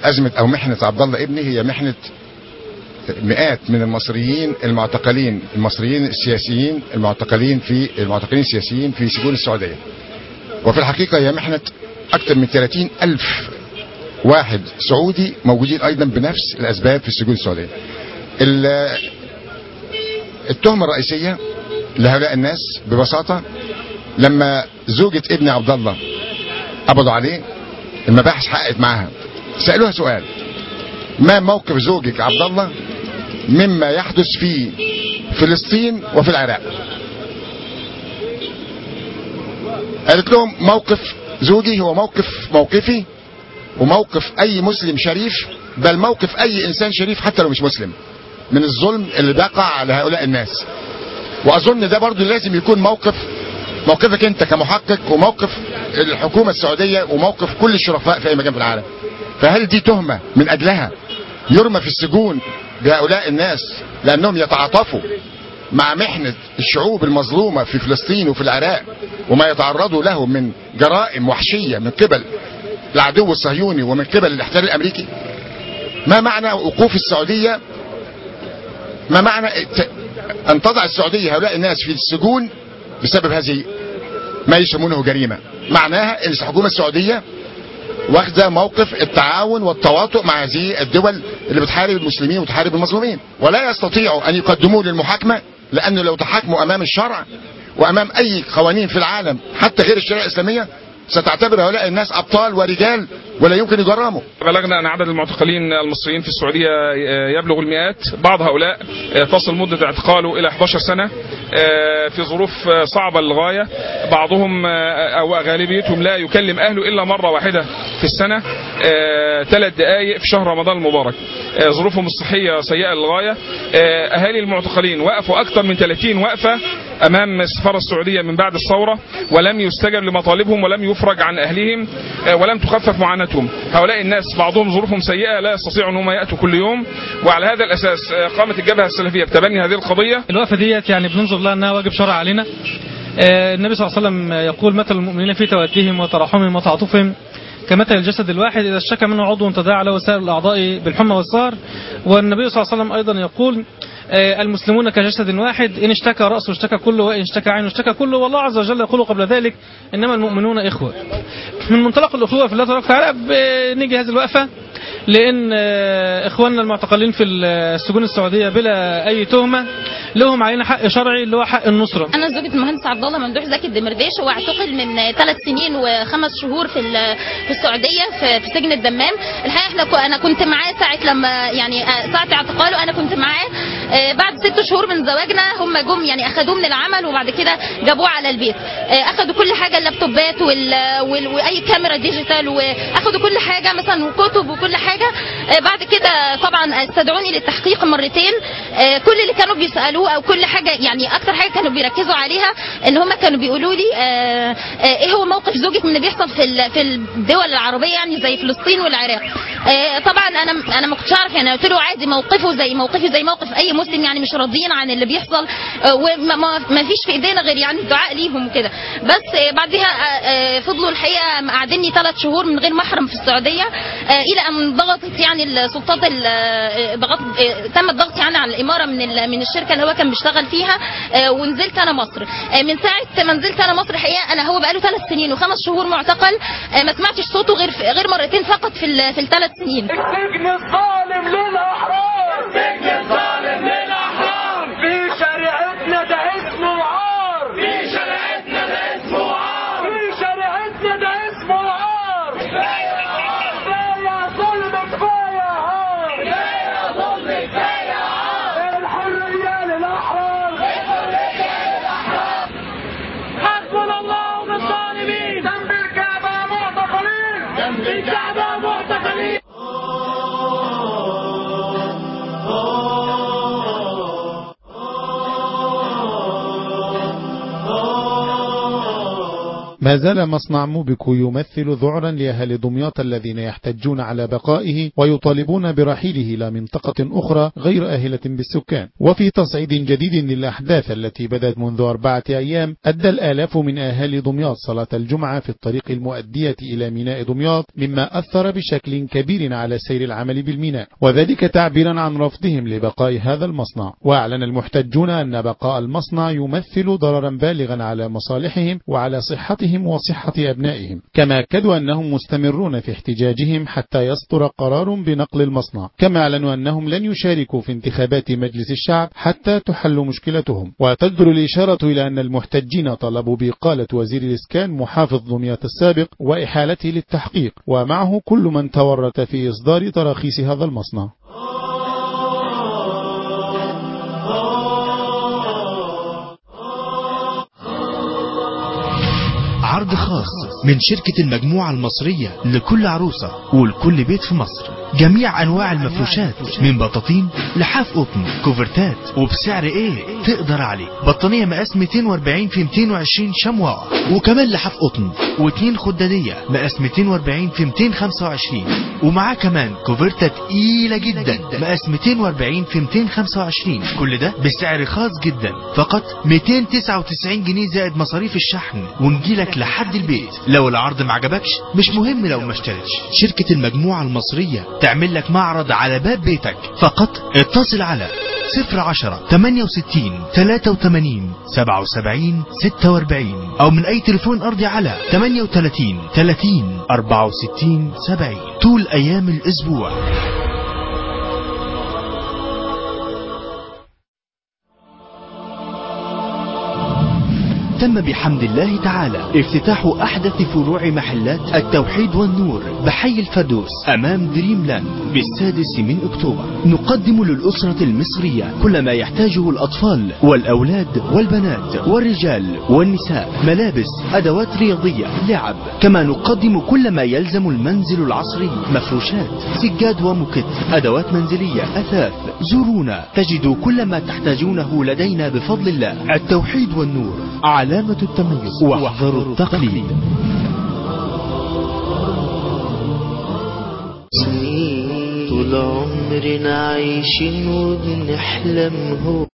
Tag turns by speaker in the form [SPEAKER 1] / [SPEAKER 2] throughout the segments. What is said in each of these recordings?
[SPEAKER 1] ازمه او محنه عبد الله ابني هي محنه مئات من المصريين المعتقلين المصريين السياسيين المعتقلين في المعتقلين السياسيين في سجون السعوديه وفي الحقيقه هي محنه اكثر من 30 الف واحد سعودي موجودين ايضا بنفس الاسباب في السجون السعوديه ال- التهمه الرئيسيه لهؤلاء الناس ببساطه لما زوجة ابن عبد الله قبضوا عليه المباحث حققت معاها سألوها سؤال ما موقف زوجك عبد الله مما يحدث في فلسطين وفي العراق قالت لهم موقف زوجي هو موقف موقفي وموقف اي مسلم شريف بل موقف اي انسان شريف حتى لو مش مسلم من الظلم اللي بيقع على هؤلاء الناس واظن ده برضو لازم يكون موقف موقفك انت كمحقق وموقف الحكومه السعوديه وموقف كل الشرفاء في اي مكان في العالم فهل دي تهمه من اجلها يرمى في السجون بهؤلاء الناس لانهم يتعاطفوا مع محنه الشعوب المظلومه في فلسطين وفي العراق وما يتعرضوا له من جرائم وحشيه من قبل العدو الصهيوني ومن قبل الاحتلال الامريكي ما معنى وقوف السعوديه ما معنى ت- ان تضع السعوديه هؤلاء الناس في السجون بسبب هذه ما يسمونه جريمه معناها ان الحكومه السعوديه واخده موقف التعاون والتواطؤ مع هذه الدول اللي بتحارب المسلمين وتحارب المظلومين ولا يستطيعوا ان يقدموه للمحاكمه لانه لو تحاكموا امام الشرع وامام اي قوانين في العالم حتى غير الشريعه الاسلاميه ستعتبر هؤلاء الناس ابطال ورجال ولا يمكن يجرموا
[SPEAKER 2] بلغنا أن عدد المعتقلين المصريين في السعودية يبلغ المئات بعض هؤلاء تصل مدة اعتقاله إلى 11 سنة في ظروف صعبة للغاية بعضهم أو غالبيتهم لا يكلم أهله إلا مرة واحدة في السنة ثلاث دقائق في شهر رمضان المبارك ظروفهم الصحية سيئة للغاية أهالي المعتقلين وقفوا أكثر من 30 وقفة أمام السفارة السعودية من بعد الثورة ولم يستجب لمطالبهم ولم يفرج عن أهلهم ولم تخفف معاناتهم هؤلاء الناس بعضهم ظروفهم سيئة لا يستطيعوا أن هم يأتوا كل يوم وعلى هذا الأساس قامت الجبهة السلفية بتبني هذه القضية
[SPEAKER 3] الوقفة ديت يعني بننظر لها انها واجب شرع علينا آه، النبي صلى الله عليه وسلم يقول مثل المؤمنين في توديهم وتراحمهم وتعاطفهم كمثل الجسد الواحد إذا اشتكى منه عضو تداعى له سائر الأعضاء بالحمى والسهر والنبي صلى الله عليه وسلم أيضا يقول آه، المسلمون كجسد واحد إن اشتكى رأسه اشتكى كله وإن اشتكى عينه اشتكى كله والله عز وجل يقول قبل ذلك إنما المؤمنون إخوة من منطلق الأخوة في الله تبارك وتعالى بنيجي هذه الوقفة لأن آه، إخواننا المعتقلين في السجون السعودية بلا أي تهمة لهم علينا حق شرعي اللي هو حق النصرة
[SPEAKER 4] انا زوجة المهندس عبد الله ممدوح زكي الدمرداش هو اعتقل من ثلاث سنين وخمس شهور في ال- في السعوديه في, في سجن الدمام الحقيقه احنا كو- انا كنت معاه ساعه لما يعني آه، ساعه اعتقاله انا كنت معاه آه، بعد ست شهور من زواجنا هم جم يعني اخذوه من العمل وبعد كده جابوه على البيت آه، اخذوا كل حاجه اللابتوبات وال... وال... واي كاميرا ديجيتال واخذوا كل حاجه مثلا وكتب وكل حاجه آه، بعد كده طبعا استدعوني للتحقيق مرتين آه، كل اللي كانوا بيسالوه او كل حاجه يعني اكتر حاجه كانوا بيركزوا عليها ان هم كانوا بيقولوا لي آه، آه، ايه هو موقف زوجك من اللي بيحصل في ال- في الدول العربيه يعني زي فلسطين والعراق آه، طبعا انا انا ما كنتش اعرف يعني قلت له عادي موقفه زي موقفي زي موقف اي مسلم يعني مش راضيين عن اللي بيحصل آه، وما ما- ما فيش في ايدينا غير يعني الدعاء ليهم وكده بس آه، بعدها آه، آه، فضلوا الحقيقه مقعديني ثلاث شهور من غير محرم في السعوديه آه، الى ان ضغطت يعني السلطات ال- آه، ضغط آه، تم الضغط يعني على الاماره من ال- من الشركه اللي هو كان بيشتغل فيها آه، ونزلت انا مصر آه، من ساعه ما نزلت انا مصر الحقيقه انا هو بقاله ثلاث سنين وخمس شهور معتقل آه، ما سمعتش صوته غير في- غير مرتين فقط في ال- في الثلاث سنين
[SPEAKER 5] السجن الظالم للأحرار السجن الظالم للأحرار في شريعتنا ده اسمه عار في شريعتنا ده اسمه عار في شريعتنا ده اسمه عار كفاية عار كفاية ظلم كفاية عار كفاية ظلم كفاية عار الحرية للأحرار الحرية للأحرار حسبنا الله ونعم الظالمين جنب الكعبة معتقلين جنب الكعبة معتقلين
[SPEAKER 6] ما زال مصنع موبيكو يمثل ذعرا لأهل دمياط الذين يحتجون على بقائه ويطالبون برحيله إلى منطقة أخرى غير أهلة بالسكان وفي تصعيد جديد للأحداث التي بدأت منذ أربعة أيام أدى الآلاف من أهالي دمياط صلاة الجمعة في الطريق المؤدية إلى ميناء دمياط مما أثر بشكل كبير على سير العمل بالميناء وذلك تعبيرا عن رفضهم لبقاء هذا المصنع وأعلن المحتجون أن بقاء المصنع يمثل ضررا بالغا على مصالحهم وعلى صحتهم وصحة أبنائهم كما أكدوا أنهم مستمرون في احتجاجهم حتى يصدر قرار بنقل المصنع كما أعلنوا أنهم لن يشاركوا في انتخابات مجلس الشعب حتى تحل مشكلتهم وتجدر الإشارة إلى أن المحتجين طلبوا بإقالة وزير الإسكان محافظ دمياط السابق وإحالته للتحقيق ومعه كل من تورط في إصدار تراخيص هذا المصنع
[SPEAKER 7] عرض خاص من شركة المجموعة المصرية لكل عروسة ولكل بيت في مصر جميع أنواع المفروشات من بطاطين لحاف قطن كوفرتات وبسعر إيه تقدر عليه بطانية مقاس 240 في 220 شموع وكمان لحاف قطن واتنين خدادية مقاس 240 في 225 ومعاه كمان كوفرتة تقيلة جدا مقاس 240 في 225 كل ده بسعر خاص جدا فقط 299 جنيه زائد مصاريف الشحن ونجيلك لحد البيت لو العرض ما عجبكش مش مهم لو ما اشتريتش شركة المجموعة المصرية تعمل لك معرض على باب بيتك فقط اتصل على 010 68 83 77 46 او من اي تليفون ارضي على 38 30 64 70 طول ايام الاسبوع تم بحمد الله تعالى افتتاح أحدث فروع محلات التوحيد والنور بحي الفردوس أمام دريم لاند بالسادس من أكتوبر نقدم للأسرة المصرية كل ما يحتاجه الأطفال والأولاد والبنات والرجال والنساء ملابس أدوات رياضية لعب كما نقدم كل ما يلزم المنزل العصري مفروشات سجاد ومكت أدوات منزلية أثاث زورونا تجدوا كل ما تحتاجونه لدينا بفضل الله التوحيد والنور علامة التميز واحذروا التقليد
[SPEAKER 8] سنين طول عمرنا عايشين وبنحلم هو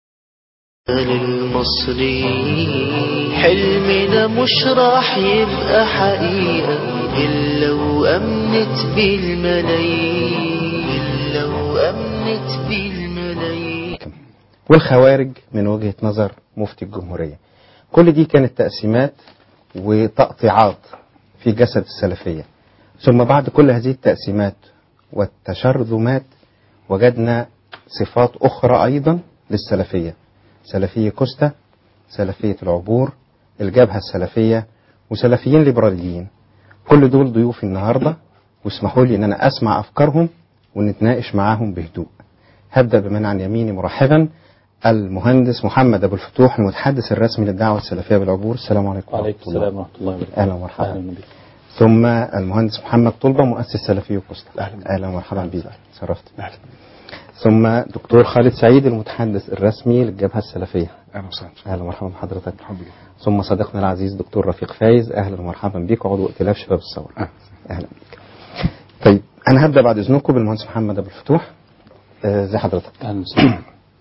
[SPEAKER 8] للمصريين حلمنا مش راح يبقى حقيقة إلا وأمنت بالملايين إلا وأمنت بالملايين
[SPEAKER 9] والخوارج من وجهة نظر مفتي الجمهورية كل دي كانت تقسيمات وتقطيعات في جسد السلفية ثم بعد كل هذه التقسيمات والتشرذمات وجدنا صفات أخرى أيضا للسلفية سلفية كوستا سلفية العبور الجبهة السلفية وسلفيين ليبراليين كل دول ضيوفي النهاردة واسمحوا لي أن أنا أسمع أفكارهم ونتناقش معاهم بهدوء هبدأ بمن عن يميني مرحبا المهندس محمد أبو الفتوح المتحدث الرسمي للدعوة السلفية بالعبور السلام عليكم
[SPEAKER 10] وعليكم
[SPEAKER 9] ورحمة الله.
[SPEAKER 10] السلام ورحمة الله وبركاته
[SPEAKER 9] أهلا ومرحبا
[SPEAKER 10] أهلا بك
[SPEAKER 9] ثم المهندس محمد طلبة مؤسس سلفي كوستا أهلا أهلا ومرحبا بك شرفت
[SPEAKER 10] أهلا.
[SPEAKER 9] ثم دكتور خالد سعيد المتحدث الرسمي للجبهة السلفية
[SPEAKER 11] اهلا وسهلا
[SPEAKER 9] أهلا ومرحبا بحضرتك
[SPEAKER 11] الحمد لله
[SPEAKER 9] ثم صديقنا العزيز دكتور رفيق فايز أهلا ومرحبا بك وعضو ائتلاف شباب الثورة
[SPEAKER 11] أهلا.
[SPEAKER 9] أهلا بك طيب أنا هبدأ بعد إذنكم بالمهندس محمد أبو الفتوح آه، زي حضرتك
[SPEAKER 10] أهلا وسهلا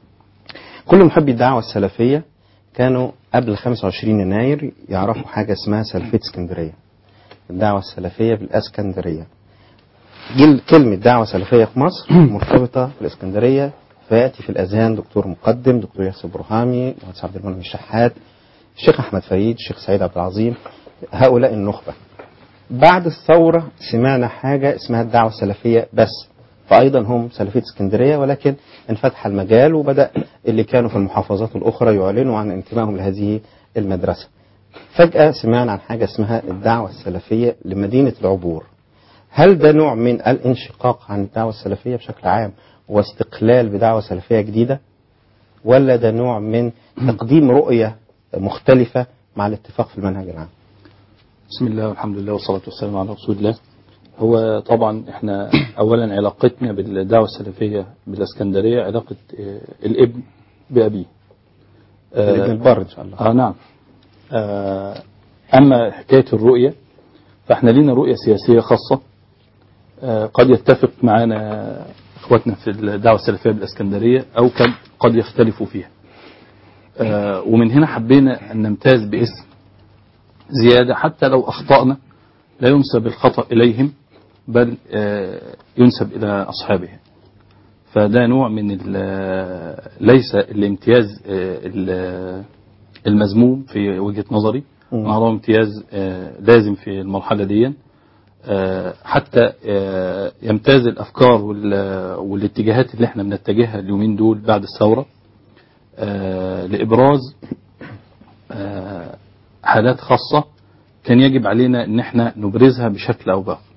[SPEAKER 9] كل محبي الدعوة السلفية كانوا قبل 25 يناير يعرفوا حاجة اسمها سلفية اسكندرية الدعوة السلفية بالاسكندرية جل كلمة دعوة سلفية في مصر مرتبطة بالاسكندرية فيأتي في الأذهان دكتور مقدم دكتور ياسر برهامي مهندس عبد المنعم الشحات الشيخ أحمد فريد الشيخ سعيد عبد العظيم هؤلاء النخبة بعد الثورة سمعنا حاجة اسمها الدعوة السلفية بس فأيضا هم سلفية اسكندرية ولكن انفتح المجال وبدأ اللي كانوا في المحافظات الأخرى يعلنوا عن انتمائهم لهذه المدرسة فجأة سمعنا عن حاجة اسمها الدعوة السلفية لمدينة العبور هل ده نوع من الانشقاق عن الدعوة السلفية بشكل عام واستقلال بدعوة سلفية جديدة ولا ده نوع من تقديم رؤية مختلفة مع الاتفاق في المنهج العام
[SPEAKER 10] بسم الله والحمد لله والصلاة والسلام على رسول الله هو طبعا احنا اولا علاقتنا بالدعوة السلفية بالاسكندرية علاقة آه، الابن بأبيه آه،
[SPEAKER 9] الابن البر إن شاء الله
[SPEAKER 10] اه نعم آه أما حكاية الرؤية فإحنا لينا رؤية سياسية خاصة آه، قد يتفق معنا إخواتنا في الدعوة السلفية بالإسكندرية أو قد قد يختلفوا فيها آه، ومن هنا حبينا أن نمتاز باسم زيادة حتى لو أخطأنا لا ينسب الخطأ إليهم بل آه، ينسب إلى أصحابه فده نوع من ال- ليس الامتياز آه، ال- المذموم في وجهة نظري أنا أراه امتياز آه، لازم في المرحلة دي آه، حتى آه، يمتاز الأفكار وال- والاتجاهات اللي احنا بنتجهها اليومين دول بعد الثورة آه، لإبراز آه، حالات خاصة كان يجب علينا ان احنا نبرزها بشكل او باخر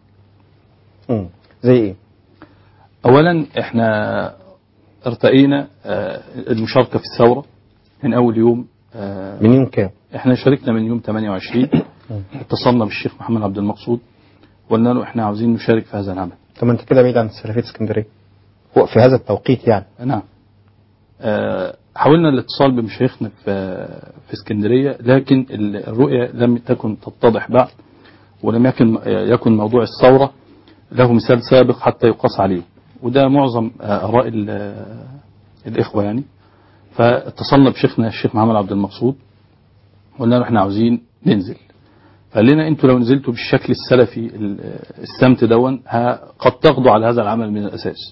[SPEAKER 9] مم. زي ايه
[SPEAKER 10] اولا احنا ارتقينا آه، المشاركة في الثورة من اول يوم آه،
[SPEAKER 9] من يوم كام
[SPEAKER 10] احنا شاركنا من يوم 28 اتصلنا بالشيخ محمد عبد المقصود وقلنا له احنا عاوزين نشارك في هذا العمل
[SPEAKER 9] طب ما انت كده بعيد عن سلفيه اسكندريه هو في هذا التوقيت يعني
[SPEAKER 10] نعم آه، حاولنا الاتصال بمشايخنا في في اسكندريه لكن ال- الرؤيه لم تكن تتضح بعد ولم يكن يكن موضوع الثوره له مثال سابق حتى يقاس عليه وده معظم آه، اراء ال- آه، الاخوه يعني فاتصلنا بشيخنا الشيخ محمد عبد المقصود وقلنا له احنا عاوزين ننزل فقال لنا انتوا لو نزلتوا بالشكل السلفي ال- السمت دون ه- قد تغضوا على هذا العمل من الاساس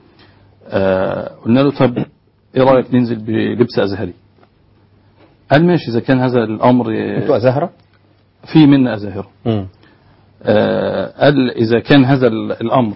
[SPEAKER 10] آه، قلنا له طب ايه رايك ننزل بلبس ازهري قال ماشي اذا كان هذا الامر
[SPEAKER 9] انتوا ازهره
[SPEAKER 10] في منا ازاهره
[SPEAKER 9] مم.
[SPEAKER 10] آه، قال اذا كان هذا ال- الامر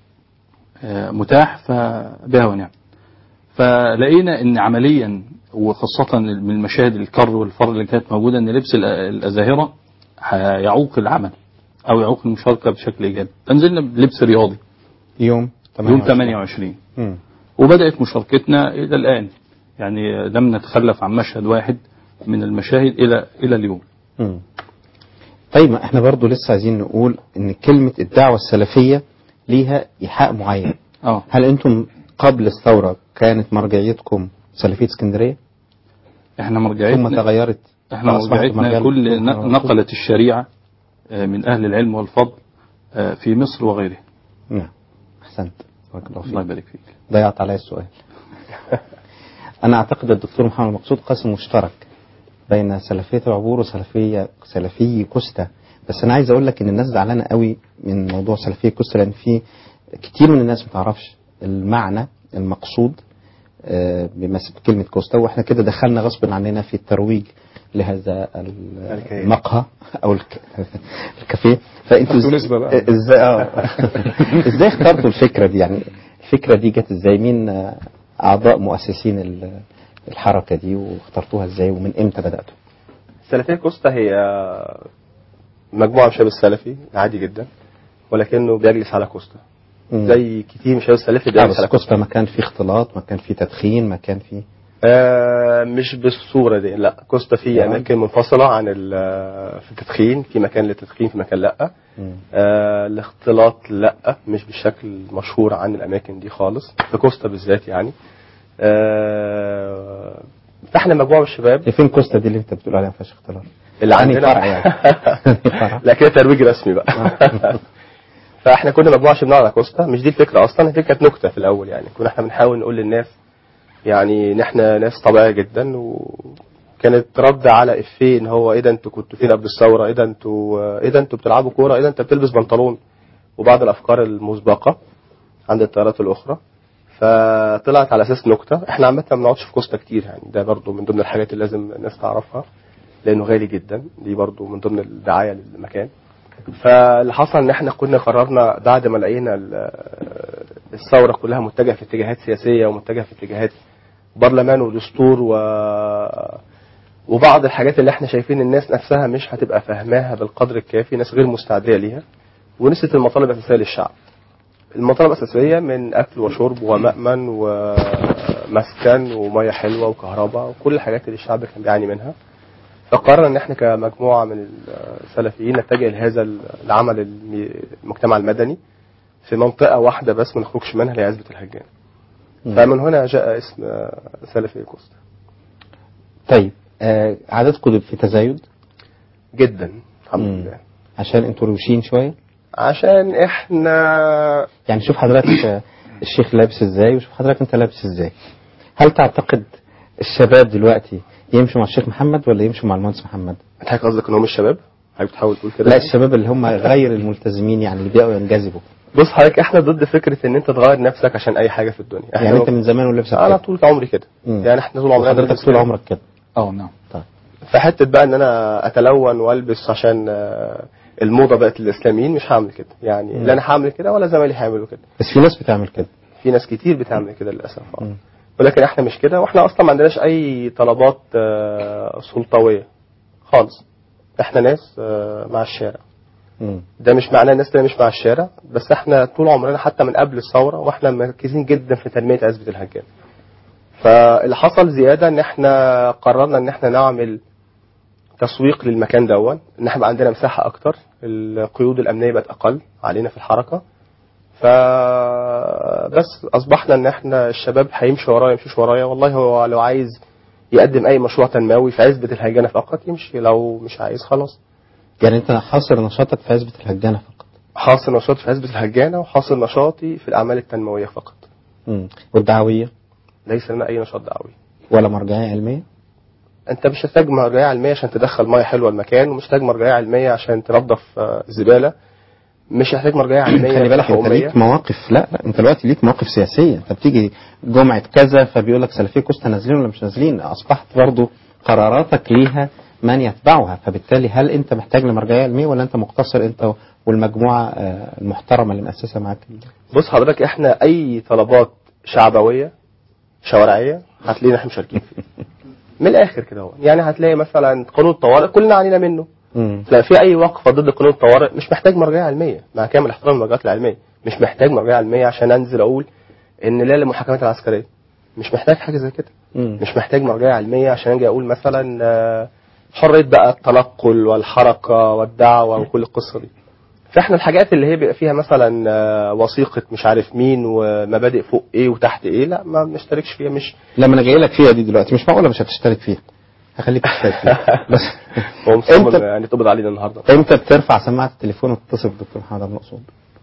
[SPEAKER 10] آه، متاح فبها ونعم فلقينا ان عمليا وخاصة من المشاهد الكر والفر اللي كانت موجودة ان لبس الأ- الازاهرة هيعوق العمل او يعوق المشاركة بشكل ايجابي فنزلنا بلبس رياضي
[SPEAKER 9] يوم
[SPEAKER 10] يوم 28
[SPEAKER 9] مم.
[SPEAKER 10] وبدأت مشاركتنا إلى الآن يعني لم نتخلف عن مشهد واحد من المشاهد إلى إلى اليوم
[SPEAKER 9] مم. طيب ما احنا برضو لسه عايزين نقول ان كلمة الدعوة السلفية ليها إيحاء معين
[SPEAKER 10] اه
[SPEAKER 9] هل انتم قبل الثورة كانت مرجعيتكم سلفية اسكندرية
[SPEAKER 10] احنا
[SPEAKER 9] ثم
[SPEAKER 10] مرجعيتنا
[SPEAKER 9] تغيرت
[SPEAKER 10] احنا
[SPEAKER 9] فأصبحت
[SPEAKER 10] مرجعيتنا
[SPEAKER 9] مرجع
[SPEAKER 10] كل
[SPEAKER 9] للرسول
[SPEAKER 10] ن-
[SPEAKER 9] صلى الله عليه وسلم؟
[SPEAKER 10] نقلت الشريعة آه، من أهل العلم والفضل آه، في مصر وغيره
[SPEAKER 9] نعم احسنت بارك الله
[SPEAKER 10] الله
[SPEAKER 9] فيك
[SPEAKER 10] يبارك فيك
[SPEAKER 9] ضيعت علي السؤال انا اعتقد الدكتور محمد مقصود قاسم مشترك بين سلفيه العبور وسلفيه سلفي كوستا بس انا عايز اقول لك ان الناس زعلانه قوي من موضوع سلفيه كوستا لان في كتير من الناس ما تعرفش المعنى المقصود آه، بمس- بكلمه كوستا واحنا كده دخلنا غصب عننا في الترويج لهذا ال- المقهى او الك- الكافيه فانتوا
[SPEAKER 2] خدوا نسبة بقى.
[SPEAKER 9] ازاي اه ازاي اخترتوا الفكره دي يعني الفكره دي جت ازاي مين آه، اعضاء مؤسسين ال- الحركه دي واخترتوها ازاي ومن امتى بداتوا
[SPEAKER 11] سلفية كوستا هي مجموعة من الشباب السلفي عادي جدا ولكنه بيجلس على كوستا
[SPEAKER 9] مم.
[SPEAKER 11] زي كتير من الشباب السلفي
[SPEAKER 9] لا
[SPEAKER 11] بيجلس
[SPEAKER 9] بس
[SPEAKER 11] على
[SPEAKER 9] كوستا ما كان في اختلاط ما كان في تدخين ما كان في
[SPEAKER 11] آه مش بالصورة دي لا كوستا في
[SPEAKER 9] يعني؟
[SPEAKER 11] أماكن منفصلة عن ال- في التدخين في مكان للتدخين في مكان لا
[SPEAKER 9] مم.
[SPEAKER 11] آه الاختلاط لا مش بالشكل المشهور عن الأماكن دي خالص في كوستا بالذات يعني آه فاحنا مجموعة من الشباب
[SPEAKER 9] هي فين كوستا دي اللي انت بتقول عليها ما فيهاش اختلاط
[SPEAKER 11] اللي
[SPEAKER 9] أنهي
[SPEAKER 11] عندنا
[SPEAKER 9] فرع يعني فرع
[SPEAKER 11] لا كده ترويج رسمي بقى فاحنا كنا مجموعه شباب على كوستا مش دي الفكره اصلا الفكره كانت نكته في الاول يعني كنا احنا بنحاول نقول للناس يعني ان احنا ناس طبيعيه جدا وكانت رد على افيه ان هو ايه ده انتوا كنتوا فين قبل الثوره ايه ده انتوا ايه ده انتوا بتلعبوا كوره ايه ده انت بتلبس بنطلون وبعض الافكار المسبقه عند التيارات الاخرى فطلعت على اساس نكته احنا عامه ما بنقعدش في كوستا كتير يعني ده برضو من ضمن الحاجات اللي لازم الناس تعرفها لانه غالي جدا دي برضو من ضمن الدعايه للمكان فاللي حصل ان احنا كنا قررنا بعد ما لقينا ال- الثوره كلها متجهه في اتجاهات سياسيه ومتجهه في اتجاهات برلمان ودستور و وبعض الحاجات اللي احنا شايفين الناس نفسها مش هتبقى فاهماها بالقدر الكافي ناس غير مستعديه ليها ونسيت المطالب الاساسيه للشعب المطالب الاساسيه من اكل وشرب ومأمن ومسكن وميه حلوه وكهرباء وكل الحاجات اللي الشعب كان بيعاني منها فقررنا ان احنا كمجموعه من السلفيين نتجه لهذا العمل الم- المجتمع المدني في منطقه واحده بس ما نخرجش منها اللي هي عزبه الهجان فمن هنا جاء اسم سلفي كوستا
[SPEAKER 9] طيب آه عددكم في تزايد
[SPEAKER 11] جدا الحمد
[SPEAKER 9] مم.
[SPEAKER 11] لله
[SPEAKER 9] عشان انتوا روشين شويه
[SPEAKER 11] عشان احنا
[SPEAKER 9] يعني شوف حضرتك آه، الشيخ لابس ازاي وشوف حضرتك انت لابس ازاي هل تعتقد الشباب دلوقتي يمشوا مع الشيخ محمد ولا يمشوا مع المهندس محمد
[SPEAKER 11] انت حضرتك قصدك ان هم الشباب حضرتك بتحاول تقول كده
[SPEAKER 9] لا الشباب اللي هم غير الملتزمين يعني اللي بيبقوا ينجذبوا
[SPEAKER 11] بص حضرتك احنا ضد فكره ان انت تغير نفسك عشان اي حاجه في الدنيا احنا
[SPEAKER 9] يعني انت من زمان ولابس
[SPEAKER 11] انا طول عمري كده
[SPEAKER 9] مم.
[SPEAKER 11] يعني احنا طول عمرنا
[SPEAKER 9] حضرتك
[SPEAKER 11] بنلبس
[SPEAKER 9] طول
[SPEAKER 11] كده.
[SPEAKER 9] عمرك كده
[SPEAKER 10] اه نعم
[SPEAKER 11] فحته بقى ان انا اتلون والبس عشان آه، الموضه بقت للاسلاميين مش هعمل كده يعني
[SPEAKER 9] مم.
[SPEAKER 11] لا انا هعمل كده ولا زمايلي هيعملوا كده
[SPEAKER 9] بس في ناس بتعمل كده
[SPEAKER 11] في ناس كتير بتعمل كده للاسف آه.
[SPEAKER 9] مم.
[SPEAKER 11] ولكن احنا مش كده واحنا اصلا ما عندناش اي طلبات آه، سلطويه خالص احنا ناس آه، مع الشارع
[SPEAKER 9] مم.
[SPEAKER 11] ده مش معناه الناس اللي مش مع الشارع بس احنا طول عمرنا حتى من قبل الثوره واحنا مركزين جدا في تنميه عزبه الهجان فاللي حصل زياده ان احنا قررنا ان احنا نعمل تسويق للمكان دون ان احنا بقى عندنا مساحه اكتر القيود الامنيه بقت اقل علينا في الحركه ف بس اصبحنا ان احنا الشباب هيمشي ورايا يمشيش ورايا والله هو لو عايز يقدم اي مشروع تنموي في عزبه الهجانه فقط يمشي لو مش عايز خلاص
[SPEAKER 9] يعني انت حاصر نشاطك في عزبة الهجانة فقط
[SPEAKER 11] حاصل نشاطي في عزبة الهجانة وحاصل نشاطي في الأعمال التنموية فقط
[SPEAKER 9] مم. والدعوية
[SPEAKER 11] ليس لنا أي نشاط دعوي
[SPEAKER 9] ولا مرجعية علمية
[SPEAKER 11] أنت مش محتاج مرجعية علمية عشان تدخل مية حلوة المكان ومش محتاج مرجعية علمية عشان تنظف آه، الزبالة مش محتاج مرجعية علمية
[SPEAKER 9] خلي بالك انت
[SPEAKER 11] حكومية.
[SPEAKER 9] ليك مواقف لا لا انت دلوقتي ليك مواقف سياسية انت بتيجي جمعة كذا فبيقول لك سلفية كوستا نازلين ولا مش نازلين اصبحت برضو قراراتك ليها من يتبعها فبالتالي هل انت محتاج لمرجعية علمية ولا انت مقتصر انت والمجموعة آه، المحترمة اللي مؤسسة معاك
[SPEAKER 11] بص حضرتك احنا أي طلبات شعبوية شوارعية هتلاقينا احنا مشاركين فيها من الآخر كده هو يعني هتلاقي مثلا قانون الطوارئ كلنا علينا منه
[SPEAKER 9] مم.
[SPEAKER 11] لا في اي وقفه ضد قانون الطوارئ مش محتاج مرجعيه علميه مع كامل احترام المرجعات العلميه مش محتاج مرجعيه علميه عشان انزل اقول ان لا للمحاكمات العسكريه مش محتاج حاجه زي كده
[SPEAKER 9] مم.
[SPEAKER 11] مش محتاج مرجعيه علميه عشان اجي اقول مثلا آه، حريه بقى التنقل والحركه والدعوه وكل القصه دي فاحنا الحاجات اللي هي بيبقى فيها مثلا آه، وثيقه مش عارف مين ومبادئ فوق ايه وتحت ايه لا ما بنشتركش فيها مش
[SPEAKER 9] لما انا جاي لك فيها دي دلوقتي مش معقولة مش هتشترك فيها هخليك تشترك فيها بس
[SPEAKER 11] هو مصمم
[SPEAKER 9] انت
[SPEAKER 11] يعني تقبض علينا النهارده
[SPEAKER 9] امتى بترفع سماعة التليفون وتتصل بالدكتور محمد عبد المقصود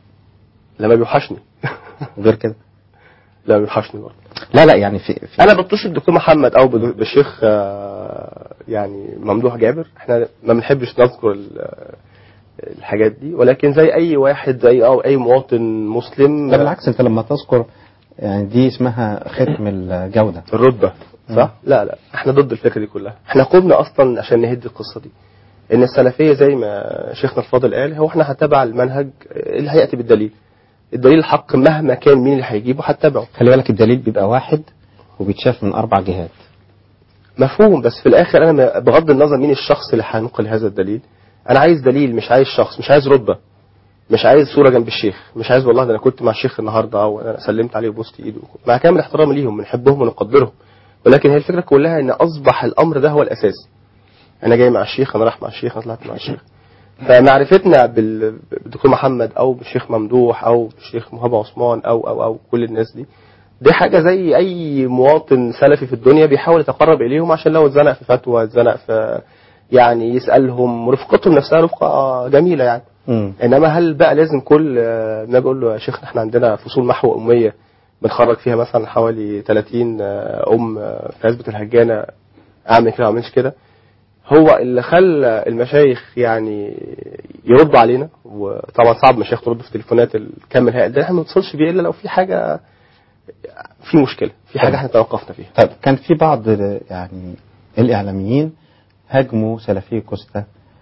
[SPEAKER 11] لما بيوحشني
[SPEAKER 9] غير كده
[SPEAKER 11] لا بيوحشني برضه
[SPEAKER 9] لا لا يعني في, في
[SPEAKER 11] انا بتصل بالدكتور محمد او بد- بالشيخ آه، يعني ممدوح جابر احنا ما بنحبش نذكر ال- الحاجات دي ولكن زي اي واحد زي او اي مواطن مسلم
[SPEAKER 9] ده بالعكس انت لما تذكر يعني دي اسمها ختم الجودة
[SPEAKER 11] الرتبه صح؟ لا لا احنا ضد الفكره دي كلها احنا قمنا اصلا عشان نهد القصه دي ان السلفيه زي ما شيخنا الفاضل قال هو احنا هنتبع المنهج اللي هياتي بالدليل الدليل الحق مهما كان مين اللي هيجيبه هتبعه
[SPEAKER 9] خلي بالك الدليل بيبقى واحد وبيتشاف من أربع جهات
[SPEAKER 11] مفهوم بس في الاخر انا م- بغض النظر مين الشخص اللي هينقل هذا الدليل انا عايز دليل مش عايز شخص مش عايز رتبه مش عايز صوره جنب الشيخ مش عايز والله ده انا كنت مع الشيخ النهارده او انا سلمت عليه وبوست ايده مع كامل احترامي ليهم بنحبهم ونقدرهم ولكن هي الفكره كلها ان اصبح الامر ده هو الاساس انا جاي مع الشيخ انا رايح مع الشيخ انا طلعت مع الشيخ فمعرفتنا بال- بالدكتور محمد او بالشيخ ممدوح او بالشيخ مهاب عثمان او او او كل الناس دي دي حاجة زي أي مواطن سلفي في الدنيا بيحاول يتقرب إليهم عشان لو اتزنق في فتوى اتزنق في يعني يسألهم رفقتهم نفسها رفقة جميلة يعني
[SPEAKER 9] مم.
[SPEAKER 11] إنما هل بقى لازم كل آه، ما أقول له يا شيخ إحنا عندنا فصول محو أمية بنخرج فيها مثلا حوالي 30 آه، أم آه، في عزبة الهجانة أعمل كده ما أعملش كده هو اللي خلى المشايخ يعني يردوا علينا وطبعا صعب مشايخ ترد في تليفونات الكم الهائل ده احنا ما بنتصلش بيه الا لو في حاجه في مشكله في حاجه احنا توقفنا فيها
[SPEAKER 9] طيب كان في بعض يعني الإعلاميين هاجموا سلفي كوستا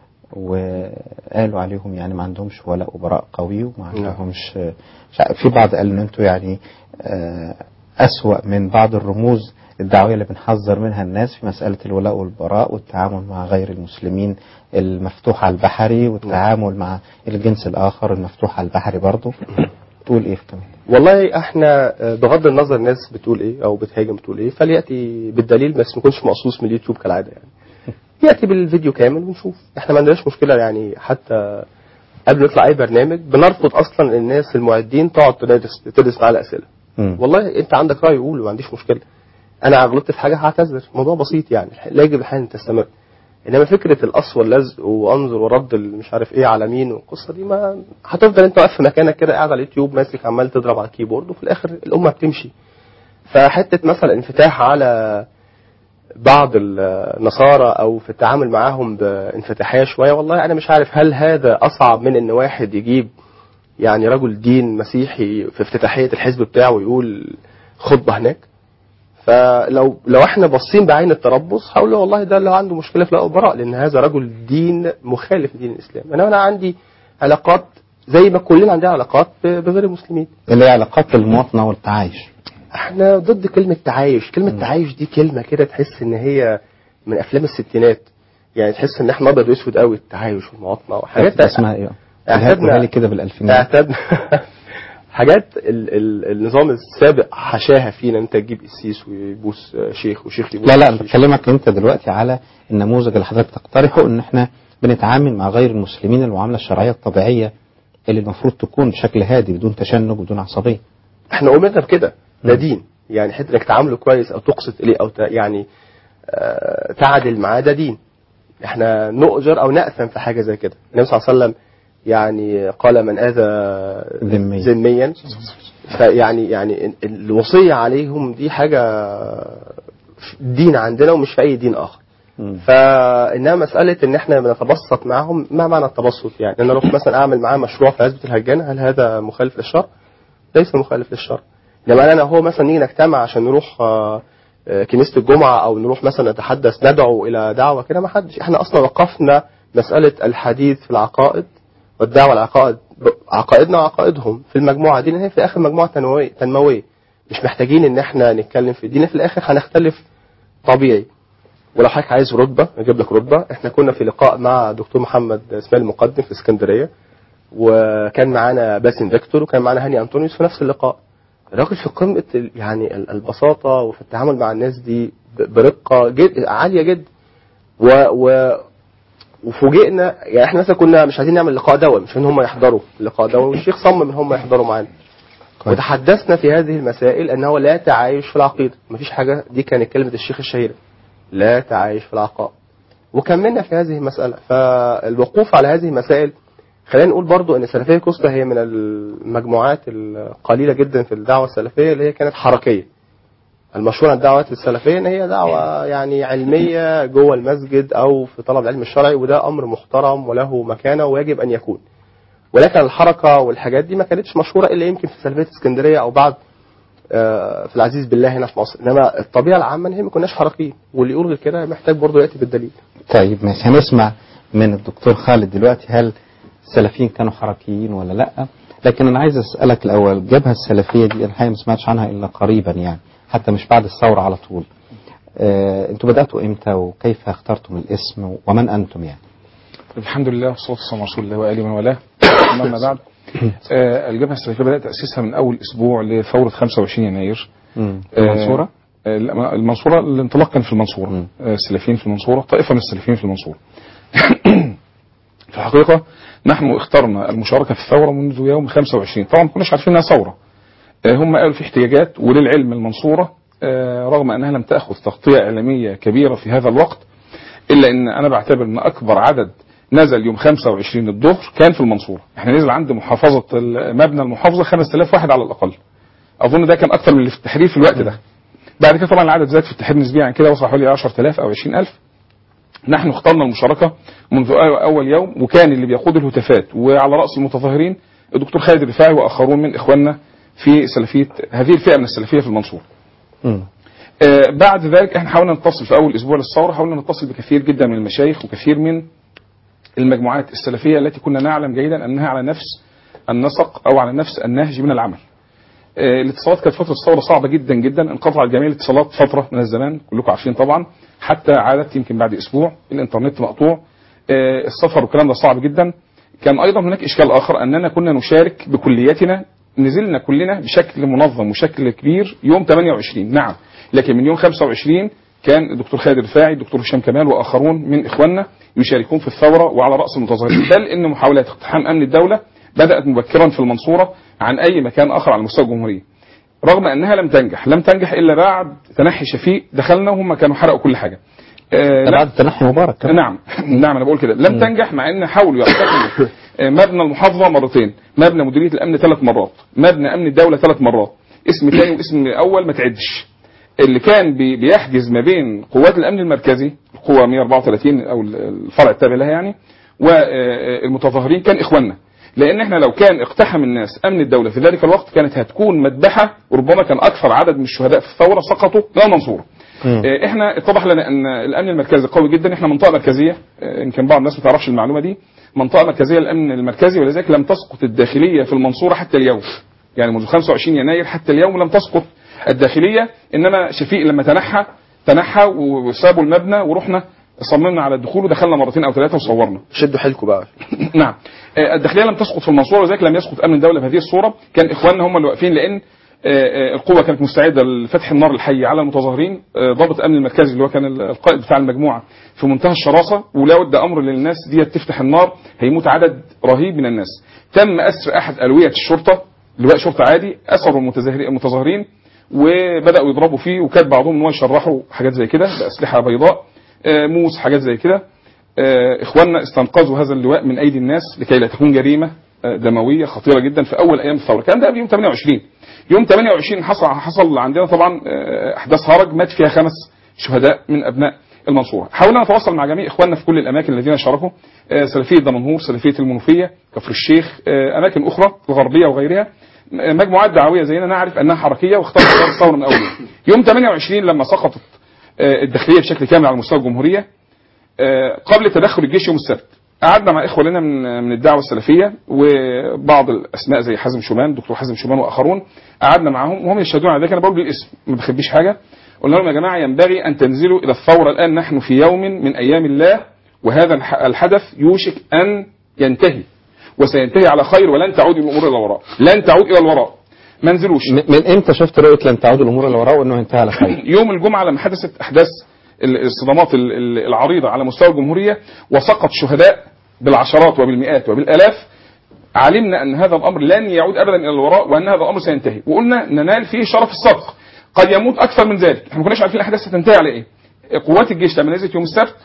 [SPEAKER 9] وقالوا عليهم يعني ما عندهمش ولاء وبراء قوي وما عندهمش مش عارف- في بعض قال ان انتوا يعني آه، أسوأ من بعض الرموز الدعوية اللي بنحذر منها الناس في مسألة الولاء والبراء والتعامل مع غير المسلمين المفتوح على البحري والتعامل مع الجنس الآخر المفتوح على البحري برضه تقول ايه في كمان
[SPEAKER 11] والله احنا آه، بغض النظر الناس بتقول ايه او بتهاجم بتقول ايه فلياتي بالدليل بس ما يكونش مقصوص من اليوتيوب كالعاده يعني ياتي بالفيديو كامل ونشوف احنا ما عندناش مشكله يعني حتى قبل ما يطلع اي برنامج بنرفض اصلا الناس المعدين تقعد تدرس تدرس معاه الاسئله
[SPEAKER 9] مم.
[SPEAKER 11] والله انت عندك راي قول ما عنديش مشكله انا غلطت في حاجه هعتذر الموضوع بسيط يعني لا يجب الحال ان تستمر انما فكره القص واللزق وانظر ورد اللي مش عارف ايه على مين والقصه دي ما هتفضل انت واقف في مكانك كده قاعد على اليوتيوب ماسك عمال تضرب على الكيبورد وفي الاخر الامه بتمشي فحته مثلا انفتاح على بعض النصارى او في التعامل معاهم بانفتاحيه شويه والله انا مش عارف هل هذا اصعب من ان واحد يجيب يعني رجل دين مسيحي في افتتاحيه الحزب بتاعه ويقول خطبه هناك فلو لو احنا باصين بعين التربص هقول له والله ده اللي عنده مشكله في لا براء لان هذا رجل دين مخالف لدين الاسلام انا انا عندي علاقات زي ما كلنا عندنا علاقات ب- بغير المسلمين
[SPEAKER 9] اللي هي علاقات المواطنة والتعايش
[SPEAKER 11] احنا ضد كلمة تعايش كلمة تعايش دي كلمة كده تحس ان هي من افلام الستينات يعني تحس ان احنا ابيض واسود قوي التعايش والمواطنة وحاجات
[SPEAKER 9] اسمها ايه؟
[SPEAKER 11] اعتدنا
[SPEAKER 9] قولها لي كده بالالفينات
[SPEAKER 11] اعتدنا حاجات ال ال النظام السابق حشاها فينا انت تجيب قسيس ويبوس شيخ وشيخ يبوس
[SPEAKER 9] لا لا انا
[SPEAKER 11] شيخ.
[SPEAKER 9] بكلمك انت دلوقتي على النموذج اللي حضرتك تقترحه ان احنا بنتعامل مع غير المسلمين المعامله الشرعيه الطبيعيه اللي المفروض تكون بشكل هادي بدون تشنج بدون عصبيه
[SPEAKER 11] احنا امرنا بكده ده دين يعني حته انك تعامله كويس او تقسط اليه او ت- يعني آه، تعدل معاه ده دين احنا نؤجر او ناثم في حاجه زي كده النبي صلى الله عليه وسلم يعني قال من اذى
[SPEAKER 9] ذميا.
[SPEAKER 11] ذميا فيعني يعني ال- الوصيه عليهم دي حاجه في دين عندنا ومش في اي دين اخر فانها مساله ان احنا بنتبسط معاهم ما معنى التبسط يعني ان انا اروح مثلا اعمل معاه مشروع في عزبه الهجانه هل هذا مخالف للشرع؟ ليس مخالف للشرع لما انا هو مثلا نيجي نجتمع عشان نروح آه، آه، كنيسه الجمعه او نروح مثلا نتحدث ندعو الى دعوه كده ما حدش احنا اصلا وقفنا مساله الحديث في العقائد والدعوه العقائد عقائدنا وعقائدهم في المجموعه دي لان هي في الاخر مجموعه تنويه تنمويه مش محتاجين ان احنا نتكلم في الدين في الاخر هنختلف طبيعي ولو حضرتك عايز رتبه اجيب لك رتبه احنا كنا في لقاء مع دكتور محمد اسماعيل المقدم في اسكندريه وكان معانا باسم فيكتور وكان معانا هاني انطونيوس في نفس اللقاء الراجل في قمه ال- يعني ال- البساطه وفي التعامل مع الناس دي ب- برقه جد عاليه جدا و, و وفوجئنا يعني احنا مثلا كنا مش عايزين نعمل لقاء دولي مش ان هم يحضروا اللقاء دولي والشيخ صمم ان هم يحضروا معانا وتحدثنا في هذه المسائل انه لا تعايش في العقيده مفيش حاجه دي كانت كلمه الشيخ الشهيره لا تعايش في العقائد وكملنا في هذه المساله فالوقوف على هذه المسائل خلينا نقول برضو ان السلفيه كوستا هي من المجموعات القليله جدا في الدعوه السلفيه اللي هي كانت حركيه المشهور عن الدعوات السلفيه ان هي دعوه يعني علميه جوه المسجد او في طلب العلم الشرعي وده امر محترم وله مكانه ويجب ان يكون ولكن الحركه والحاجات دي ما كانتش مشهوره الا يمكن في سلفيه اسكندريه او بعد آه، في العزيز بالله هنا في مصر انما الطبيعه العامه ان هي ما كناش حركيين واللي يقول غير كده محتاج برضه ياتي بالدليل
[SPEAKER 9] طيب ماشي هنسمع من الدكتور خالد دلوقتي هل السلفيين كانوا حركيين ولا لا لكن انا عايز اسالك الاول الجبهه السلفيه دي الحقيقه ما سمعتش عنها الا قريبا يعني حتى مش بعد الثوره على طول آه، انتوا بداتوا امتى وكيف اخترتم الاسم ومن انتم يعني
[SPEAKER 2] الحمد لله والصلاه والسلام على رسول الله واله ومن والاه اما بعد آه، الجبهه السلفيه بدات تاسيسها من اول اسبوع لثوره 25 يناير
[SPEAKER 9] مم.
[SPEAKER 2] آه،
[SPEAKER 9] المنصوره
[SPEAKER 2] آه، لا، المنصوره الانطلاق كان في المنصوره آه، السلفيين في المنصوره طائفه من السلفيين في المنصوره في الحقيقه نحن اخترنا المشاركه في الثوره منذ يوم 25 طبعا ما كناش عارفين انها ثوره آه، هم قالوا في احتياجات وللعلم المنصوره آه، رغم انها لم تاخذ تغطيه اعلاميه كبيره في هذا الوقت الا ان انا بعتبر ان اكبر عدد نزل يوم 25 الظهر كان في المنصوره احنا نزل عند محافظه مبنى المحافظه 5000 واحد على الاقل اظن ده كان اكتر من اللي في التحرير في الوقت ده بعد كده طبعا العدد زاد في التحرير نسبيا عن كده وصل حوالي 10000 او 20000 نحن اخترنا المشاركه منذ اول يوم وكان اللي بيقود الهتافات وعلى راس المتظاهرين الدكتور خالد الرفاعي واخرون من اخواننا في سلفيه هذه الفئه من السلفيه في المنصوره
[SPEAKER 9] مم.
[SPEAKER 2] آه، بعد ذلك احنا حاولنا نتصل في اول اسبوع للثوره حاولنا نتصل بكثير جدا من المشايخ وكثير من المجموعات السلفيه التي كنا نعلم جيدا انها على نفس النسق او على نفس النهج من العمل. آه، الاتصالات كانت فتره الثوره صعبه جدا جدا انقطعت جميع الاتصالات فتره من الزمان كلكم عارفين طبعا حتى عادت يمكن بعد اسبوع الانترنت مقطوع آه، السفر والكلام ده صعب جدا كان ايضا هناك اشكال اخر اننا كنا نشارك بكليتنا نزلنا كلنا بشكل منظم وشكل كبير يوم 28 نعم لكن من يوم 25 كان الدكتور خالد الرفاعي الدكتور هشام كمال واخرون من اخواننا يشاركون في الثوره وعلى راس المتظاهرين بل ان محاولات اقتحام امن الدوله بدات مبكرا في المنصوره عن اي مكان اخر على مستوى الجمهوريه رغم انها لم تنجح لم تنجح الا بعد تنحي شفيق دخلنا وهم كانوا حرقوا كل حاجه آه،
[SPEAKER 9] ده
[SPEAKER 2] لا-
[SPEAKER 9] بعد تنحي مبارك كمان.
[SPEAKER 2] نعم نعم انا بقول كده لم تنجح مع ان حاولوا يقتحموا آه، مبنى المحافظه مرتين مبنى مديريه الامن ثلاث مرات مبنى امن الدوله ثلاث مرات اسم ثاني واسم اول ما تعدش اللي كان بي- بيحجز ما بين قوات الامن المركزي القوه 134 او الفرع التابع لها يعني والمتظاهرين كان اخواننا لان احنا لو كان اقتحم الناس امن الدوله في ذلك الوقت كانت هتكون مذبحه وربما كان اكثر عدد من الشهداء في الثوره سقطوا من المنصوره آه، احنا اتضح لنا ان الامن المركزي قوي جدا احنا منطقه مركزيه آه، يمكن بعض الناس ما تعرفش المعلومه دي منطقه مركزيه للامن المركزي ولذلك لم تسقط الداخليه في المنصوره حتى اليوم يعني منذ 25 يناير حتى اليوم لم تسقط الداخليه انما شفيق لما تنحى تنحى وسابوا المبنى ورحنا صممنا على الدخول ودخلنا مرتين او ثلاثه وصورنا
[SPEAKER 11] شدوا حيلكم بقى
[SPEAKER 2] نعم آه، الداخليه لم تسقط في المنصوره ولذلك لم يسقط امن الدوله بهذه الصوره كان اخواننا هم اللي واقفين لان آه، آه، القوه كانت مستعده لفتح النار الحي على المتظاهرين آه، ضابط امن المركزي اللي هو كان ال- القائد بتاع المجموعه في منتهى الشراسه ولو ادى امر للناس دي تفتح النار هيموت عدد رهيب من الناس تم اسر احد الويه الشرطه لواء شرطه عادي اسروا المتظاهرين المتظاهرين وبداوا يضربوا فيه وكاد بعضهم ان هو يشرحوا حاجات زي كده باسلحه بيضاء آه، موس حاجات زي كده آه، اخواننا استنقذوا هذا اللواء من ايدي الناس لكي لا تكون جريمه آه، دمويه خطيره جدا في اول ايام الثوره كان ده قبل يوم 28 يوم 28 حصل حصل عندنا طبعا آه، احداث هرج مات فيها خمس شهداء من ابناء المنصوره حاولنا نتواصل مع جميع اخواننا في كل الاماكن الذين شاركوا آه، سلفيه دمنهور سلفيه المنوفيه كفر الشيخ آه، اماكن اخرى الغربيه وغيرها م- مجموعات دعويه زينا نعرف انها حركيه واختارت قرار الثوره من اول يوم يوم 28 لما سقطت آه، الداخليه بشكل كامل على مستوى الجمهوريه آه، قبل تدخل الجيش يوم السبت قعدنا مع اخوه لنا من من الدعوه السلفيه وبعض الاسماء زي حازم شومان دكتور حازم شومان واخرون قعدنا معاهم وهم يشهدون على ذلك انا بقول بالاسم ما بخبيش حاجه قلنا لهم يا جماعه ينبغي ان تنزلوا الى الثوره الان نحن في يوم من ايام الله وهذا الح- الحدث يوشك ان ينتهي وسينتهي على خير ولن تعود الامور الى الوراء لن تعود الى الوراء ما نزلوش
[SPEAKER 9] من امتى شفت رؤيه لن تعود الامور الى وراء وانه انتهى على خير؟
[SPEAKER 2] يوم الجمعة لما حدثت أحداث ال- الصدمات ال- ال- العريضة على مستوى الجمهورية وسقط شهداء بالعشرات وبالمئات وبالآلاف علمنا أن هذا الأمر لن يعود أبدا إلى الوراء وأن هذا الأمر سينتهي وقلنا ننال فيه شرف السبق قد يموت أكثر من ذلك احنا ما كناش عارفين الأحداث ستنتهي على إيه قوات الجيش لما نزلت يوم السبت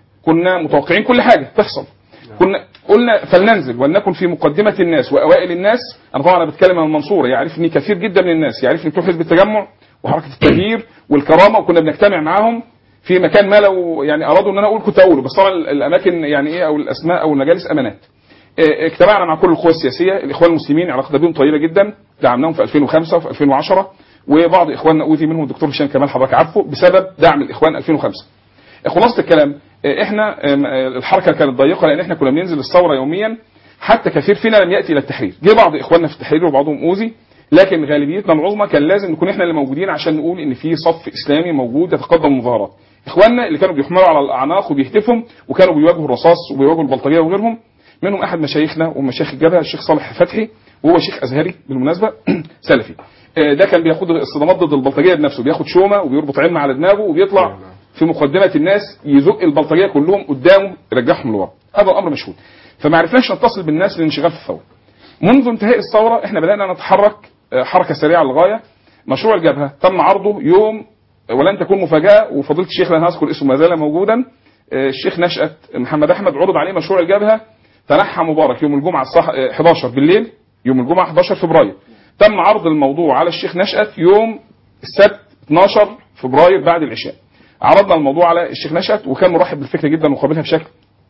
[SPEAKER 2] كنا متوقعين كل حاجة تحصل كنا قلنا فلننزل ولنكن في مقدمة الناس وأوائل الناس أنا طبعا أنا بتكلم عن المنصورة يعرفني كثير جدا من الناس يعرفني بتوع حزب التجمع وحركة التغيير والكرامة وكنا بنجتمع معاهم في مكان ما لو يعني أرادوا أن أنا أقول كنت أقوله بس طبعا الأماكن يعني إيه أو الأسماء أو المجالس أمانات اه، اجتمعنا مع كل القوى السياسية الإخوان المسلمين علاقتنا بهم طيبة جدا دعمناهم في 2005 وفي 2010 وبعض إخواننا أوذي منهم الدكتور هشام كمال حضرتك عارفه بسبب دعم الإخوان 2005 خلاصة الكلام اه، احنا ام، اه، الحركة كانت ضيقة لان احنا كنا بننزل الثورة يوميا حتى كثير فينا لم يأتي الى التحرير جه بعض اخواننا في التحرير وبعضهم اوذي لكن غالبيتنا العظمى كان لازم نكون احنا اللي موجودين عشان نقول ان في صف اسلامي موجود يتقدم المظاهرات اخواننا اللي كانوا بيحملوا على الاعناق وبيهتفوا وكانوا بيواجهوا الرصاص وبيواجهوا البلطجيه وغيرهم منهم احد مشايخنا ومشايخ الجبهه الشيخ صالح فتحي وهو شيخ ازهري بالمناسبه سلفي آه، ده كان بياخد الصدمات ضد البلطجيه بنفسه بياخد شومه وبيربط علمه على دماغه وبيطلع في مقدمه الناس يزق البلطجيه كلهم قدامه يرجعهم لورا هذا الامر مشهود فما عرفناش نتصل بالناس للانشغال في الثوره منذ انتهاء الثوره احنا بدانا نتحرك آه، حركه سريعه للغايه مشروع الجبهه تم عرضه يوم ولن تكون مفاجاه وفضيله الشيخ لن هذكر اسمه ما زال موجودا آه، الشيخ نشأت محمد احمد عرض عليه مشروع الجبهه تنحى مبارك يوم الجمعه الصح... آه، 11 بالليل يوم الجمعه 11 فبراير تم عرض الموضوع على الشيخ نشأت يوم السبت 12 فبراير بعد العشاء عرضنا الموضوع على الشيخ نشأت وكان مرحب بالفكره جدا وقابلها بشكل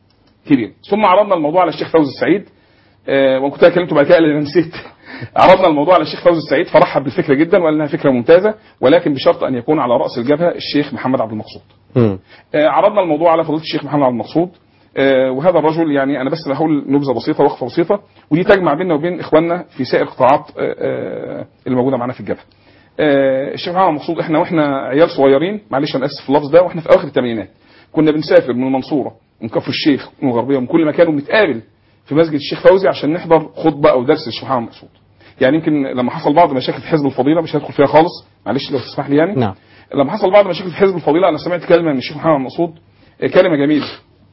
[SPEAKER 2] كبير ثم عرضنا الموضوع على الشيخ فوزي السعيد آه، وكنت كلمته بعد كده اللي أنا نسيت عرضنا الموضوع على الشيخ فوزي السعيد فرحب بالفكره جدا وقال انها فكره ممتازه ولكن بشرط ان يكون على راس الجبهه الشيخ محمد عبد المقصود
[SPEAKER 9] مم.
[SPEAKER 2] آه، عرضنا الموضوع على فضيله الشيخ محمد عبد المقصود آه، وهذا الرجل يعني انا بس بقول نبذه بسيطه وقفه بسيطه ودي تجمع بيننا وبين اخواننا في سائر القطاعات آه، آه، اللي موجوده معانا في الجبهه. آه، الشيخ محمد عبد المقصود احنا واحنا عيال صغيرين معلش انا اسف في اللفظ ده واحنا في اواخر الثمانينات كنا بنسافر من المنصوره من كفر الشيخ من الغربيه ومن كل مكان وبنتقابل في مسجد الشيخ فوزي عشان نحضر خطبه او درس للشيخ محمد مقصود. يعني يمكن لما حصل بعض مشاكل في حزب الفضيله مش هدخل فيها خالص معلش لو تسمح لي يعني
[SPEAKER 9] نعم
[SPEAKER 2] لما حصل بعض مشاكل في حزب الفضيله انا سمعت كلمه من الشيخ محمد مقصود آه، كلمه جميله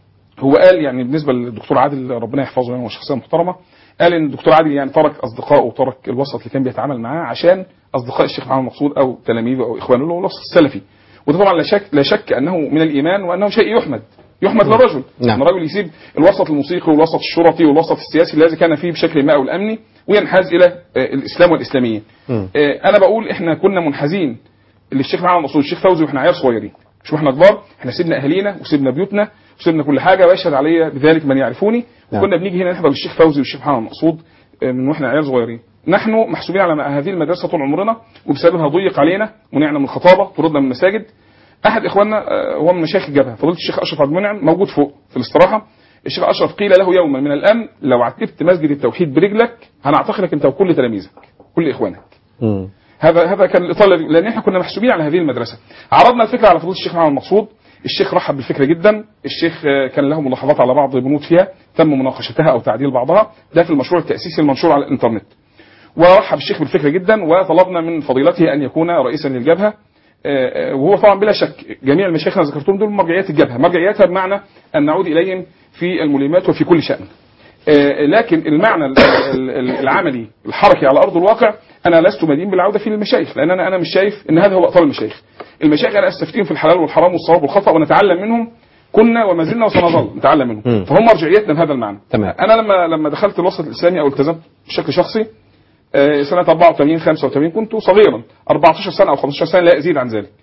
[SPEAKER 2] هو قال يعني بالنسبه للدكتور عادل ربنا يحفظه يعني هو شخصيه محترمه قال ان الدكتور عادل يعني ترك اصدقائه وترك الوسط اللي كان بيتعامل معاه عشان اصدقاء الشيخ محمد مقصود او تلاميذه او اخوانه اللي هو الوسط السلفي وده طبعا لا شك لا شك انه من الايمان وانه شيء يحمد يحمد للرجل
[SPEAKER 9] نعم.
[SPEAKER 2] ان الرجل يسيب الوسط الموسيقي والوسط الشرطي والوسط السياسي الذي كان فيه بشكل ما او الامني وينحاز الى آه، الاسلام والاسلاميين
[SPEAKER 9] مم.
[SPEAKER 2] آه، انا بقول احنا كنا منحازين للشيخ محمد مسعود الشيخ فوزي واحنا عيال صغيرين مش واحنا كبار احنا سيبنا اهالينا وسيبنا بيوتنا وسيبنا كل حاجه ويشهد علي بذلك من يعرفوني
[SPEAKER 9] نعم.
[SPEAKER 2] وكنا بنيجي هنا نحضر للشيخ فوزي والشيخ محمد مسعود آه، من واحنا عيال صغيرين نحن محسوبين على هذه المدرسه طول عمرنا وبسببها ضيق علينا منعنا من الخطابه طردنا من المساجد احد اخواننا آه، هو من مشايخ الجبهه فضيله الشيخ اشرف عبد المنعم موجود فوق في الاستراحه الشيخ اشرف قيل له يوما من الامن لو عتبت مسجد التوحيد برجلك هنعتقلك انت وكل تلاميذك كل اخوانك
[SPEAKER 9] مم.
[SPEAKER 2] هذا هذا كان الاطاله لان احنا كنا محسوبين على هذه المدرسه عرضنا الفكره على فضيله الشيخ محمد مقصود الشيخ رحب بالفكره جدا الشيخ آه، كان له ملاحظات على بعض البنود فيها تم مناقشتها او تعديل بعضها ده في المشروع التاسيسي المنشور على الانترنت ورحب الشيخ بالفكره جدا وطلبنا من فضيلته ان يكون رئيسا للجبهه آه، آه، وهو طبعا بلا شك جميع المشايخ اللي ذكرتهم دول مرجعيات الجبهه مرجعياتها بمعنى ان نعود اليهم في الملمات وفي كل شان آه، لكن المعنى ال- ال- ال- العملي الحركي على ارض الواقع انا لست مدين بالعوده فيه للمشايخ لان انا انا مش شايف ان هذا هو ابطال المشايخ المشايخ انا استفتيهم في الحلال والحرام والصواب والخطا ونتعلم منهم كنا وما زلنا وسنظل نتعلم منهم
[SPEAKER 9] مم.
[SPEAKER 2] فهم مرجعيتنا بهذا المعنى
[SPEAKER 9] تمام.
[SPEAKER 2] انا لما لما دخلت الوسط الاسلامي او التزمت بشكل شخصي آه، سنه 84 85 كنت صغيرا 14 سنه او 15 سنه لا يزيد عن ذلك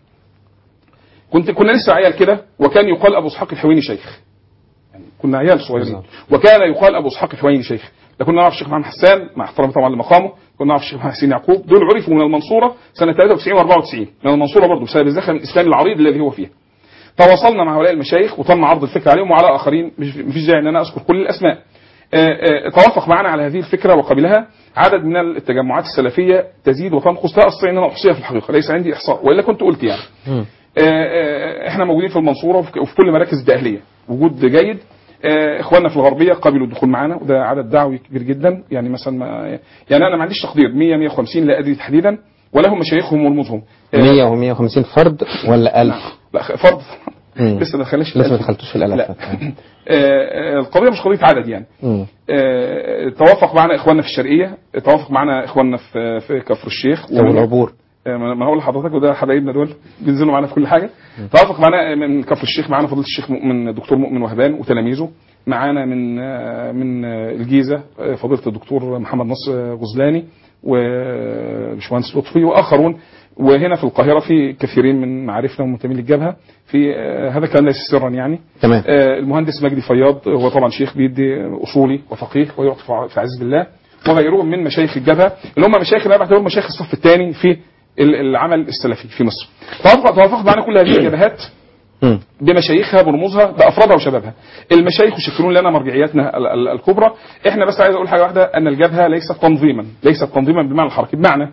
[SPEAKER 2] كنت كنا لسه عيال كده وكان يقال ابو اسحاق الحويني شيخ يعني كنا عيال صغيرين وكان يقال ابو اسحاق الحويني شيخ لا كنا نعرف الشيخ محمد حسان مع احترامي طبعا لمقامه كنا نعرف الشيخ محمد حسين يعقوب دول عرفوا من المنصوره سنه 93 و94 من المنصوره برضه بسبب الزخم الاسلامي العريض الذي هو فيها تواصلنا مع هؤلاء المشايخ وتم عرض الفكره عليهم وعلى اخرين مش مفيش داعي ان انا اذكر كل الاسماء آه، آه، توافق معنا على هذه الفكره وقبلها عدد من التجمعات السلفيه تزيد وتنقص لا استطيع ان انا احصيها في الحقيقه ليس عندي احصاء والا كنت قلت يعني
[SPEAKER 9] مم.
[SPEAKER 2] آه، آه، احنا موجودين في المنصوره وفي وفي كل مراكز الدقهليه وجود جيد آه، اخواننا في الغربيه قبلوا الدخول معنا وده عدد دعوي كبير جدا يعني مثلا ما يعني انا ما عنديش تقدير 100 150 لا ادري تحديدا ولهم مشايخهم ورموزهم آه،
[SPEAKER 9] 100 و 150 فرد ولا 1000
[SPEAKER 2] لا خ- فرض
[SPEAKER 9] مم.
[SPEAKER 2] لسه ما دخلناش في
[SPEAKER 9] لسه ما
[SPEAKER 2] الألف.
[SPEAKER 9] دخلتوش في الالف
[SPEAKER 2] لا آه، آه، القضيه مش قضيه عدد يعني
[SPEAKER 9] مم.
[SPEAKER 2] آه، توافق معنا اخواننا في الشرقيه توافق معنا اخواننا في في كفر الشيخ
[SPEAKER 9] طب والعبور
[SPEAKER 2] آه، ما ما هقول لحضرتك وده حبايبنا دول بينزلوا معانا في كل حاجه توافق معانا من كفر الشيخ معانا فضيله الشيخ مؤمن الدكتور مؤمن وهبان وتلاميذه معانا من آه، من آه، الجيزه آه، فضيله الدكتور محمد نصر غزلاني وباشمهندس لطفي واخرون وهنا في القاهره في كثيرين من معارفنا ومنتمين للجبهه في آه، هذا كان ليس سرا يعني
[SPEAKER 9] تمام
[SPEAKER 2] آه، المهندس مجدي فياض هو طبعا شيخ بيدي اصولي وفقيه ويعطف في عز بالله وغيرهم من مشايخ الجبهه اللي هم مشايخ اللي انا بعتبرهم مشايخ الصف الثاني في ال- العمل السلفي في مصر. توافق توافق معنا كل هذه الجبهات
[SPEAKER 9] مم.
[SPEAKER 2] بمشايخها برموزها بافرادها وشبابها. المشايخ يشكلون لنا مرجعياتنا ال- ال- الكبرى، احنا بس عايز اقول حاجه واحده ان الجبهه ليست تنظيما، ليست تنظيما بالمعنى الحركي، بمعنى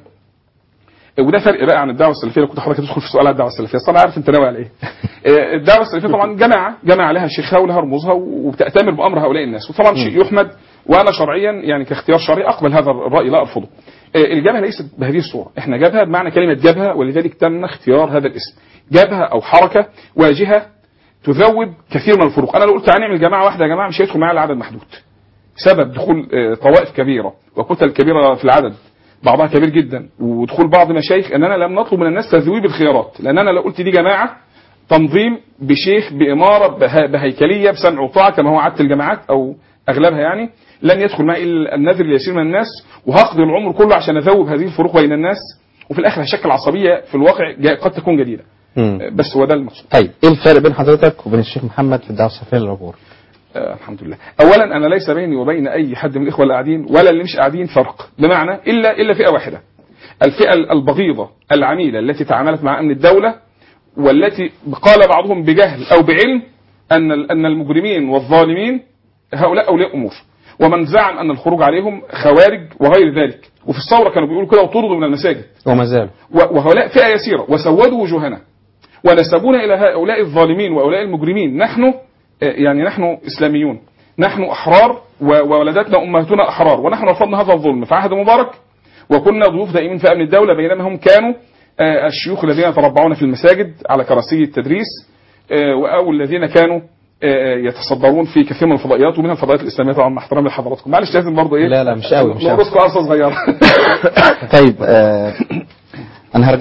[SPEAKER 2] وده فرق بقى عن الدعوه السلفيه لو كنت حضرتك تدخل في سؤال على الدعوه السلفيه اصل انا عارف انت ناوي على ايه آه، الدعوه السلفيه طبعا جماعه جماعه لها شيخها ولها رموزها وبتاتمر بامر هؤلاء الناس وطبعا شيء يحمد وانا شرعيا يعني كاختيار شرعي اقبل هذا الراي لا ارفضه آه، الجبهه ليست بهذه الصوره احنا جبهه بمعنى كلمه جبهه ولذلك تم اختيار هذا الاسم جبهه او حركه واجهه تذوب كثير من الفروق انا لو قلت هنعمل جماعه واحده يا جماعه مش هيدخل معايا العدد محدود سبب دخول آه، طوائف كبيره وكتل كبيره في العدد بعضها كبير جدا ودخول بعض مشايخ اننا لم نطلب من الناس تذويب الخيارات لان انا لو قلت دي جماعه تنظيم بشيخ باماره به- بهيكليه بسمع وطاعه كما هو عاده الجماعات او اغلبها يعني لن يدخل معي الا النذر اليسير من الناس وهقضي العمر كله عشان اذوب هذه الفروق بين الناس وفي الاخر هشكل عصبيه في الواقع جا- قد تكون جديده
[SPEAKER 9] مم.
[SPEAKER 2] بس هو ده المقصود
[SPEAKER 9] طيب ايه الفرق بين حضرتك وبين الشيخ محمد في الدعوه السلفيه للعبور؟
[SPEAKER 2] آه الحمد لله اولا انا ليس بيني وبين اي حد من الاخوه اللي قاعدين ولا اللي مش قاعدين فرق بمعنى الا الا فئه واحده الفئه البغيضه العميله التي تعاملت مع امن الدوله والتي قال بعضهم بجهل او بعلم ان ال- ان المجرمين والظالمين هؤلاء اولياء امور ومن زعم ان الخروج عليهم خوارج وغير ذلك وفي الثوره كانوا بيقولوا كده وطردوا من المساجد
[SPEAKER 9] وما زال
[SPEAKER 2] و- وهؤلاء فئه يسيره وسودوا وجوهنا ونسبونا الى هؤلاء الظالمين واولئك المجرمين نحن آه، يعني نحن اسلاميون نحن احرار و- وولدتنا امهاتنا احرار ونحن رفضنا هذا الظلم في عهد مبارك وكنا ضيوف دائمين في امن الدوله بينما هم كانوا آه، الشيوخ الذين يتربعون في المساجد على كراسي التدريس آه، او الذين كانوا آه، يتصدرون في كثير من الفضائيات ومنها الفضائيات الاسلاميه طبعا مع احترامي لحضراتكم معلش لازم برضه ايه
[SPEAKER 9] لا لا مش قوي مش قوي
[SPEAKER 2] نقصكم قصه صغيره
[SPEAKER 9] طيب آه انا هرجع لك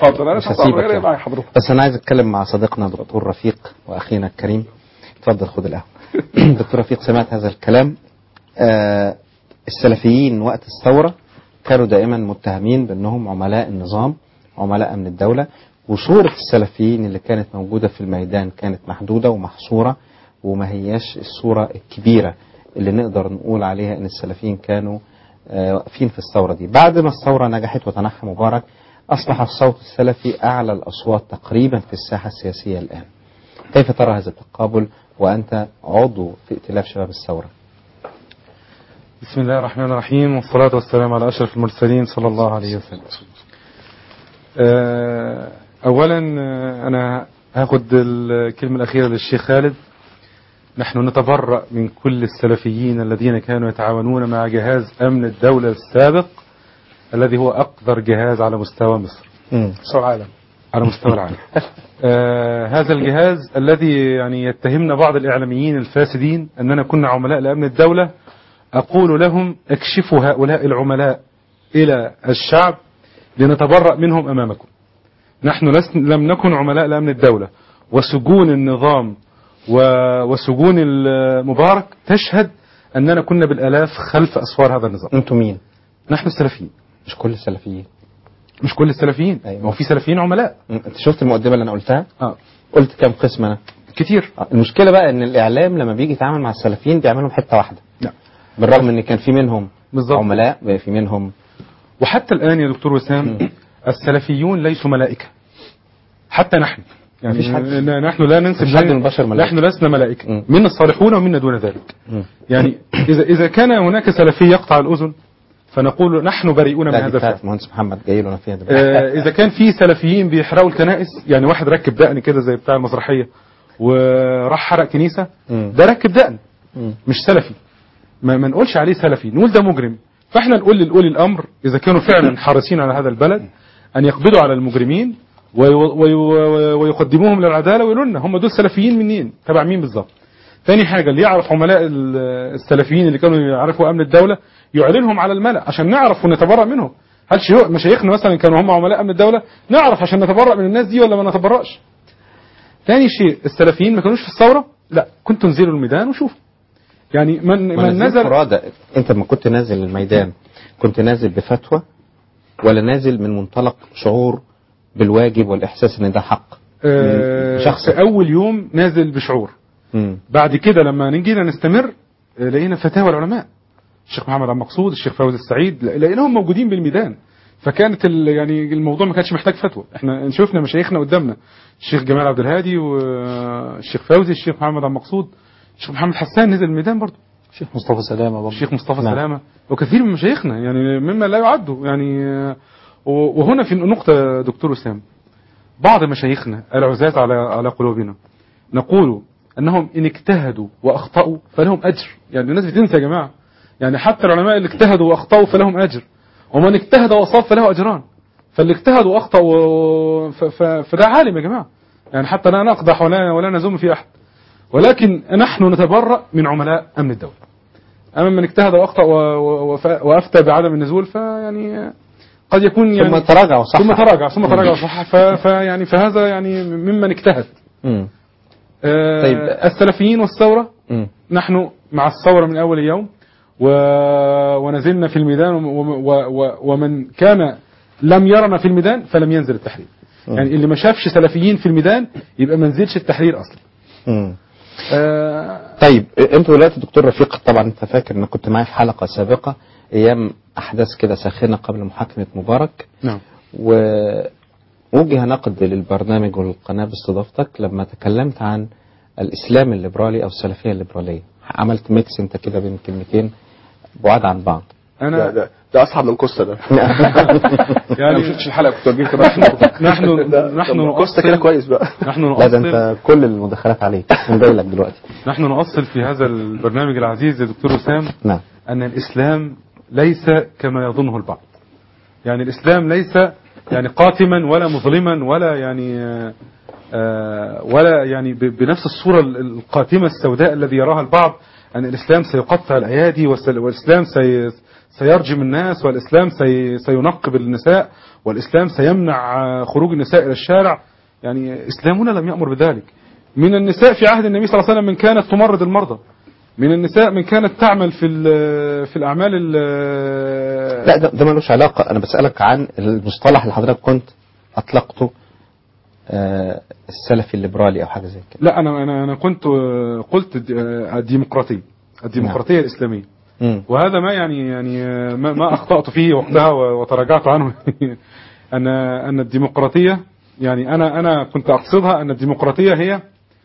[SPEAKER 2] اتفضل انا
[SPEAKER 9] مش
[SPEAKER 2] تحت
[SPEAKER 9] هسيبك
[SPEAKER 2] امرك
[SPEAKER 9] يعني.
[SPEAKER 2] معاك حضرتك
[SPEAKER 9] بس انا عايز اتكلم مع صديقنا دكتور رفيق واخينا الكريم اتفضل خد القهوه دكتور رفيق سمعت هذا الكلام آه السلفيين وقت الثوره كانوا دائما متهمين بانهم عملاء النظام عملاء من الدوله وصوره السلفيين اللي كانت موجوده في الميدان كانت محدوده ومحصوره وما هياش الصوره الكبيره اللي نقدر نقول عليها ان السلفيين كانوا آه، واقفين في الثوره دي بعد ما الثوره نجحت وتنحى مبارك أصبح الصوت السلفي أعلى الأصوات تقريبا في الساحة السياسية الآن كيف ترى هذا التقابل وأنت عضو في ائتلاف شباب الثورة
[SPEAKER 12] بسم الله الرحمن الرحيم والصلاة والسلام على أشرف المرسلين صلى الله عليه وسلم آه، أولا آه، أنا هاخد الكلمة الأخيرة للشيخ خالد نحن نتبرأ من كل السلفيين الذين كانوا يتعاونون مع جهاز أمن الدولة السابق الذي هو أقدر جهاز على مستوى مصر
[SPEAKER 2] مستوى العالم
[SPEAKER 12] على مستوى العالم آه هذا الجهاز الذي يعني يتهمنا بعض الإعلاميين الفاسدين أننا كنا عملاء لأمن الدولة أقول لهم اكشفوا هؤلاء العملاء إلى الشعب لنتبرأ منهم أمامكم نحن لسن لم نكن عملاء لأمن الدولة وسجون النظام و- وسجون المبارك تشهد أننا كنا بالآلاف خلف أسوار هذا النظام
[SPEAKER 9] أنتم مين؟
[SPEAKER 12] نحن السلفيين
[SPEAKER 9] مش كل السلفيين
[SPEAKER 12] مش كل السلفيين ما هو في سلفيين عملاء
[SPEAKER 9] أنت شفت المقدمة اللي أنا قلتها؟
[SPEAKER 12] اه
[SPEAKER 9] قلت كم قسم أنا؟
[SPEAKER 12] كتير
[SPEAKER 9] آه، المشكلة بقى إن الإعلام لما بيجي يتعامل مع السلفيين بيعملهم حتة واحدة
[SPEAKER 12] لا.
[SPEAKER 9] بالرغم إن كان في منهم
[SPEAKER 12] بالظبط.
[SPEAKER 9] عملاء بقى في منهم
[SPEAKER 12] وحتى الآن يا دكتور وسام السلفيون ليسوا ملائكة حتى نحن يعني
[SPEAKER 9] مفيش حد.
[SPEAKER 12] ن- نحن لا ننسب
[SPEAKER 9] مفيش حد
[SPEAKER 12] شيء.
[SPEAKER 9] من البشر ملائكة.
[SPEAKER 12] نحن لسنا ملائكة
[SPEAKER 9] مم.
[SPEAKER 12] منا الصالحون ومنا دون ذلك
[SPEAKER 9] مم.
[SPEAKER 12] يعني إذا إذا كان هناك سلفي يقطع الأذن فنقول نحن بريئون من
[SPEAKER 9] لا دي
[SPEAKER 12] هذا الفعل
[SPEAKER 9] بتاعت مهندس محمد جاي له أنا فيها دلوقتي
[SPEAKER 12] آه، اذا كان في سلفيين بيحرقوا الكنائس يعني واحد ركب دقن كده زي بتاع المسرحيه وراح حرق كنيسه
[SPEAKER 9] مم.
[SPEAKER 12] ده ركب دقن
[SPEAKER 9] مم.
[SPEAKER 12] مش سلفي ما, ما نقولش عليه سلفي نقول ده مجرم فاحنا نقول لأولي الامر اذا كانوا فعلا حريصين على هذا البلد ان يقبضوا على المجرمين وي- وي- وي- ويقدموهم للعداله ويقولوا لنا هم دول سلفيين منين تبع مين بالظبط تاني حاجة اللي يعرف عملاء ال- السلفيين اللي كانوا يعرفوا أمن الدولة يعلنهم على الملأ عشان نعرف ونتبرأ منهم هل شيوخ مشايخنا مثلا كانوا هم عملاء أمن الدولة نعرف عشان نتبرأ من الناس دي ولا ما نتبرأش تاني شيء السلفيين ما كانوش في الثورة لا كنتوا انزلوا الميدان وشوفوا يعني من
[SPEAKER 9] ولا
[SPEAKER 12] من
[SPEAKER 9] في
[SPEAKER 12] نزل
[SPEAKER 9] فرادة انت لما كنت نازل الميدان كنت نازل بفتوى ولا نازل من منطلق شعور بالواجب والاحساس ان ده حق
[SPEAKER 12] آه،
[SPEAKER 9] شخص
[SPEAKER 12] في أول يوم نازل بشعور
[SPEAKER 9] مم.
[SPEAKER 12] بعد كده لما نجينا نستمر آه، لقينا فتاوى العلماء الشيخ محمد عبد المقصود الشيخ فوزي السعيد ل- لقيناهم موجودين بالميدان فكانت ال- يعني الموضوع ما كانش محتاج فتوى احنا شفنا مشايخنا قدامنا الشيخ جمال عبد الهادي والشيخ فوزي الشيخ محمد عبد المقصود الشيخ محمد حسان نزل الميدان برضه
[SPEAKER 10] الشيخ مصطفى سلامة برضه
[SPEAKER 12] الشيخ مصطفى
[SPEAKER 9] نعم.
[SPEAKER 12] سلامة وكثير من مشايخنا يعني مما لا يعدوا يعني آه، و- وهنا في نقطة يا دكتور وسام بعض مشايخنا العزاز على على قلوبنا نقول انهم ان اجتهدوا واخطاوا فلهم اجر يعني الناس بتنسى يا جماعه يعني حتى العلماء اللي اجتهدوا واخطاوا فلهم اجر ومن اجتهد واصاب فله اجران فاللي اجتهد واخطا و... ف... ف... فده عالم يا جماعه يعني حتى لا نقدح ولا ولا نذم في احد ولكن نحن نتبرأ من عملاء امن الدوله اما من اجتهد واخطا و... و... وف- وافتى بعدم النزول فيعني قد يكون يعني
[SPEAKER 9] ثم تراجع وصح
[SPEAKER 12] ثم تراجع ثم تراجع وصح ف... فيعني فهذا يعني ممن اجتهد
[SPEAKER 9] مم.
[SPEAKER 12] آه
[SPEAKER 9] طيب.
[SPEAKER 12] السلفيين والثوره
[SPEAKER 9] مم.
[SPEAKER 12] نحن مع الثورة من أول يوم و... ونزلنا في الميدان و... و... و... ومن كان لم يرنا في الميدان فلم ينزل التحرير
[SPEAKER 9] مم.
[SPEAKER 12] يعني اللي ما شافش سلفيين في الميدان يبقى ما نزلش التحرير أصلا
[SPEAKER 9] مم.
[SPEAKER 12] آه...
[SPEAKER 9] طيب انتوا دلوقتي دكتور رفيق طبعا انت فاكر انك كنت معايا في حلقه سابقه ايام احداث كده ساخنه قبل محاكمه مبارك
[SPEAKER 12] نعم
[SPEAKER 9] ووجه نقد للبرنامج والقناه باستضافتك لما تكلمت عن الاسلام الليبرالي او السلفيه الليبراليه عملت ميكس انت كده بين كلمتين بعاد عن بعض
[SPEAKER 11] ده,
[SPEAKER 12] أنا
[SPEAKER 11] ده, ده اصعب من كوستا ده
[SPEAKER 12] يعني
[SPEAKER 11] ما شفتش الحلقه كنت وجهت بقى
[SPEAKER 12] نحن
[SPEAKER 11] ده-
[SPEAKER 12] نحن
[SPEAKER 11] طب كوستا كده
[SPEAKER 12] نؤصل
[SPEAKER 11] كويس بقى
[SPEAKER 12] نحن
[SPEAKER 9] لا ده
[SPEAKER 12] نؤصل
[SPEAKER 9] انت كل المداخلات عليك انا جاي لك دلوقتي
[SPEAKER 12] نحن نؤصل في هذا البرنامج العزيز يا دكتور وسام
[SPEAKER 9] نعم
[SPEAKER 12] أن الإسلام ليس كما يظنه البعض يعني الإسلام ليس يعني قاتما ولا مظلما ولا يعني آه، آه، ولا يعني ب- بنفس الصورة ال- القاتمة السوداء الذي يراها البعض أن الإسلام سيقطع الأيادي والسل- والإسلام سي سيرجم الناس والإسلام سي سينقب النساء والإسلام سيمنع آه، خروج النساء إلى الشارع يعني إسلامنا لم يأمر بذلك من النساء في عهد النبي صلى الله عليه وسلم من كانت تمرض المرضى من النساء من كانت تعمل في ال- في الأعمال ال-
[SPEAKER 9] لا ده, ده ملوش علاقة أنا بسألك عن المصطلح اللي حضرتك كنت أطلقته آه، السلفي الليبرالي أو حاجة زي كده
[SPEAKER 12] لا أنا أنا أنا كنت آه، قلت الد- آه، الديمقراطية الديمقراطية الإسلامية
[SPEAKER 9] مم.
[SPEAKER 12] وهذا ما يعني يعني ما, ما اخطات فيه وقتها وتراجعت عنه ان ان الديمقراطيه يعني انا انا كنت اقصدها ان الديمقراطيه هي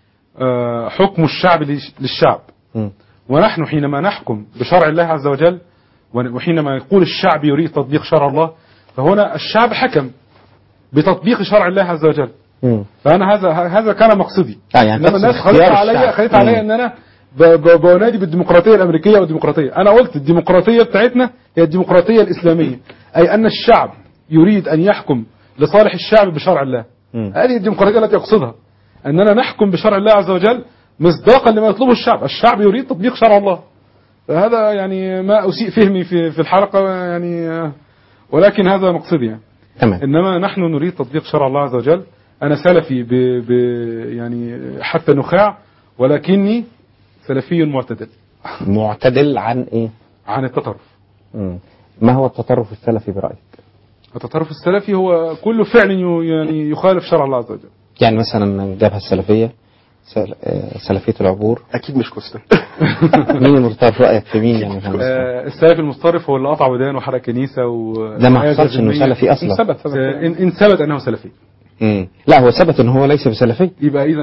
[SPEAKER 12] آه، حكم الشعب للش- للشعب
[SPEAKER 9] مم.
[SPEAKER 12] ونحن حينما نحكم بشرع الله عز وجل ون- وحينما يقول الشعب يريد تطبيق شرع الله فهنا الشعب حكم بتطبيق شرع الله عز وجل
[SPEAKER 9] مم.
[SPEAKER 12] فانا هذا هذا كان مقصدي
[SPEAKER 9] آه، يعني
[SPEAKER 12] انما
[SPEAKER 9] تقصد
[SPEAKER 12] الناس
[SPEAKER 9] اختيار
[SPEAKER 12] خدت عليا
[SPEAKER 9] الشعب.
[SPEAKER 12] خدت عليا
[SPEAKER 9] مم.
[SPEAKER 12] ان انا ب- ب- بنادي بالديمقراطيه الامريكيه والديمقراطيه انا قلت الديمقراطيه بتاعتنا هي الديمقراطيه الاسلاميه اي ان الشعب يريد ان يحكم لصالح الشعب بشرع الله
[SPEAKER 9] مم.
[SPEAKER 12] هذه الديمقراطيه التي اقصدها اننا نحكم بشرع الله عز وجل مصداقا لما يطلبه الشعب الشعب يريد تطبيق شرع الله فهذا يعني ما اسيء فهمي في في الحلقه يعني آه، ولكن هذا مقصدي يعني
[SPEAKER 9] تمام
[SPEAKER 12] انما نحن نريد تطبيق شرع الله عز وجل انا سلفي ب... ب... يعني حتى نخاع ولكني سلفي معتدل
[SPEAKER 9] معتدل عن إيه
[SPEAKER 12] عن التطرف
[SPEAKER 9] مم. ما هو التطرف السلفي برأيك
[SPEAKER 12] التطرف السلفي هو كل فعل ي- يعني يخالف شرع الله عز وجل
[SPEAKER 9] يعني مثلا الجبهة السلفية سل... آه، سلفية العبور
[SPEAKER 11] اكيد مش كوستا
[SPEAKER 9] مين المتطرف رأيك في مين يعني في مصر؟
[SPEAKER 12] آه، السلفي المتطرف هو اللي قطع ودان وحرق كنيسه و
[SPEAKER 9] ده ما حصلش إنه سلفي أصلاً.
[SPEAKER 12] إن ثبت ثبت إن, إن ثبت انه سلفي
[SPEAKER 9] مم. لا هو ثبت ان هو ليس بسلفي
[SPEAKER 12] يبقى اذا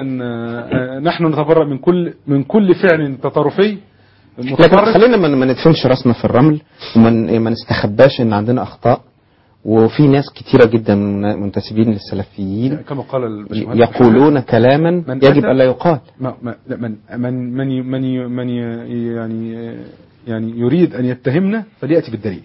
[SPEAKER 12] نحن نتبرأ من كل من كل فعل تطرفي
[SPEAKER 9] لكن
[SPEAKER 12] متطرف
[SPEAKER 9] خلينا ما ما ندفنش راسنا في الرمل وما ن- ما نستخباش ان عندنا اخطاء وفي ناس كتيرة جدا من- منتسبين للسلفيين
[SPEAKER 12] كما قال الباشمهندس
[SPEAKER 9] يقولون كلاما
[SPEAKER 12] من
[SPEAKER 9] يجب
[SPEAKER 12] أتى-
[SPEAKER 9] الا يقال
[SPEAKER 12] ما ما لا من من من ي- من ي- من ي- يعني يعني يريد ان يتهمنا فلياتي بالدليل.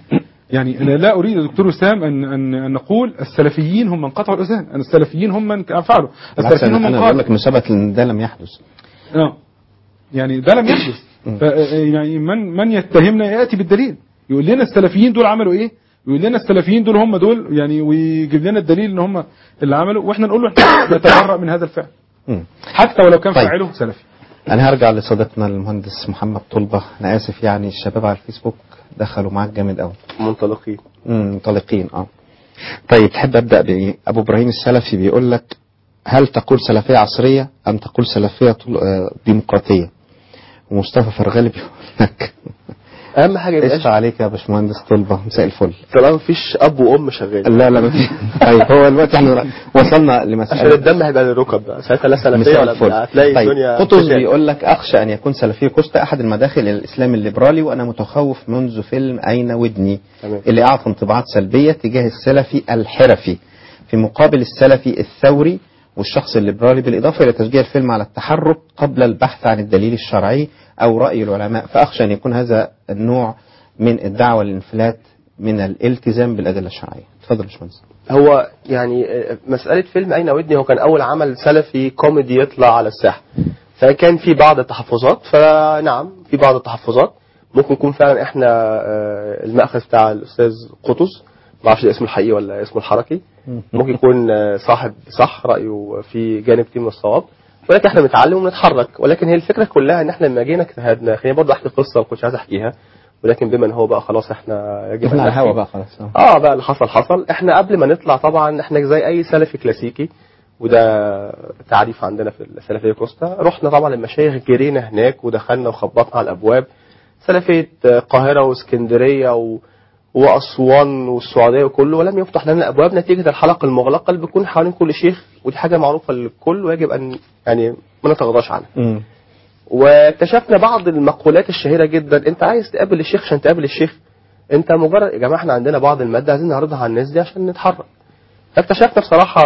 [SPEAKER 12] يعني انا لا اريد يا دكتور وسام ان ان ان نقول السلفيين هم من قطعوا الاذان، ان السلفيين هم من فعلوا،
[SPEAKER 9] بالعكس
[SPEAKER 12] السلفيين هم
[SPEAKER 9] انا
[SPEAKER 12] من
[SPEAKER 9] أنا بقول
[SPEAKER 12] قالوا
[SPEAKER 9] لك انه ثبت ان ده لم يحدث
[SPEAKER 12] اه يعني ده لم يحدث ف يعني من من يتهمنا ياتي بالدليل يقول لنا السلفيين دول عملوا ايه يقول لنا السلفيين دول هم دول يعني ويجيب لنا الدليل ان هم اللي عملوا واحنا نقول له احنا نتبرأ من هذا الفعل
[SPEAKER 9] مم.
[SPEAKER 12] حتى ولو كان
[SPEAKER 9] طيب.
[SPEAKER 12] فاعله سلفي
[SPEAKER 9] انا هرجع لصديقنا المهندس محمد طلبة انا اسف يعني الشباب على الفيسبوك دخلوا معاك جامد قوي
[SPEAKER 11] منطلقين
[SPEAKER 9] منطلقين اه طيب تحب ابدا بايه ابو ابراهيم السلفي بيقول لك هل تقول سلفيه عصريه ام تقول سلفيه طل... آه، ديمقراطيه ومصطفى فرغالي بيقول لك
[SPEAKER 11] اهم حاجه يبقاش
[SPEAKER 9] قشطة عليك يا باشمهندس طلبة مساء الفل
[SPEAKER 11] طالما مفيش اب وام شغال
[SPEAKER 9] لا لا ما في طيب هو دلوقتي احنا وصلنا
[SPEAKER 11] عشان
[SPEAKER 9] لمسألة
[SPEAKER 11] الدم هيبقى للركب بقى ساعتها لا سلفيه
[SPEAKER 9] مساء
[SPEAKER 11] ولا
[SPEAKER 9] الفل
[SPEAKER 11] بتاع. هتلاقي
[SPEAKER 9] طيب
[SPEAKER 11] الدنيا
[SPEAKER 9] قطز
[SPEAKER 11] فساد.
[SPEAKER 9] بيقول لك اخشى ان يكون سلفي كوستا احد المداخل الى الاسلام الليبرالي وانا متخوف منذ فيلم اين ودني
[SPEAKER 11] تمام.
[SPEAKER 9] اللي اعطى انطباعات سلبيه تجاه السلفي الحرفي في مقابل السلفي الثوري والشخص الليبرالي بالاضافه الى تشجيع الفيلم على التحرك قبل البحث عن الدليل الشرعي او راي العلماء فاخشى ان يكون هذا النوع من الدعوه للانفلات من الالتزام بالادله الشرعيه اتفضل يا باشمهندس
[SPEAKER 11] هو يعني آه، مسألة فيلم أين ودني هو كان أول عمل سلفي كوميدي يطلع على الساحة فكان في بعض التحفظات فنعم في بعض التحفظات ممكن يكون فعلا احنا آه، المأخذ بتاع الأستاذ قطز ما اعرفش ده اسمه الحقيقي ولا اسمه الحركي ممكن يكون آه، صاحب صح رأيه في جانب كتير من الصواب ولكن احنا بنتعلم ونتحرك ولكن هي الفكرة كلها ان احنا لما جينا اجتهدنا خليني برضه احكي قصة ما كنتش عايز احكيها ولكن بما ان هو بقى خلاص احنا يجب
[SPEAKER 9] احنا
[SPEAKER 11] أن
[SPEAKER 9] على
[SPEAKER 11] نحكي.
[SPEAKER 9] الهوا بقى خلاص آه.
[SPEAKER 11] اه بقى اللي حصل حصل احنا قبل ما نطلع طبعا احنا زي اي سلفي كلاسيكي وده تعريف عندنا في السلفيه كوستا رحنا طبعا المشايخ جرينا هناك ودخلنا وخبطنا على الابواب سلفيه القاهره واسكندريه و... واسوان والسعوديه وكله ولم يفتح لنا الابواب نتيجه الحلقه المغلقه اللي بتكون حوالين كل شيخ ودي حاجه معروفه للكل ويجب ان يعني ما نتغاضاش عنها
[SPEAKER 9] مم.
[SPEAKER 11] واكتشفنا بعض المقولات الشهيره جدا انت عايز تقابل الشيخ عشان تقابل الشيخ انت مجرد يا جماعه احنا عندنا بعض الماده عايزين نعرضها على الناس دي عشان نتحرك فاكتشفنا بصراحه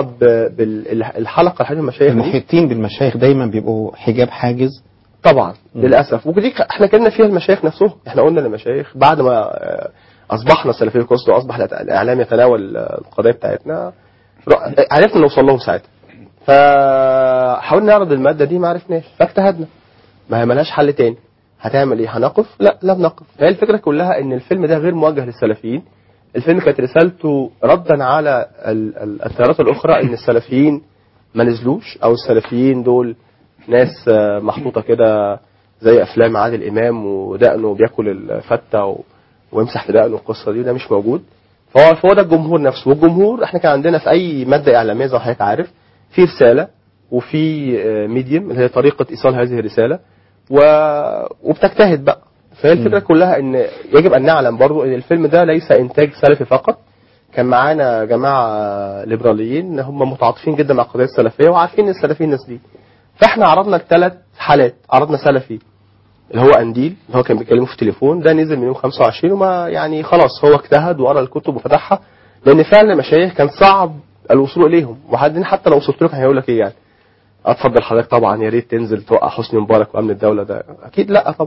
[SPEAKER 11] بالحلقه الحديث المشايخ دي
[SPEAKER 9] المحيطين بالمشايخ دايما بيبقوا حجاب حاجز
[SPEAKER 11] طبعا للاسف ودي احنا كنا فيها المشايخ نفسهم احنا قلنا للمشايخ بعد ما آه، اصبحنا سلفيه كوست واصبح الاعلام يتناول آه، القضيه بتاعتنا ر- عرفنا نوصل لهم ساعتها فحاولنا نعرض الماده دي ما عرفناش فاجتهدنا ما هي ملهاش حل تاني هتعمل ايه هنقف لا لم نقف فهي الفكره كلها ان الفيلم ده غير موجه للسلفيين الفيلم كانت رسالته ردا على ال- ال- التيارات الاخرى ان السلفيين ما نزلوش او السلفيين دول ناس آه، محطوطه كده زي افلام عادل امام ودقنه بياكل الفته و- ويمسح في دقنه القصه دي ده مش موجود فهو فهو ده الجمهور نفسه والجمهور احنا كان عندنا في اي ماده اعلاميه زي ما حضرتك عارف في رساله وفي آه، ميديم اللي هي طريقه ايصال هذه الرساله و... وبتجتهد بقى فهي الفكره كلها ان يجب ان نعلم برضو ان الفيلم ده ليس انتاج سلفي فقط كان معانا جماعه ليبراليين هم متعاطفين جدا مع القضيه السلفيه وعارفين ان السلفيين نازلين فاحنا عرضنا الثلاث حالات عرضنا سلفي اللي هو انديل اللي هو كان بيكلمه في التليفون ده نزل من يوم 25 وما يعني خلاص هو اجتهد وقرا الكتب وفتحها لان فعلا المشايخ كان صعب الوصول اليهم وبعدين حتى لو وصلت له كان هيقول لك ايه يعني اتفضل حضرتك طبعا يا ريت تنزل توقع حسني مبارك وامن الدوله ده اكيد لا طبعا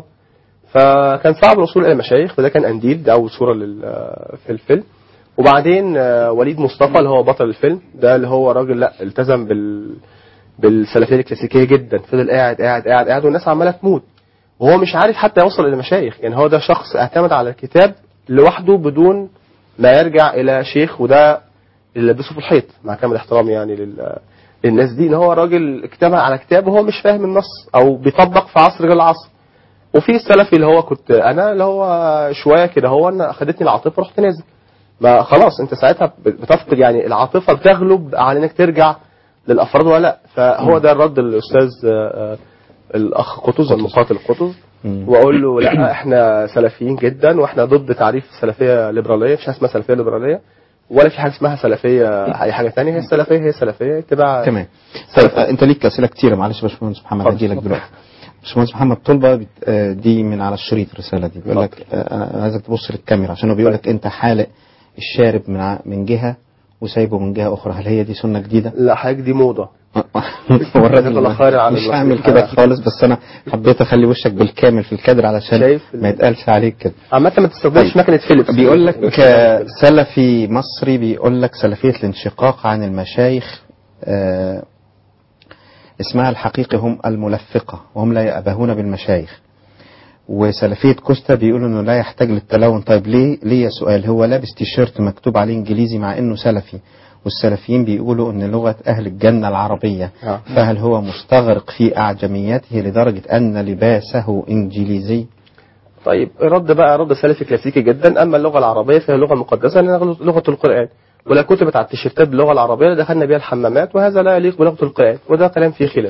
[SPEAKER 11] فكان صعب الوصول الى المشايخ فده كان انديل ده اول صوره لل في الفيلم وبعدين آه، وليد مصطفى اللي هو بطل الفيلم ده اللي هو راجل لا التزم بال بالسلفيه الكلاسيكيه جدا فضل قاعد قاعد قاعد قاعد والناس عماله تموت وهو مش عارف حتى يوصل الى المشايخ يعني هو ده شخص اعتمد على الكتاب لوحده بدون ما يرجع الى شيخ وده اللي لبسه في الحيط مع كامل احترامي يعني لل للناس دي ان هو راجل اجتمع على كتاب وهو مش فاهم النص او بيطبق في عصر غير العصر وفي السلفي اللي هو كنت انا اللي هو شويه كده هو انا اخدتني العاطفه رحت نازل ما خلاص انت ساعتها بتفقد يعني العاطفه بتغلب على انك ترجع للافراد ولا لا فهو ده الرد للاستاذ آه، آه، الاخ قطز المقاتل قطز واقول له لا احنا سلفيين جدا واحنا ضد تعريف سلفيه ليبراليه مفيش حاجه اسمها سلفيه ليبراليه ولا في حاجه اسمها سلفيه اي حاجه ثانيه هي السلفيه هي سلفيه اتباع
[SPEAKER 9] تمام طيب آه، انت ليك اسئله كتيره معلش يا باشمهندس محمد هجي لك دلوقتي باشمهندس محمد طلبه بت- آه، دي من على الشريط الرساله دي بيقول لك آه، انا عايزك تبص للكاميرا عشان هو بيقول لك انت حالق الشارب من ع- من جهه وسايبه من جهه اخرى هل هي دي سنه جديده؟
[SPEAKER 11] لا حاجه دي موضه
[SPEAKER 9] هو الراجل
[SPEAKER 11] جزاك الله خير على
[SPEAKER 9] مش
[SPEAKER 11] الوصف.
[SPEAKER 9] هعمل كده خالص بس انا حبيت اخلي وشك بالكامل في الكادر علشان
[SPEAKER 11] شايف
[SPEAKER 9] ما يتقالش عليك كده
[SPEAKER 11] عامه ما تستخدمش مكنه فيليبس
[SPEAKER 9] بيقول لك آه، سلفي مصري بيقول لك سلفية الانشقاق عن المشايخ آه، اسمها الحقيقي هم الملفقة وهم لا يأبهون بالمشايخ وسلفية كوستا بيقولوا انه لا يحتاج للتلون طيب ليه ليه سؤال هو لابس تيشيرت مكتوب عليه انجليزي مع انه سلفي والسلفيين بيقولوا ان لغة اهل الجنة العربية
[SPEAKER 11] آه.
[SPEAKER 9] فهل هو مستغرق في اعجميته لدرجة ان لباسه انجليزي
[SPEAKER 11] طيب رد بقى رد سلفي كلاسيكي جدا اما اللغه العربيه فهي لغه مقدسه لانها لغه القران ولا كتبت على التيشيرتات باللغه العربيه دخلنا بها الحمامات وهذا لا يليق بلغه القران وده كلام فيه خلاف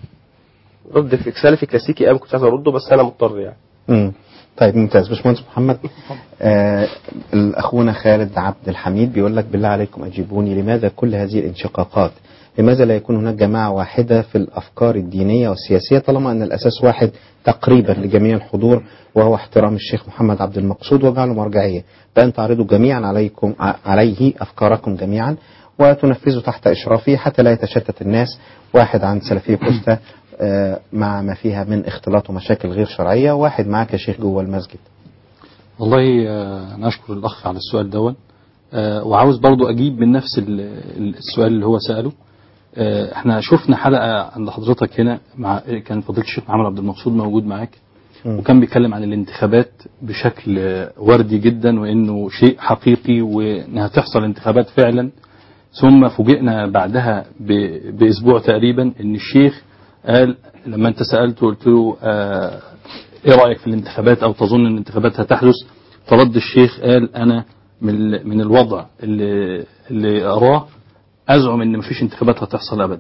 [SPEAKER 11] رد في سلفي كلاسيكي انا كنت عايز ارده بس انا مضطر يعني
[SPEAKER 9] امم طيب ممتاز باشمهندس محمد آه اخونا خالد عبد الحميد بيقول لك بالله عليكم اجيبوني لماذا كل هذه الانشقاقات لماذا لا يكون هناك جماعة واحدة في الأفكار الدينية والسياسية طالما أن الأساس واحد تقريبا لجميع الحضور وهو احترام الشيخ محمد عبد المقصود وجعله مرجعية بأن تعرضوا جميعا عليكم ع- عليه أفكاركم جميعا وتنفذوا تحت إشرافه حتى لا يتشتت الناس واحد عن سلفية كوستا آه، مع ما فيها من اختلاط ومشاكل غير شرعية واحد معاك يا شيخ جوه المسجد
[SPEAKER 10] والله آه، أنا أشكر الأخ على السؤال دون آه، وعاوز برضو أجيب من نفس ال- ال- السؤال اللي هو سأله آه، احنا شفنا حلقة عند حضرتك هنا مع كان فضيلة الشيخ محمد عبد المقصود موجود معاك وكان بيتكلم عن الانتخابات بشكل آه، وردي جدا وانه شيء حقيقي وانها تحصل انتخابات فعلا ثم فوجئنا بعدها ب- باسبوع تقريبا ان الشيخ قال لما انت سالته قلت له آه، ايه رايك في الانتخابات او تظن ان الانتخابات هتحدث فرد الشيخ قال انا من ال- من الوضع اللي اللي اراه ازعم ان مفيش انتخابات هتحصل ابدا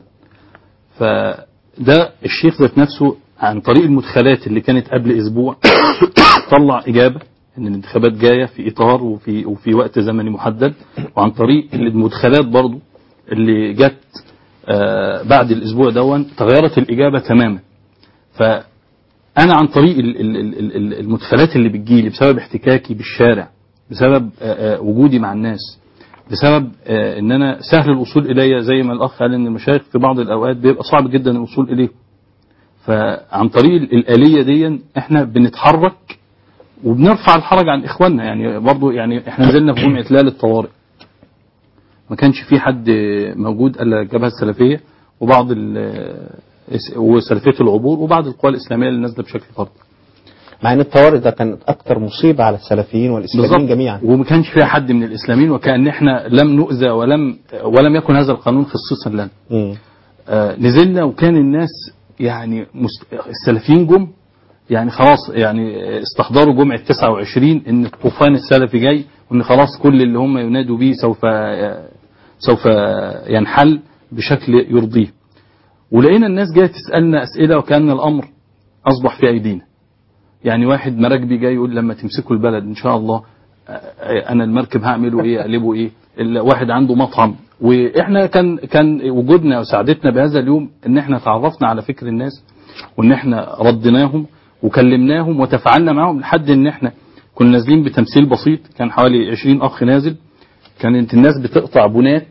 [SPEAKER 10] فده الشيخ ذات نفسه عن طريق المدخلات اللي كانت قبل اسبوع طلع اجابه ان الانتخابات جايه في اطار وفي وفي وقت زمني محدد وعن طريق المدخلات برضو اللي جت آه، بعد الاسبوع دون تغيرت الاجابه تماما فانا عن طريق ال- ال- ال- ال- المدخلات اللي بتجيلي بسبب احتكاكي بالشارع بسبب آه، آه، وجودي مع الناس بسبب آه، ان انا سهل الوصول الي زي ما الاخ قال ان المشايخ في بعض الاوقات بيبقى صعب جدا الوصول اليه فعن طريق ال- الاليه دي احنا بنتحرك وبنرفع الحرج عن اخواننا يعني برضو يعني احنا نزلنا في جمعه ليله الطوارئ ما كانش في حد موجود الا الجبهه السلفيه وبعض ال- وسلفيه العبور وبعض القوى الاسلاميه اللي نازله بشكل فردي
[SPEAKER 9] مع ان الطوارئ ده كانت اكتر مصيبه على السلفيين والاسلاميين
[SPEAKER 10] بالظبط.
[SPEAKER 9] جميعا
[SPEAKER 10] وما كانش فيها حد من الاسلاميين وكان احنا لم نؤذى ولم ولم يكن هذا القانون خصيصا لنا
[SPEAKER 9] مم.
[SPEAKER 10] آه، نزلنا وكان الناس يعني مست... السلفيين جم يعني خلاص يعني استحضروا جمعة 29 ان الطوفان السلفي جاي وان خلاص كل اللي هم ينادوا به سوف آه، سوف ينحل بشكل يرضيه ولقينا الناس جايه تسالنا اسئله وكان الامر اصبح في ايدينا يعني واحد مراكبي جاي يقول لما تمسكوا البلد ان شاء الله آه، انا المركب هعمله ايه اقلبه ايه ال- واحد عنده مطعم واحنا كان كان وجودنا وسعادتنا بهذا اليوم ان احنا تعرفنا على فكر الناس وان احنا رديناهم وكلمناهم وتفاعلنا معهم لحد ان احنا كنا نازلين بتمثيل بسيط كان حوالي 20 اخ نازل كانت الناس بتقطع بنات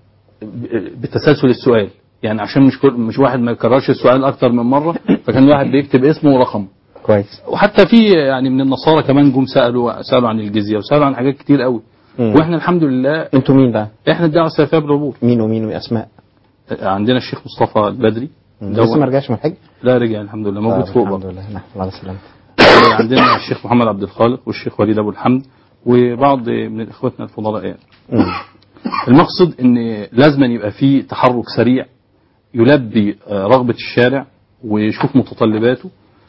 [SPEAKER 10] ب- بتسلسل السؤال يعني عشان مش كل مش واحد ما يكررش السؤال اكتر من مره فكان واحد بيكتب اسمه ورقمه
[SPEAKER 9] كويس
[SPEAKER 10] وحتى في يعني من النصارى كمان جم سالوا سالوا عن الجزيه وسالوا عن حاجات كتير قوي
[SPEAKER 9] مم.
[SPEAKER 10] واحنا الحمد لله
[SPEAKER 9] انتوا مين بقى
[SPEAKER 10] احنا الدعوه السلفيه بالعبور
[SPEAKER 9] مين ومين واسماء
[SPEAKER 10] عندنا الشيخ مصطفى البدري
[SPEAKER 9] مم.
[SPEAKER 10] ده
[SPEAKER 9] لسه
[SPEAKER 10] هو-
[SPEAKER 9] ما رجعش من الحج
[SPEAKER 10] لا رجع الحمد لله موجود
[SPEAKER 9] طب
[SPEAKER 10] فوق
[SPEAKER 9] الحمد
[SPEAKER 10] برضه
[SPEAKER 9] لله نحمد على سلامته
[SPEAKER 10] عندنا الشيخ محمد عبد الخالق والشيخ وليد ابو الحمد وبعض من اخواتنا الفضلاء يعني
[SPEAKER 9] مم.
[SPEAKER 10] المقصد ان لازم يبقى في تحرك سريع يلبي آه، رغبة الشارع ويشوف متطلباته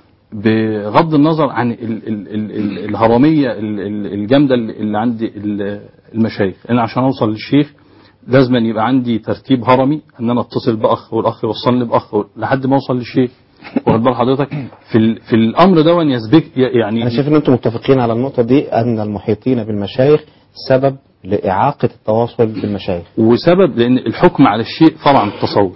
[SPEAKER 10] بغض النظر عن ال ال ال ال الهرمية ال- ال- الجامدة اللي اللي عند ال- المشايخ انا عشان اوصل للشيخ لازم يبقى عندي ترتيب هرمي ان انا اتصل باخ والاخ يوصلني باخ لحد ما اوصل للشيخ واخد بال حضرتك في ال في الامر ده يسبق يعني
[SPEAKER 9] انا شايف ان انتم متفقين على النقطه دي ان المحيطين بالمشايخ سبب لاعاقه التواصل بالمشايخ
[SPEAKER 10] وسبب لان الحكم على الشيء فرع عن التصور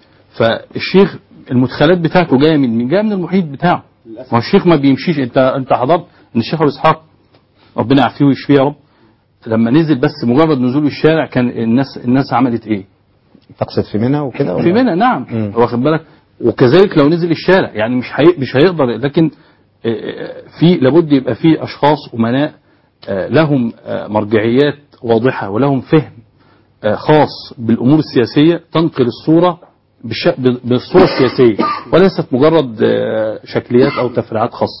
[SPEAKER 10] فالشيخ المدخلات بتاعته جايه من مين؟ جايه من المحيط بتاعه ما هو الشيخ ما بيمشيش انت انت حضرت ان الشيخ ابو اسحاق ربنا يعافيه ويشفيه يا رب لما نزل بس مجرد نزوله الشارع كان الناس الناس عملت ايه؟
[SPEAKER 9] تقصد في منى وكده ولا؟
[SPEAKER 10] في منى نعم
[SPEAKER 9] مم.
[SPEAKER 10] واخد بالك وكذلك لو نزل الشارع يعني مش هي... مش هيقدر لكن آه، آه، في لابد يبقى في اشخاص امناء آه، لهم آه، مرجعيات واضحه ولهم فهم آه، خاص بالامور السياسيه تنقل الصوره بالش... ب- بالصوره السياسيه وليست مجرد آه، شكليات او تفريعات خاصه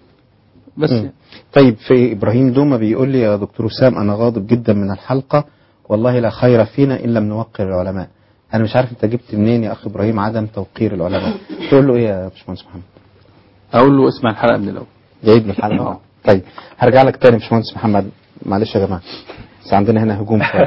[SPEAKER 10] بس
[SPEAKER 9] مم. طيب في ابراهيم دوما بيقول لي يا دكتور وسام انا غاضب جدا من الحلقه والله لا خير فينا ان لم نوقر العلماء انا مش عارف انت جبت منين يا اخ ابراهيم عدم توقير العلماء تقول له ايه يا باشمهندس محمد
[SPEAKER 10] اقول له اسمع الحلقه من الاول
[SPEAKER 9] يعيد من الحلقه طيب هرجع لك تاني يا باشمهندس محمد معلش يا جماعه بس عندنا هنا هجوم شويه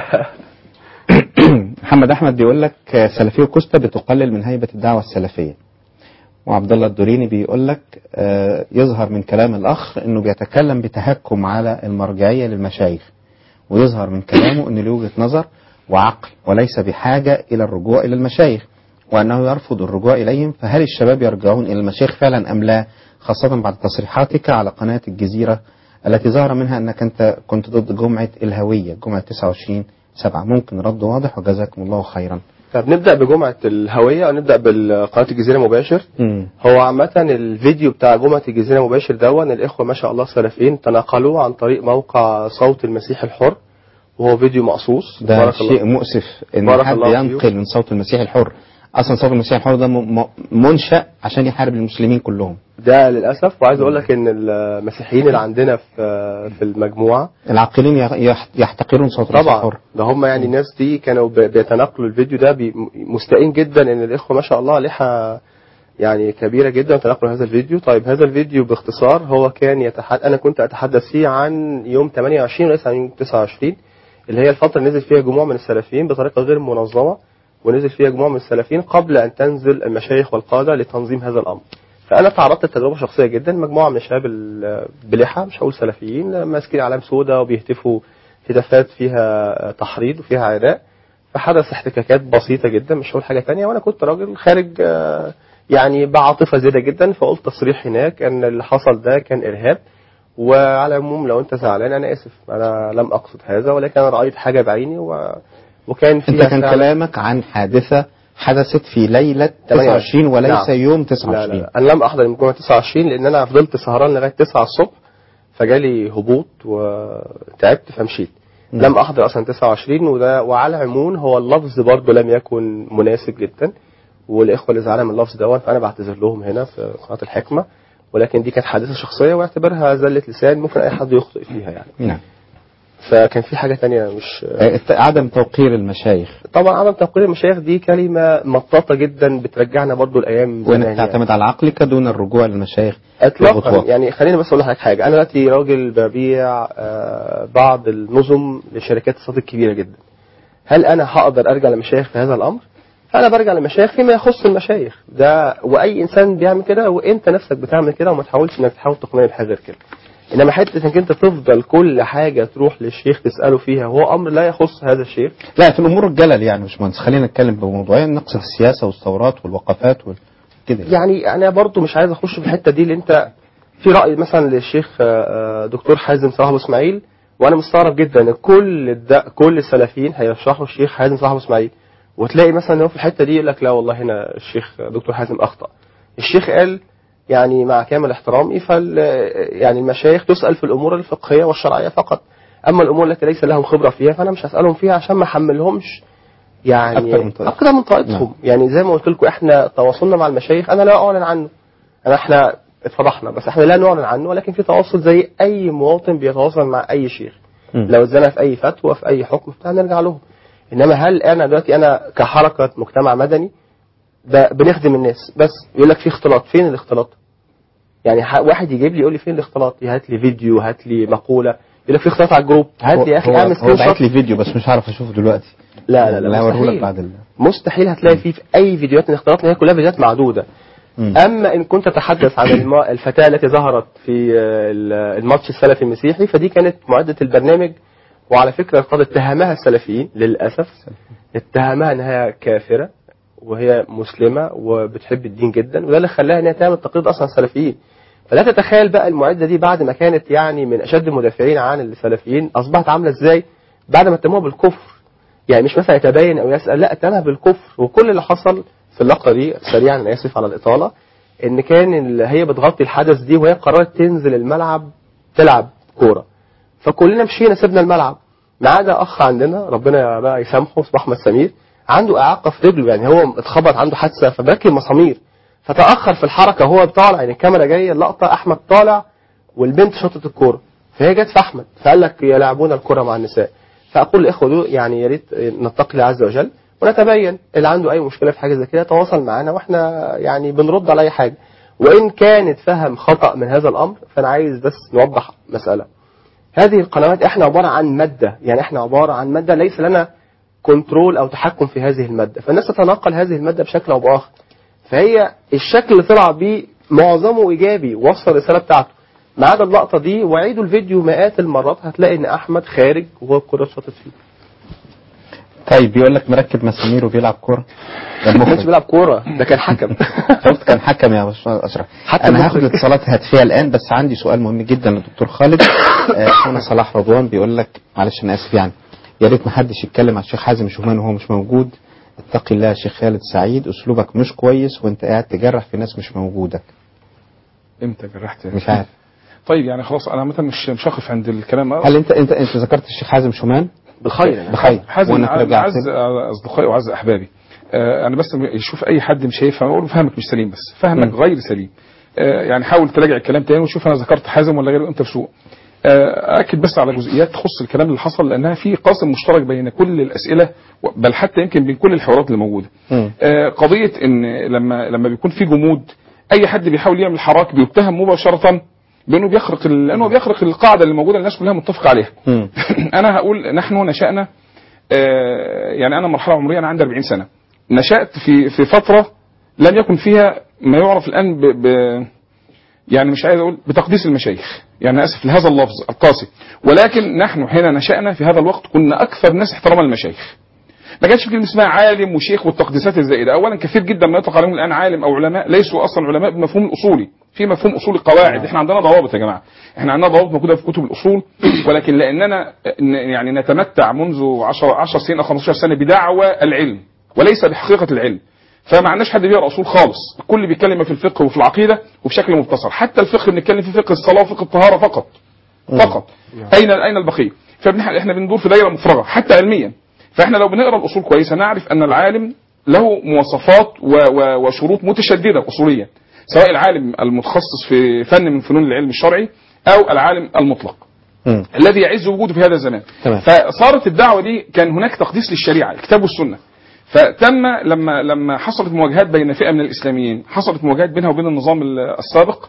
[SPEAKER 9] محمد احمد بيقول لك سلفيه كوستا بتقلل من هيبه الدعوه السلفيه وعبد الله الدوريني بيقول لك آه، يظهر من كلام الاخ انه بيتكلم بتهكم على المرجعيه للمشايخ ويظهر من كلامه ان له وجهه نظر وعقل وليس بحاجه الى الرجوع الى المشايخ وانه يرفض الرجوع اليهم فهل الشباب يرجعون الى المشايخ فعلا ام لا خاصه بعد تصريحاتك على قناه الجزيره التي ظهر منها انك انت كنت ضد جمعه الهويه جمعه 29 7 ممكن رد واضح وجزاكم الله خيرا
[SPEAKER 11] طب نبدا بجمعه الهويه او نبدا بقناه الجزيره مباشر
[SPEAKER 9] مم.
[SPEAKER 11] هو عامة الفيديو بتاع جمعة الجزيرة مباشر دون الإخوة ما شاء الله سلفيين تناقلوه عن طريق موقع صوت المسيح الحر وهو فيديو مقصوص
[SPEAKER 9] ده
[SPEAKER 11] بارك
[SPEAKER 9] شيء
[SPEAKER 11] الله.
[SPEAKER 9] مؤسف ان
[SPEAKER 11] بارك
[SPEAKER 9] حد
[SPEAKER 11] الله
[SPEAKER 9] ينقل من صوت المسيح الحر اصلا صوت المسيح الحر ده م- م- منشأ عشان يحارب المسلمين كلهم
[SPEAKER 11] ده للأسف وعايز أقول لك إن المسيحيين اللي عندنا في في المجموعة
[SPEAKER 9] العاقلين يح- يح- يحتقرون صوت المسيح
[SPEAKER 11] طبعا
[SPEAKER 9] الحر
[SPEAKER 11] ده هم يعني الناس دي كانوا ب- بيتناقلوا الفيديو ده بي- مستائين جدا ان الاخوه ما شاء الله لحى يعني كبيره جدا تناقلوا هذا الفيديو طيب هذا الفيديو باختصار هو كان يتحدث انا كنت اتحدث فيه عن يوم 28 وليس عن يوم 29 اللي هي الفتره اللي نزل فيها جموع من السلفيين بطريقه غير منظمه ونزل فيها جموع من السلفيين قبل ان تنزل المشايخ والقاده لتنظيم هذا الامر فانا تعرضت لتجربه شخصيه جدا مجموعه من الشباب ال- بلحى مش هقول سلفيين ماسكين علام سوداء وبيهتفوا هتافات فيها تحريض وفيها عناء فحدث احتكاكات بسيطه جدا مش هقول حاجه تانية وانا كنت راجل خارج آه، يعني بعاطفه زياده جدا فقلت تصريح هناك ان اللي حصل ده كان ارهاب وعلى العموم لو انت زعلان انا اسف انا لم اقصد هذا ولكن انا رايت حاجه بعيني و... وكان فيها
[SPEAKER 9] انت كان
[SPEAKER 11] فعلاً-
[SPEAKER 9] كلامك عن حادثة حدثت في ليلة 29 وليس
[SPEAKER 11] نعم.
[SPEAKER 9] يوم
[SPEAKER 11] لا
[SPEAKER 9] 29
[SPEAKER 11] لا انا لم احضر من جمعه 29 لان انا فضلت سهران لغايه 9 الصبح فجالي هبوط وتعبت فمشيت
[SPEAKER 9] مم.
[SPEAKER 11] لم احضر اصلا 29 وده وعلى العموم هو اللفظ برضه لم يكن مناسب جدا والاخوه اللي زعلانه من اللفظ دوت فانا بعتذر لهم هنا في قناه الحكمه ولكن دي كانت حادثه شخصيه واعتبرها زله لسان ممكن اي حد يخطئ فيها يعني
[SPEAKER 9] نعم
[SPEAKER 11] فكان في حاجه تانية مش
[SPEAKER 9] آه، عدم توقير المشايخ
[SPEAKER 11] طبعا عدم توقير المشايخ دي كلمه مطاطه جدا بترجعنا برضو الايام زمان
[SPEAKER 9] وانك تعتمد على عقلك دون الرجوع للمشايخ
[SPEAKER 11] اطلاقا
[SPEAKER 9] بخطوات.
[SPEAKER 11] يعني خليني بس اقول لحضرتك حاجه انا دلوقتي راجل ببيع آه، بعض النظم لشركات اتصالات كبيره جدا هل انا هقدر ارجع لمشايخ في هذا الامر فانا برجع لمشايخ فيما يخص المشايخ ده واي انسان بيعمل كده وانت نفسك بتعمل كده وما تحاولش انك تحاول تقنعني بحاجه غير كده انما حته انك انت تفضل كل حاجه تروح للشيخ تساله فيها هو امر لا يخص هذا الشيخ
[SPEAKER 9] لا في الامور الجلل يعني مش مهندس خلينا نتكلم بموضوعيه نقصد السياسه والثورات والوقفات وكده
[SPEAKER 11] يعني انا برضو مش عايز اخش في الحته دي لان انت في راي مثلا للشيخ آه، آه، دكتور حازم صلاح ابو اسماعيل وانا مستغرب جدا ان كل الد... كل السلفيين هيرشحوا الشيخ حازم صلاح ابو اسماعيل وتلاقي مثلا ان هو في الحته دي يقول لك لا والله هنا الشيخ دكتور حازم اخطا الشيخ قال يعني مع كامل احترامي فال يعني المشايخ تسال في الامور الفقهيه والشرعيه فقط اما الامور التي ليس لهم خبره فيها فانا مش هسالهم فيها عشان ما احملهمش يعني
[SPEAKER 9] أكتر من طاقتهم.
[SPEAKER 11] اكتر من طاقتهم يعني زي ما قلت لكم احنا تواصلنا مع المشايخ انا لا اعلن عنه انا احنا اتفضحنا بس احنا لا نعلن عنه ولكن في تواصل زي اي مواطن بيتواصل مع اي شيخ
[SPEAKER 9] مم.
[SPEAKER 11] لو اتزنق في اي فتوى في اي حكم بتاع نرجع لهم انما هل انا دلوقتي انا كحركه مجتمع مدني ب- بنخدم الناس بس يقول لك في اختلاط فين الاختلاط يعني ح- واحد يجيب لي يقول لي فين الاختلاط هات لي فيديو هات لي مقوله يقول لك في اختلاط على الجروب هات لي يا اخي
[SPEAKER 9] هو-
[SPEAKER 11] اعمل
[SPEAKER 9] هو
[SPEAKER 11] سكرين
[SPEAKER 9] بعت
[SPEAKER 11] شوت
[SPEAKER 9] لي فيديو بس مش عارف اشوفه دلوقتي
[SPEAKER 11] لا لا لا
[SPEAKER 9] لا هوريهولك
[SPEAKER 11] مستحيل.
[SPEAKER 9] بعد ال...
[SPEAKER 11] مستحيل هتلاقي فيه في اي فيديوهات الاختلاط لان هي كلها فيديوهات معدوده
[SPEAKER 9] مم.
[SPEAKER 11] اما ان كنت تتحدث عن الم- الفتاه التي ظهرت في آه، ال- الماتش السلفي المسيحي فدي كانت معده البرنامج وعلى فكره قد اتهمها السلفيين للاسف اتهمها انها كافره وهي مسلمه وبتحب الدين جدا وده اللي خلاها انها تعمل تقليد اصلا السلفيين فلا تتخيل بقى المعده دي بعد ما كانت يعني من اشد المدافعين عن السلفيين اصبحت عامله ازاي بعد ما اتهموها بالكفر يعني مش مثلا يتبين او يسال لا اتهمها بالكفر وكل اللي حصل في اللقطه دي سريعا انا اسف على الاطاله ان كان ال- هي بتغطي الحدث دي وهي قررت تنزل الملعب تلعب كوره فكلنا مشينا سيبنا الملعب ما عدا اخ عندنا ربنا بقى يسامحه اسمه احمد سمير عنده اعاقه في رجله يعني هو اتخبط عنده حادثه فبركب مسامير فتاخر في الحركه وهو طالع يعني الكاميرا جايه اللقطه احمد طالع والبنت شطت الكوره فهي جت في احمد فقال لك يلعبون الكره مع النساء فاقول لاخوه دول يعني يا ريت نتقي الله عز وجل ونتبين اللي عنده اي مشكله في حاجه زي كده يتواصل معانا واحنا يعني بنرد على اي حاجه وان كانت فهم خطا من هذا الامر فانا عايز بس نوضح مساله هذه القنوات احنا عباره عن ماده يعني احنا عباره عن ماده ليس لنا كنترول او تحكم في هذه الماده فالناس تتناقل هذه الماده بشكل او باخر فهي الشكل اللي طلع بيه معظمه ايجابي وصل الرساله بتاعته ما عدا اللقطه دي وعيدوا الفيديو مئات المرات هتلاقي ان احمد خارج وهو الكره اتشاطت فيه
[SPEAKER 9] طيب بيقول لك مركب مسامير وبيلعب كوره ده
[SPEAKER 11] ما كانش
[SPEAKER 9] المخرج
[SPEAKER 11] بيلعب كوره ده كان حكم
[SPEAKER 9] شفت كان حكم يا باشمهندس اشرف
[SPEAKER 11] حتى
[SPEAKER 9] انا
[SPEAKER 11] المخرج.
[SPEAKER 9] هاخد اتصالات هاتفيه الان بس عندي سؤال مهم جدا للدكتور خالد آه، اخونا صلاح رضوان بيقول لك معلش انا اسف يعني يا ريت ما حدش يتكلم عن الشيخ حازم شومان وهو مش موجود اتقي الله يا شيخ خالد سعيد اسلوبك مش كويس وانت قاعد تجرح في ناس مش موجوده
[SPEAKER 2] امتى جرحت
[SPEAKER 9] مش عارف
[SPEAKER 2] طيب يعني خلاص انا مثلا مش مش هقف عند الكلام
[SPEAKER 9] هل انت انت انت ذكرت الشيخ حازم شومان
[SPEAKER 11] بالخير يعني.
[SPEAKER 9] بخير
[SPEAKER 2] حازم
[SPEAKER 9] وانا كده
[SPEAKER 2] اعز
[SPEAKER 9] رجعت
[SPEAKER 2] اصدقائي واعز احبابي آه، انا بس يشوف اي حد مش هيفهم اقول له فهمك مش سليم بس فهمك
[SPEAKER 9] مم.
[SPEAKER 2] غير سليم آه، يعني حاول تراجع الكلام تاني وشوف انا ذكرت حازم ولا غيره انت بسوء آه، اكد بس على جزئيات تخص الكلام اللي حصل لانها في قاسم مشترك بين كل الاسئله بل حتى يمكن بين كل الحوارات اللي موجوده
[SPEAKER 9] مم.
[SPEAKER 2] آه، قضيه ان لما لما بيكون في جمود اي حد بيحاول يعمل حراك بيتهم مباشره بانه بيخرق ال- لانه بيخرق القاعده اللي موجوده الناس كلها متفقه عليها
[SPEAKER 9] مم.
[SPEAKER 2] انا هقول نحن نشأنا آه، يعني انا مرحله عمريه انا عندي 40 سنه نشأت في في فتره لم يكن فيها ما يعرف الان ب, ب يعني مش عايز اقول بتقديس المشايخ يعني اسف لهذا اللفظ القاسي ولكن نحن حين نشأنا في هذا الوقت كنا اكثر الناس احتراما للمشايخ ما كانش في كلمه اسمها عالم وشيخ والتقديسات الزائده اولا كثير جدا ما يطلق عليهم الان عالم او علماء ليسوا اصلا علماء بمفهوم الاصولي في مفهوم اصولي قواعد احنا عندنا ضوابط يا جماعه احنا عندنا ضوابط موجوده في كتب الاصول ولكن لاننا ن- يعني نتمتع منذ 10 10 سنين او 15 سنه بدعوى العلم وليس بحقيقه العلم فما عندناش حد بيقرا اصول خالص الكل بيتكلم في الفقه وفي العقيده وبشكل مختصر حتى الفقه بنتكلم في فقه الصلاه وفقه الطهاره فقط فقط اين اين البقيه فاحنا احنا بندور في دايره مفرغه حتى علميا فاحنا لو بنقرا الاصول كويس هنعرف ان العالم له مواصفات و و وشروط متشدده اصوليا سواء العالم المتخصص في فن من فنون العلم الشرعي او العالم المطلق
[SPEAKER 9] مم.
[SPEAKER 2] الذي يعز وجوده في هذا الزمان
[SPEAKER 9] تمام.
[SPEAKER 2] فصارت الدعوه دي كان هناك تقديس للشريعه الكتاب والسنه فتم لما لما حصلت مواجهات بين فئه من الاسلاميين حصلت مواجهات بينها وبين النظام ال- السابق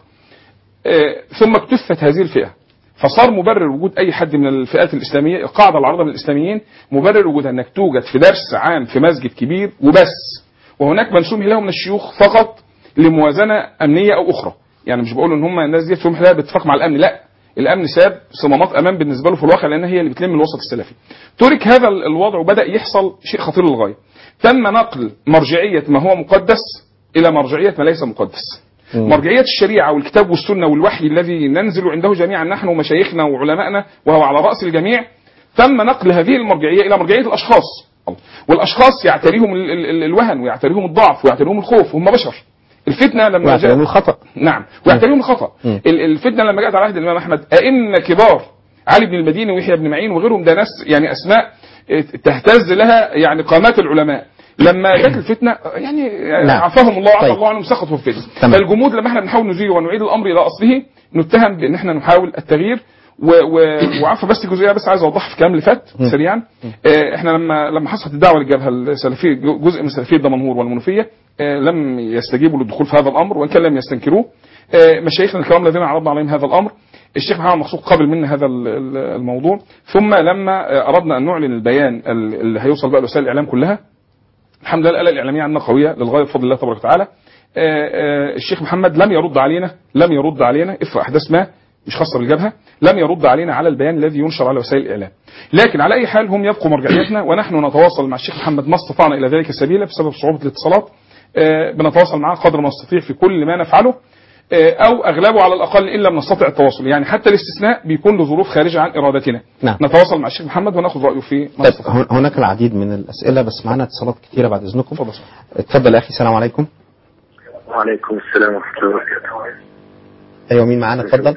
[SPEAKER 2] آه، ثم اكتفت هذه الفئه فصار مبرر وجود اي حد من الفئات الاسلاميه القاعده العريضه من الاسلاميين مبرر وجودها انك توجد في درس عام في مسجد كبير وبس وهناك من سمح له من الشيوخ فقط لموازنه امنيه او اخرى يعني مش بقول ان هم الناس دي سمح لها باتفاق مع الامن لا الامن ساب صمامات امان بالنسبه له في الواقع لان هي اللي بتلم الوسط السلفي ترك هذا ال- الوضع وبدا يحصل شيء خطير للغايه تم نقل مرجعيه ما هو مقدس الى مرجعيه ما ليس مقدس مرجعية الشريعة والكتاب والسنة والوحي الذي ننزل عنده جميعا نحن ومشايخنا وعلمائنا وهو على رأس الجميع تم نقل هذه المرجعية إلى مرجعية الأشخاص والأشخاص يعتريهم ال- ال- ال- الوهن ويعتريهم الضعف ويعتريهم الخوف هم بشر الفتنة لما
[SPEAKER 9] ويعتريهم الخطأ
[SPEAKER 2] نعم ويعتريهم الخطأ
[SPEAKER 9] مم.
[SPEAKER 2] ال- الفتنة لما جاءت على عهد الإمام أحمد أئمة كبار علي بن المديني ويحيى بن معين وغيرهم ده ناس يعني أسماء اه، تهتز لها يعني قامات العلماء لما جت الفتنه يعني
[SPEAKER 9] نعم.
[SPEAKER 2] عفاهم الله وعفى
[SPEAKER 9] طيب.
[SPEAKER 2] الله عنهم سقطوا في الفتنه
[SPEAKER 9] تمام.
[SPEAKER 2] فالجمود لما احنا بنحاول نزيله ونعيد الامر الى اصله نتهم بان احنا نحاول التغيير و... و... وعفى بس جزئيه بس عايز اوضحها في الكلام اللي فات
[SPEAKER 9] مم.
[SPEAKER 2] سريعا اه، احنا لما لما حصلت الدعوه للجبهه السلفيه جزء من سلفيه دمنهور والمنوفيه اه، لم يستجيبوا للدخول في هذا الامر وان كان لم يستنكروه اه، مشايخنا الكرام الذين عرضنا عليهم هذا الامر الشيخ محمد مقصود قبل منا هذا ال- ال- الموضوع ثم لما اه، اردنا ان نعلن البيان ال- اللي هيوصل بقى لوسائل الاعلام كلها الحمد لله الآلة الإعلامية عندنا قوية للغاية بفضل الله تبارك وتعالى آه، آه، الشيخ محمد لم يرد علينا لم يرد علينا إثر أحداث ما مش خاصة بالجبهة لم يرد علينا على البيان الذي ينشر على وسائل الإعلام لكن على أي حال هم يبقوا مرجعيتنا ونحن نتواصل مع الشيخ محمد ما استطعنا إلى ذلك سبيلا بسبب صعوبة الاتصالات آه، بنتواصل معاه قدر ما نستطيع في كل ما نفعله آه، أو أغلبه على الأقل إن لم نستطع التواصل يعني حتى الاستثناء بيكون لظروف خارجة عن إرادتنا
[SPEAKER 9] نعم.
[SPEAKER 2] نتواصل مع الشيخ محمد وناخذ رأيه في ما
[SPEAKER 9] طيب
[SPEAKER 2] نستطيع
[SPEAKER 9] هن- هناك العديد من الأسئلة بس معنا اتصالات كثيرة بعد إذنكم
[SPEAKER 2] اتفضل.
[SPEAKER 9] اتفضل يا أخي السلام عليكم
[SPEAKER 13] وعليكم السلام ورحمة الله وبركاته
[SPEAKER 9] أيوة مين معانا اتفضل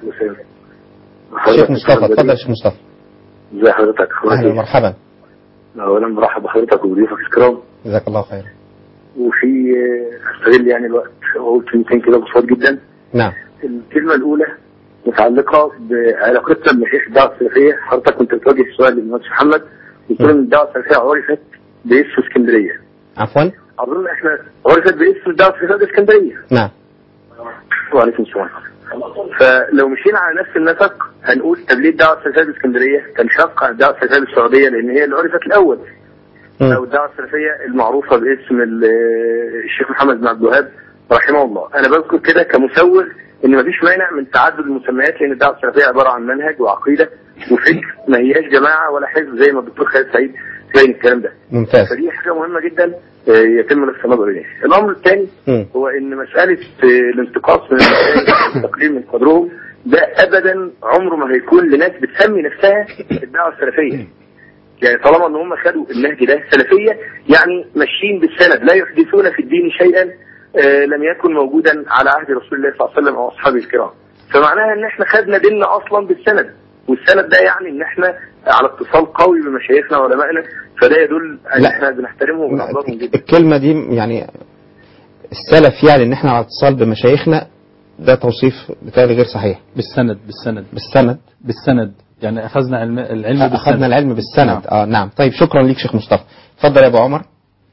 [SPEAKER 9] الشيخ مصطفى اتفضل يا شيخ مصطفى
[SPEAKER 13] ازي حضرتك
[SPEAKER 9] أهلا
[SPEAKER 13] اخبارك ايه؟
[SPEAKER 9] ومرحبا
[SPEAKER 13] اولا برحب بحضرتك وبضيوفك الكرام
[SPEAKER 9] جزاك الله خير
[SPEAKER 13] وفي آه، استغل يعني الوقت واقول كلمتين كده بسيط جدا
[SPEAKER 9] نعم
[SPEAKER 13] الكلمة الأولى متعلقة بعلاقتنا بمشايخ الدعوة السلفية حضرتك كنت بتواجه السؤال للمهندس محمد قلت له إن الدعوة السلفية عرفت باسم اسكندرية
[SPEAKER 9] عفوا
[SPEAKER 13] أظن إحنا عرفت باسم الدعوة السلفية في اسكندرية
[SPEAKER 9] نعم
[SPEAKER 13] وعليكم السلام فلو مشينا على نفس النسق هنقول طب ليه الدعوه السلفيه الاسكندريه تنشق عن الدعوه السلفيه السعوديه لان هي اللي عرفت الاول او الدعوه السلفيه المعروفه باسم ال- الشيخ محمد بن عبد الوهاب رحمه الله انا بذكر كده كمسوغ ان مفيش مانع من تعدد المسميات لان الدعوه السلفيه عباره عن منهج وعقيده وفكر ما هياش جماعه ولا حزب زي ما الدكتور خالد سعيد باين الكلام ده
[SPEAKER 9] ممتاز
[SPEAKER 13] فدي حاجه مهمه جدا آه، يتم لفت النظر اليها الامر الثاني
[SPEAKER 9] مم.
[SPEAKER 13] هو ان مساله آه، الانتقاص من المشايخ والتقليل من قدرهم ده ابدا عمره ما هيكون لناس بتسمي نفسها الدعوه السلفيه يعني طالما ان هم خدوا النهج ده سلفيه يعني ماشيين بالسند لا يحدثون في الدين شيئا آه، لم يكن موجودا على عهد رسول الله صلى الله عليه وسلم او اصحابه الكرام فمعناها ان احنا خدنا ديننا اصلا بالسند والسند ده يعني ان احنا على اتصال قوي بمشايخنا وعلمائنا فده يدل ان
[SPEAKER 9] لا.
[SPEAKER 13] احنا بنحترمهم ونقدرهم جدا
[SPEAKER 9] الكلمة دي يعني السلف يعني ان احنا على اتصال بمشايخنا ده توصيف بتاعي غير صحيح
[SPEAKER 10] بالسند بالسند
[SPEAKER 9] بالسند
[SPEAKER 10] بالسند يعني اخذنا علم العلم بالسند
[SPEAKER 9] اخذنا العلم بالسند
[SPEAKER 10] نعم.
[SPEAKER 9] اه نعم طيب شكرا ليك شيخ مصطفى اتفضل يا ابو عمر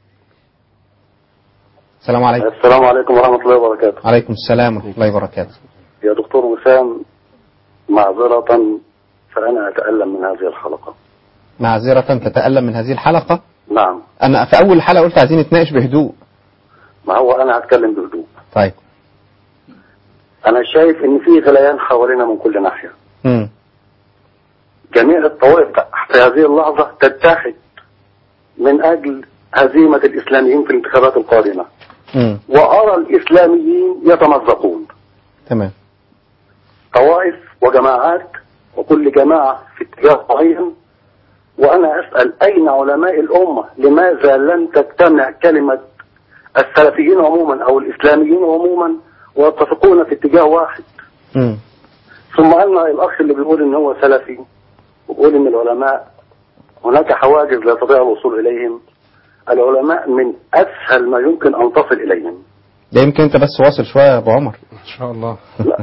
[SPEAKER 9] السلام عليكم
[SPEAKER 14] السلام عليكم ورحمة الله وبركاته
[SPEAKER 9] عليكم السلام ورحمة الله وبركاته
[SPEAKER 14] يا دكتور وسام معذرة فأنا أتألم من هذه الحلقة
[SPEAKER 9] معذرة تتألم من هذه الحلقة
[SPEAKER 14] نعم
[SPEAKER 9] انا في اول حلقة قلت عايزين نتناقش بهدوء
[SPEAKER 14] ما هو أنا هتكلم بهدوء
[SPEAKER 9] طيب
[SPEAKER 14] أنا شايف إن في غليان حوالينا من كل ناحية
[SPEAKER 9] مم.
[SPEAKER 14] جميع الطوائف في هذه اللحظة تتحد من أجل هزيمة الإسلاميين في الانتخابات القادمة
[SPEAKER 9] مم.
[SPEAKER 14] وأرى الإسلاميين يتمزقون
[SPEAKER 9] تمام
[SPEAKER 14] طوائف وجماعات وكل جماعة في اتجاه معين وأنا أسأل أين علماء الأمة لماذا لن تجتمع كلمة السلفيين عموما أو الإسلاميين عموما ويتفقون في اتجاه واحد
[SPEAKER 9] مم.
[SPEAKER 14] ثم أن الأخ اللي بيقول إن هو سلفي وبيقول إن العلماء هناك حواجز لا يستطيع الوصول إليهم العلماء من أسهل ما يمكن أن تصل إليهم
[SPEAKER 9] ده يمكن انت بس واصل شويه يا ابو عمر
[SPEAKER 12] ان شاء الله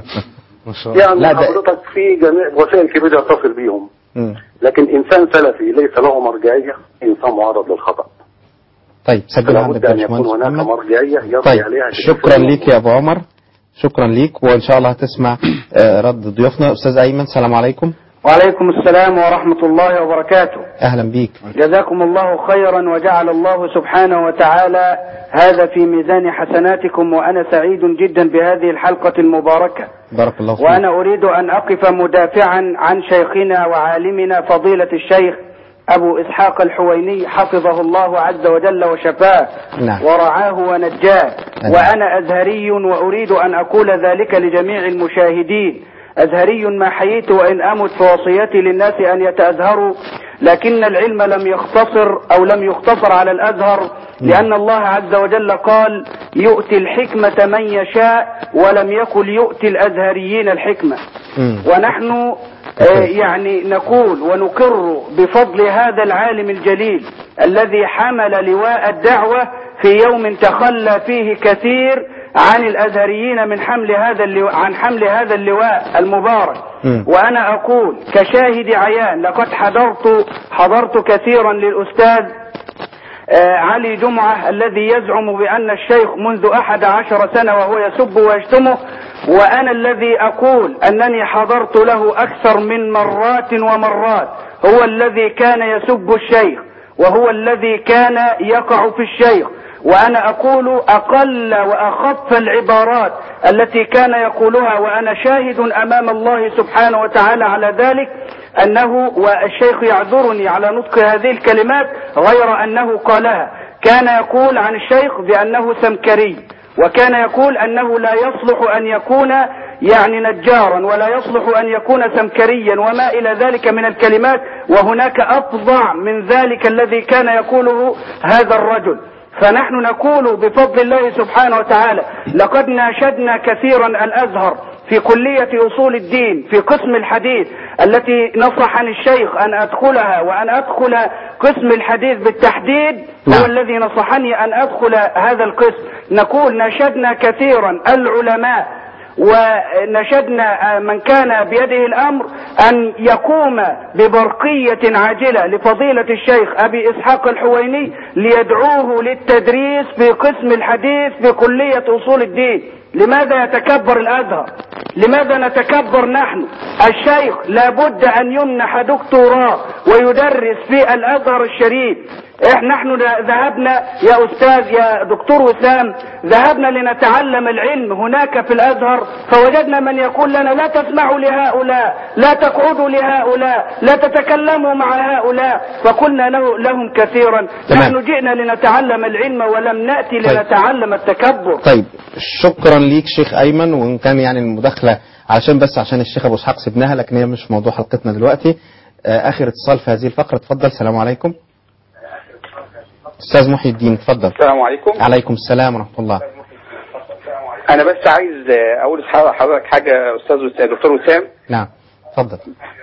[SPEAKER 12] ما شاء الله
[SPEAKER 14] يعني
[SPEAKER 9] لا ده
[SPEAKER 14] حضرتك في جميع وسائل كبيرة يتصل بيهم
[SPEAKER 9] مم.
[SPEAKER 14] لكن إنسان سلفي ليس له مرجعية إنسان معرض للخطأ
[SPEAKER 9] طيب سجل عندك
[SPEAKER 14] لابد
[SPEAKER 9] يا
[SPEAKER 14] أن يكون
[SPEAKER 9] باشمهندس
[SPEAKER 14] هناك
[SPEAKER 9] محمد
[SPEAKER 14] مرجعية يرجع
[SPEAKER 9] طيب
[SPEAKER 14] عليها
[SPEAKER 9] شكرا ليك يا ابو عمر شكرا ليك وان شاء الله هتسمع آه، رد ضيوفنا استاذ ايمن السلام عليكم
[SPEAKER 15] وعليكم السلام ورحمة الله وبركاته
[SPEAKER 9] اهلا بيك
[SPEAKER 15] جزاكم الله خيرا وجعل الله سبحانه وتعالى هذا في ميزان حسناتكم وأنا سعيد جدا بهذه الحلقة المباركة
[SPEAKER 9] بارك الله فيك
[SPEAKER 15] وأنا أريد أن أقف مدافعا عن شيخنا وعالمنا فضيلة الشيخ أبو إسحاق الحويني حفظه الله عز وجل وشفاه
[SPEAKER 9] نعم.
[SPEAKER 15] ورعاه ونجاه
[SPEAKER 9] نعم.
[SPEAKER 15] وأنا أزهري وأريد أن أقول ذلك لجميع المشاهدين أزهري ما حييت وإن أمت فوصيتي للناس أن يتأزهروا لكن العلم لم يختصر أو لم يختصر على الأزهر لأن الله عز وجل قال يؤتي الحكمة من يشاء ولم يقل يؤتي الأزهريين الحكمة ونحن آه، يعني نقول ونقر بفضل هذا العالم الجليل الذي حمل لواء الدعوة في يوم تخلى فيه كثير عن الأزهريين من حمل هذا اللواء عن حمل هذا اللواء المبارك وأنا أقول كشاهد عيان لقد حضرت حضرت كثيرا للأستاذ آه، علي جمعة الذي يزعم بأن الشيخ منذ أحد عشر سنة وهو يسب ويشتمه وأنا الذي أقول أنني حضرت له أكثر من مرات ومرات هو الذي كان يسب الشيخ وهو الذي كان يقع في الشيخ وأنا أقول أقل وأخف العبارات التي كان يقولها وأنا شاهد أمام الله سبحانه وتعالى على ذلك أنه والشيخ يعذرني على نطق هذه الكلمات غير أنه قالها كان يقول عن الشيخ بأنه سمكري وكان يقول أنه لا يصلح أن يكون يعني نجارا ولا يصلح أن يكون سمكريا وما إلى ذلك من الكلمات وهناك أفظع من ذلك الذي كان يقوله هذا الرجل فنحن نقول بفضل الله سبحانه وتعالى لقد ناشدنا كثيرا الأزهر في كلية أصول الدين في قسم الحديث التي نصحني الشيخ أن أدخلها وأن أدخل قسم الحديث بالتحديد هو الذي نصحني أن أدخل هذا القسم نقول ناشدنا كثيرا العلماء ونشدنا من كان بيده الأمر أن يقوم ببرقية عاجلة لفضيلة الشيخ أبي إسحاق الحويني ليدعوه للتدريس في قسم الحديث في كلية أصول الدين لماذا يتكبر الأزهر لماذا نتكبر نحن الشيخ لابد أن يمنح دكتوراه ويدرس في الأزهر الشريف احنا نحن ذهبنا يا استاذ يا دكتور وسام ذهبنا لنتعلم العلم هناك في الازهر فوجدنا من يقول لنا لا تسمعوا لهؤلاء لا تقعدوا لهؤلاء لا تتكلموا مع هؤلاء فقلنا له لهم كثيرا نحن جئنا لنتعلم العلم ولم ناتي لنتعلم التكبر
[SPEAKER 9] طيب شكرا ليك شيخ ايمن وان كان يعني المداخله عشان بس عشان الشيخ ابو اسحاق سبناها لكن هي مش موضوع حلقتنا دلوقتي آه، اخر اتصال في هذه الفقره اتفضل السلام عليكم استاذ محي الدين اتفضل
[SPEAKER 16] السلام عليكم
[SPEAKER 9] عليكم السلام ورحمه الله
[SPEAKER 16] انا بس عايز اقول لحضرتك حاجه استاذ وس- دكتور وسام
[SPEAKER 9] نعم اتفضل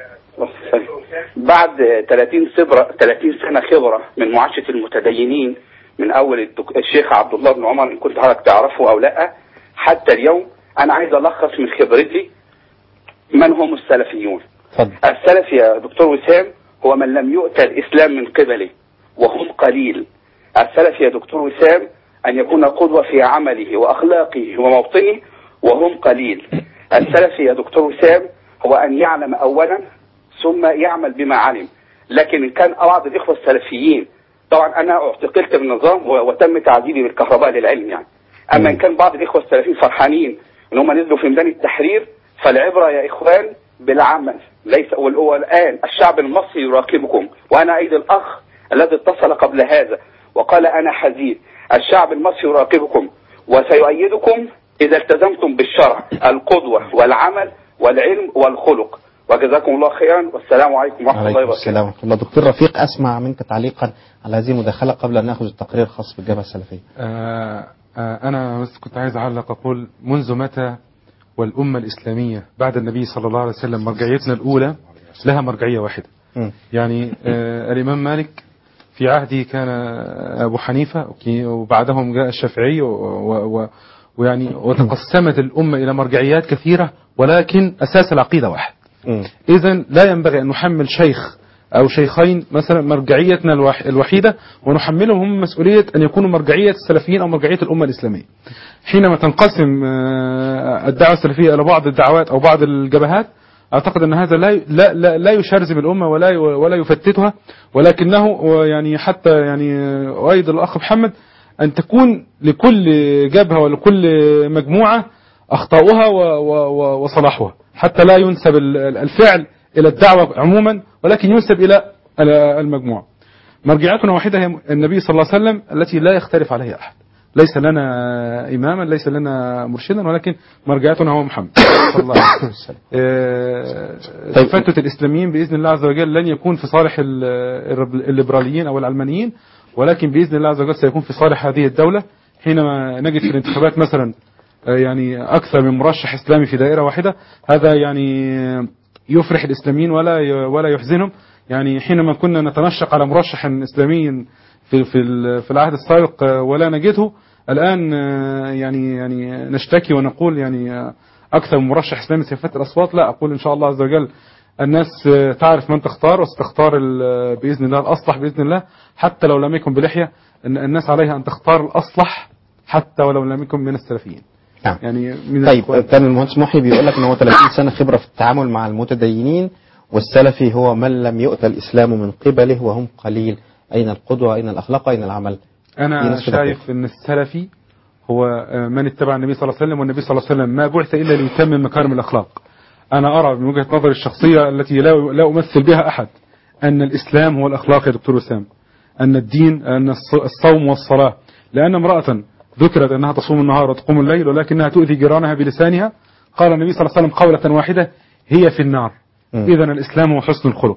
[SPEAKER 16] بعد 30 صبرة 30 سنه خبره من معاشره المتدينين من اول الدك... الشيخ عبد الله بن عمر ان كنت حضرتك تعرفه او لا حتى اليوم انا عايز الخص من خبرتي من هم السلفيون
[SPEAKER 9] اتفضل
[SPEAKER 16] السلفي يا دكتور وسام هو من لم يؤتى الاسلام من قبله وهم قليل السلفي يا دكتور وسام ان يكون قدوه في عمله واخلاقه وموطنه وهم قليل السلفي يا دكتور وسام هو ان يعلم اولا ثم يعمل بما علم لكن ان كان بعض الاخوه السلفيين طبعا انا اعتقلت من النظام و- وتم تعذيبي بالكهرباء للعلم يعني اما ان كان بعض الاخوه السلفيين فرحانين ان هم نزلوا في ميدان التحرير فالعبره يا اخوان بالعمل ليس هو الان الشعب المصري يراقبكم وانا ايضا الاخ الذي اتصل قبل هذا وقال انا حزين الشعب المصري يراقبكم وسيؤيدكم اذا التزمتم بالشرع القدوه والعمل والعلم والخلق وجزاكم الله خيرا والسلام عليكم ورحمه الله
[SPEAKER 9] عليكم
[SPEAKER 16] وبركاته
[SPEAKER 9] السلام ورحمه الله دكتور رفيق اسمع منك تعليقا على هذه المداخله قبل ان ناخذ التقرير الخاص بالجبهه السلفيه
[SPEAKER 12] آه آه أنا بس كنت عايز أعلق أقول منذ متى والأمة الإسلامية بعد النبي صلى الله عليه وسلم مرجعيتنا الأولى لها مرجعية واحدة
[SPEAKER 9] مم.
[SPEAKER 12] يعني آه الإمام مالك في عهده كان أبو حنيفة وكي- وبعدهم جاء الشافعي و- و- و- ويعني وتقسمت الأمة إلى مرجعيات كثيرة ولكن أساس العقيدة واحد إذا لا ينبغي أن نحمل شيخ أو شيخين مثلا مرجعيتنا الوح- الوحيدة ونحملهم هم مسؤولية أن يكونوا مرجعية السلفيين أو مرجعية الأمة الإسلامية حينما تنقسم آه، الدعوة السلفية إلى بعض الدعوات أو بعض الجبهات أعتقد أن هذا لا لا لا, لا يشرذم الأمة ولا ي- ولا يفتتها ولكنه يعني حتى يعني أؤيد الأخ محمد أن تكون لكل جبهة ولكل مجموعة أخطاؤها و- و- و- وصلاحها حتى لا ينسب ال- الفعل إلى الدعوة عموما ولكن ينسب إلى المجموعة مرجعيتنا واحدة هي النبي صلى الله عليه وسلم التي لا يختلف عليها أحد ليس لنا إماما ليس لنا مرشدا ولكن مرجعيتنا هو محمد صلى الله عليه وسلم آه، تفتت الإسلاميين بإذن الله عز وجل لن يكون في صالح ال- الرب- الليبراليين أو العلمانيين ولكن بإذن الله عز وجل سيكون في صالح هذه الدولة حينما نجد في الانتخابات مثلا آه، يعني أكثر من مرشح إسلامي في دائرة واحدة هذا يعني يفرح الإسلاميين ولا ي- ولا يحزنهم يعني حينما كنا نتنشق على مرشح إسلامي في في ال- في العهد السابق آه، ولا نجده الآن آه، يعني يعني نشتكي ونقول يعني آه، أكثر من مرشح إسلامي سيفتت الأصوات لا أقول إن شاء الله عز وجل الناس آه، تعرف من تختار وستختار ال- بإذن الله الأصلح بإذن الله حتى لو لم يكن بلحية إن الناس عليها أن تختار الأصلح حتى ولو لم يكن من السلفيين
[SPEAKER 9] نعم.
[SPEAKER 12] يعني من
[SPEAKER 9] طيب
[SPEAKER 12] الإخوان.
[SPEAKER 9] كان المهندس محي بيقول لك ان هو 30 سنه خبره في التعامل مع المتدينين والسلفي هو من لم يؤتى الاسلام من قبله وهم قليل اين القدوه اين الاخلاق اين العمل في
[SPEAKER 12] أنا
[SPEAKER 9] ناس كده
[SPEAKER 12] شايف أن السلفي هو آه، من اتبع النبي صلى الله عليه وسلم والنبي صلى الله عليه وسلم ما بعث إلا ليتمم مكارم الأخلاق أنا أرى من وجهة نظري الشخصية التي لا لا أمثل بها أحد أن الإسلام هو الأخلاق يا دكتور وسام أن الدين أن الص- الصوم والصلاة لأن امرأة ذكرت أنها تصوم النهار وتقوم الليل ولكنها تؤذي جيرانها بلسانها قال النبي صلى الله عليه وسلم قولة واحدة هي في النار إذا الإسلام هو حسن الخلق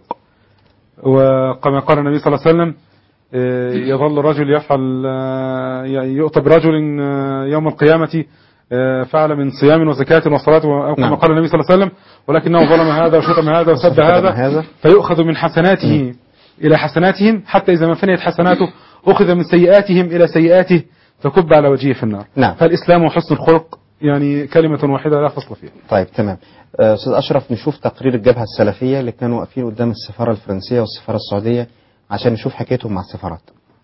[SPEAKER 12] وكما قال النبي صلى الله عليه وسلم آه، يظل الرجل يفعل آه، يعني يؤتى برجل آه، يوم القيامة آه، فعل من صيام وزكاة وصلاة أو كما
[SPEAKER 9] نعم.
[SPEAKER 12] قال النبي صلى الله عليه وسلم ولكنه ظلم هذا وشتم هذا وسب
[SPEAKER 9] وسب
[SPEAKER 12] هذا
[SPEAKER 9] هذا.
[SPEAKER 12] فيؤخذ من حسناته إلى حسناتهم حتى إذا ما فنيت حسناته أخذ من سيئاتهم إلى سيئاته فكب على وجهه في النار
[SPEAKER 9] نعم.
[SPEAKER 12] فالإسلام وحسن الخلق يعني كلمة واحدة لا فصل فيها
[SPEAKER 9] طيب تمام آه، استاذ اشرف نشوف تقرير الجبهه السلفيه اللي كانوا واقفين قدام السفاره الفرنسيه والسفاره السعوديه عشان نشوف حكايتهم مع السفارات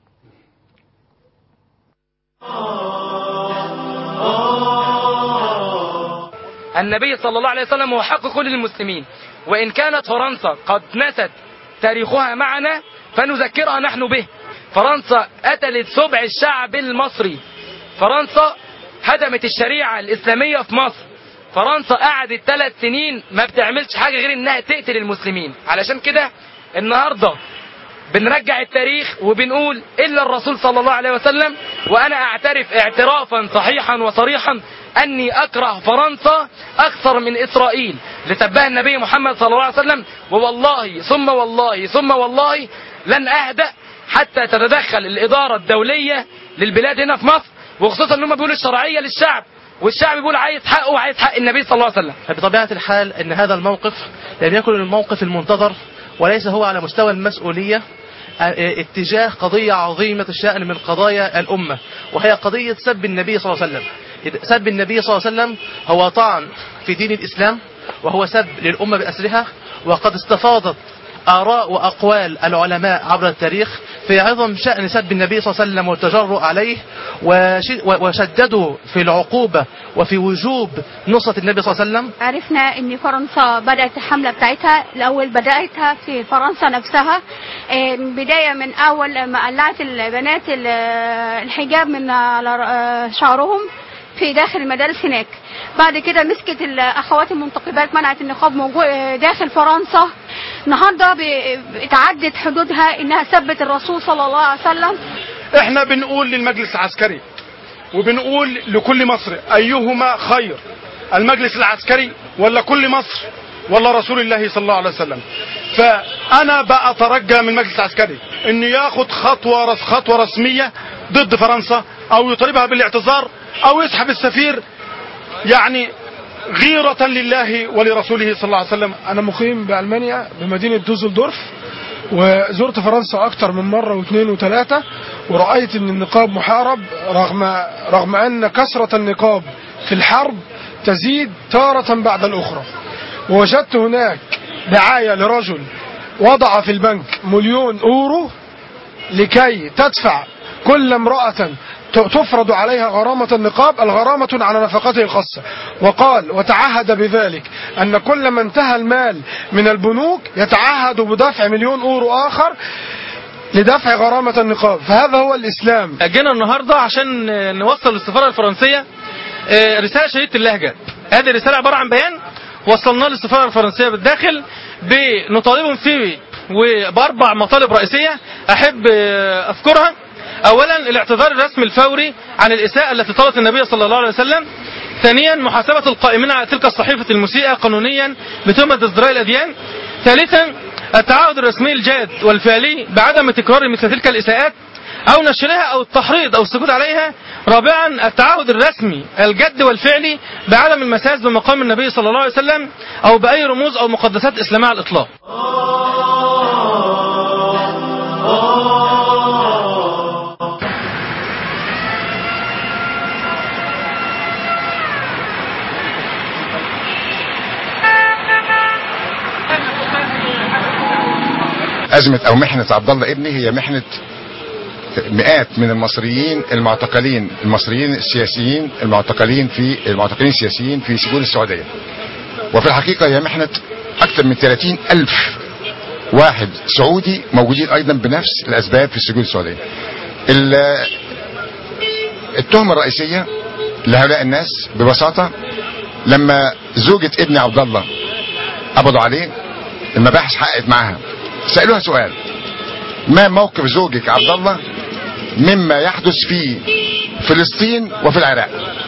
[SPEAKER 17] النبي صلى الله عليه وسلم هو حق كل المسلمين وإن كانت فرنسا قد نست تاريخها معنا فنذكرها نحن به فرنسا قتلت سبع الشعب المصري فرنسا هدمت الشريعة الإسلامية في مصر فرنسا قعدت ثلاث سنين ما بتعملش حاجة غير إنها تقتل المسلمين علشان كده النهاردة بنرجع التاريخ وبنقول إلا الرسول صلى الله عليه وسلم وأنا أعترف اعترافا صحيحا وصريحا أني أكره فرنسا أكثر من إسرائيل لسبها النبي محمد صلى الله عليه وسلم ووالله ثم والله ثم والله لن أهدأ حتى تتدخل الإدارة الدولية للبلاد هنا في مصر وخصوصا ان هم بيقولوا الشرعية للشعب والشعب بيقول عايز حقه وعايز حق النبي صلى الله عليه وسلم
[SPEAKER 18] بطبيعة الحال أن هذا الموقف لم يكن الموقف المنتظر وليس هو على مستوى المسؤولية اه، اتجاه قضية عظيمة الشأن من قضايا الأمة وهي قضية سب النبي صلى الله عليه وسلم سب النبي صلى الله عليه وسلم هو طعن في دين الإسلام وهو سب للأمة بأسرها وقد استفاضت آراء وأقوال العلماء عبر التاريخ في عظم شأن سب النبي صلى الله عليه وسلم والتجرؤ عليه وش- وشددوا في العقوبة وفي وجوب نصرة النبي صلى الله عليه وسلم
[SPEAKER 19] عرفنا ان فرنسا بدات الحمله بتاعتها الاول بداتها في فرنسا نفسها آه، من بدايه من اول ما قلعت البنات ال- الحجاب من على ر- آه، شعرهم في داخل المدارس هناك بعد كده مسكت الاخوات المنتقبات منعت النقاب موجود آه، داخل فرنسا النهارده ب- اتعدت حدودها انها سبت الرسول صلى الله عليه وسلم
[SPEAKER 20] احنا بنقول للمجلس العسكري وبنقول لكل مصر ايهما خير المجلس العسكري ولا كل مصر ولا رسول الله صلى الله عليه وسلم فانا بقى اترجى من المجلس العسكري انه ياخد خطوه رس خطوه رسميه ضد فرنسا او يطالبها بالاعتذار او يسحب السفير يعني غيرة لله ولرسوله صلى الله عليه وسلم
[SPEAKER 21] أنا مقيم بألمانيا بمدينة دوزلدورف
[SPEAKER 20] وزرت فرنسا أكتر من مرة واثنين وثلاثة ورأيت أن النقاب محارب رغم رغم أن كثرة النقاب في الحرب تزيد تارة بعد الأخرى ووجدت هناك دعاية لرجل وضع في البنك مليون أورو لكي تدفع كل امرأة ت- تفرض عليها غرامة النقاب الغرامة على نفقته الخاصة وقال وتعهد بذلك أن كل ما انتهى المال من البنوك يتعهد بدفع مليون أورو آخر لدفع غرامة النقاب فهذا هو الإسلام
[SPEAKER 3] جينا النهارده عشان نوصل للسفاره الفرنسيه آه، رساله شديده اللهجه هذه الرساله عباره عن بيان وصلناه للسفاره الفرنسيه بالداخل بنطالبهم فيه وباربع مطالب رئيسيه احب آه، اذكرها اولا الاعتذار الرسمي الفوري عن الاساءه التي طالت النبي صلى الله عليه وسلم ثانيا محاسبة القائمين على تلك الصحيفة المسيئة قانونيا بتهمة ازدراء الأديان ثالثا التعهد الرسمي الجاد والفعلي بعدم تكرار مثل تلك الإساءات أو نشرها أو التحريض أو السكوت عليها رابعا التعهد الرسمي الجد والفعلي بعدم المساس بمقام النبي صلى الله عليه وسلم أو بأي رموز أو مقدسات إسلامية على الإطلاق
[SPEAKER 1] أزمة أو محنة عبد الله ابني هي محنة مئات من المصريين المعتقلين المصريين السياسيين المعتقلين في المعتقلين السياسيين في سجون السعودية وفي الحقيقة هي محنة أكثر من 30 ألف واحد سعودي موجودين أيضا بنفس الأسباب في السجون السعودية ال- التهمة الرئيسية لهؤلاء الناس ببساطة لما زوجة ابن عبد الله قبضوا عليه المباحث حققت معاها سألوها سؤال ما موقف زوجك عبد الله مما يحدث في فلسطين وفي العراق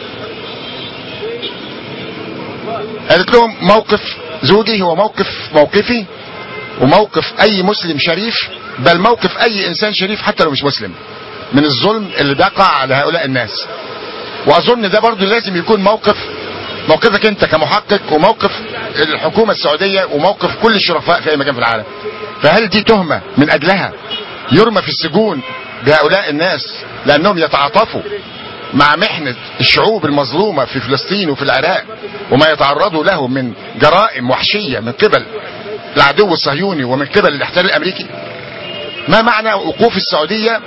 [SPEAKER 1] قالت لهم موقف زوجي هو موقف موقفي وموقف اي مسلم شريف بل موقف اي انسان شريف حتى لو مش مسلم من الظلم اللي بيقع على هؤلاء الناس واظن ده برضو لازم يكون موقف موقفك انت كمحقق وموقف الحكومة السعودية وموقف كل الشرفاء في اي مكان في العالم فهل دي تهمة من اجلها يرمى في السجون بهؤلاء الناس لانهم يتعاطفوا مع محنة الشعوب المظلومة في فلسطين وفي العراق وما يتعرضوا له من جرائم وحشية من قبل العدو الصهيوني ومن قبل الاحتلال الامريكي ما معنى وقوف السعودية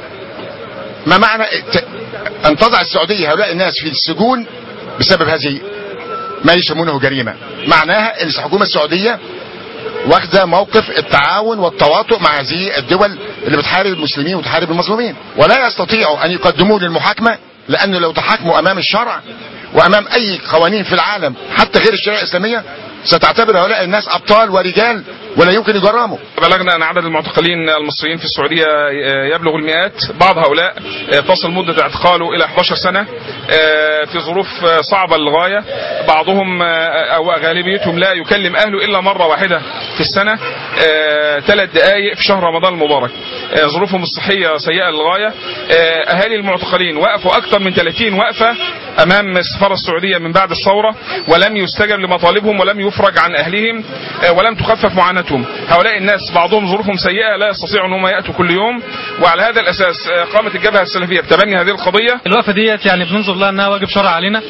[SPEAKER 1] ما معنى ت- ان تضع السعودية هؤلاء الناس في السجون بسبب هذه ما يسمونه جريمة معناها ان الحكومة السعودية واخذة موقف التعاون والتواطؤ مع هذه الدول اللي بتحارب المسلمين وتحارب المظلومين ولا يستطيعوا ان يقدموه للمحاكمة لانه لو تحاكموا امام الشرع وامام اي قوانين في العالم حتى غير الشريعة الاسلامية ستعتبر هؤلاء الناس ابطال ورجال ولا يمكن يجرموا
[SPEAKER 2] بلغنا ان عدد المعتقلين المصريين في السعوديه آه، يبلغ المئات بعض هؤلاء آه، تصل مده اعتقاله الى 11 سنه آه، في ظروف آه، صعبه للغايه بعضهم آه، او غالبيتهم لا يكلم اهله الا مره واحده في السنه ثلاث دقائق في شهر رمضان المبارك آه، ظروفهم الصحيه سيئه للغايه آه، اهالي المعتقلين وقفوا اكثر من 30 وقفه امام السفاره السعوديه من بعد الثوره ولم يستجب لمطالبهم ولم يفرج عن اهلهم آه، ولم تخفف معاناتهم هؤلاء الناس بعضهم ظروفهم سيئه لا يستطيعوا ان هم ياتوا كل يوم وعلى هذا الاساس آه، قامت الجبهه السلفيه بتبني هذه القضيه
[SPEAKER 3] الوقفة ديت يعني بننظر لها انها واجب شرع علينا